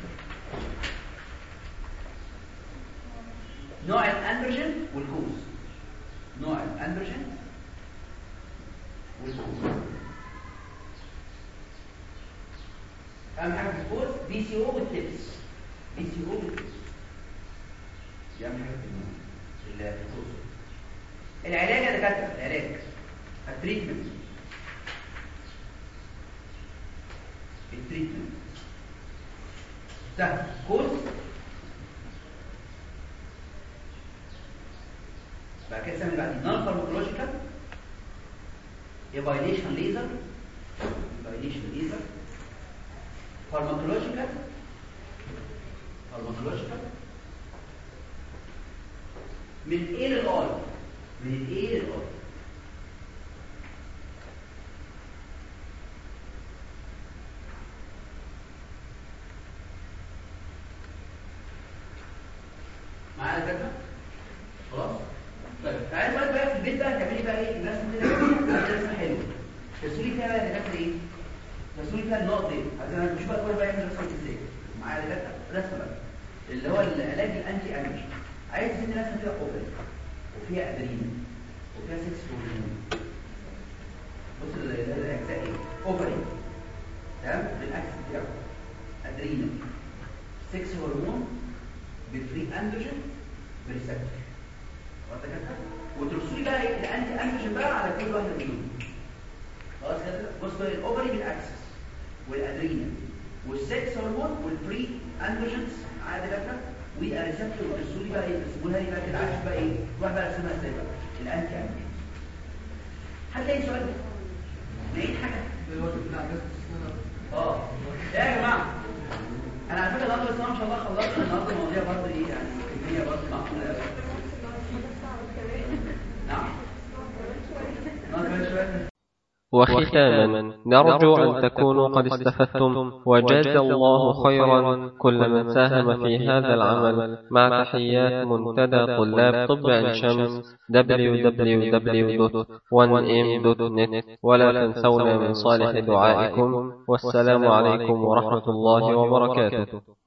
Speaker 2: نوع الاندروجين والكوز نوع الاندروجين والكوز اهم حاجه في الكوز بي سي او والتبس بي سي او والتبس دي اهم حاجه في النوع اللي في الكوز العلاج يا دكاتره العلاج التريتمنت التريتمنت سهل كوز بعد كده سمي بعدين نون فارماكولوجيكال ايفايليشن ليزر ايفايليشن ليزر فارماكولوجيكال فارماكولوجيكال من الايه للاي من الايه للاي معايا كده خلاص طيب تعالى بقى بقى في البيت بقى تعملي بقى ايه الرسمه كده عايزه رسمه حلوه ترسمي فيها بقى دكاتره ايه ترسمي فيها النقط دي عايزين مش بقى كل بقى يعمل رسمه ازاي معايا دكاتره رسمه بقى اللي هو العلاج الانتي انرجي عايز تدي رسمه كده اوبن وفيها ادرينال وفيها سكس هرمون بص ال- ال- الاجزاء ايه اوفري تمام بالاكس بتاعه ادرينال سكس هرمون بفري اندروجين بريسبتور واخد كده وترسوا لي بقى ايه الانتي اندروجين بقى على كل واحده منهم خلاص كده بص بقى الاوفري بالاكسس والادرينال والسكس هرمون والبري اندروجينز عادي كده والريسبتور وترسوا لي بقى ايه ترسموها لي بقى كده عارف بقى ايه واحد بقى رسمها ازاي بقى الانتي اندروجين هتلاقي سؤال نعيد حاجه اه يا يا جماعه انا على فكره النهارده بس أنا ان شاء الله خلصت النهارده المواضيع برضه ايه يعني كميه برضه معقوله قوي نعم نقعد شويه
Speaker 1: وختاما نرجو أن تكونوا قد استفدتم وجاز الله خيرا كل من ساهم في هذا العمل مع تحيات منتدى طلاب طب عين شمس www.1m.net ولا تنسونا من صالح دعائكم والسلام عليكم ورحمة الله وبركاته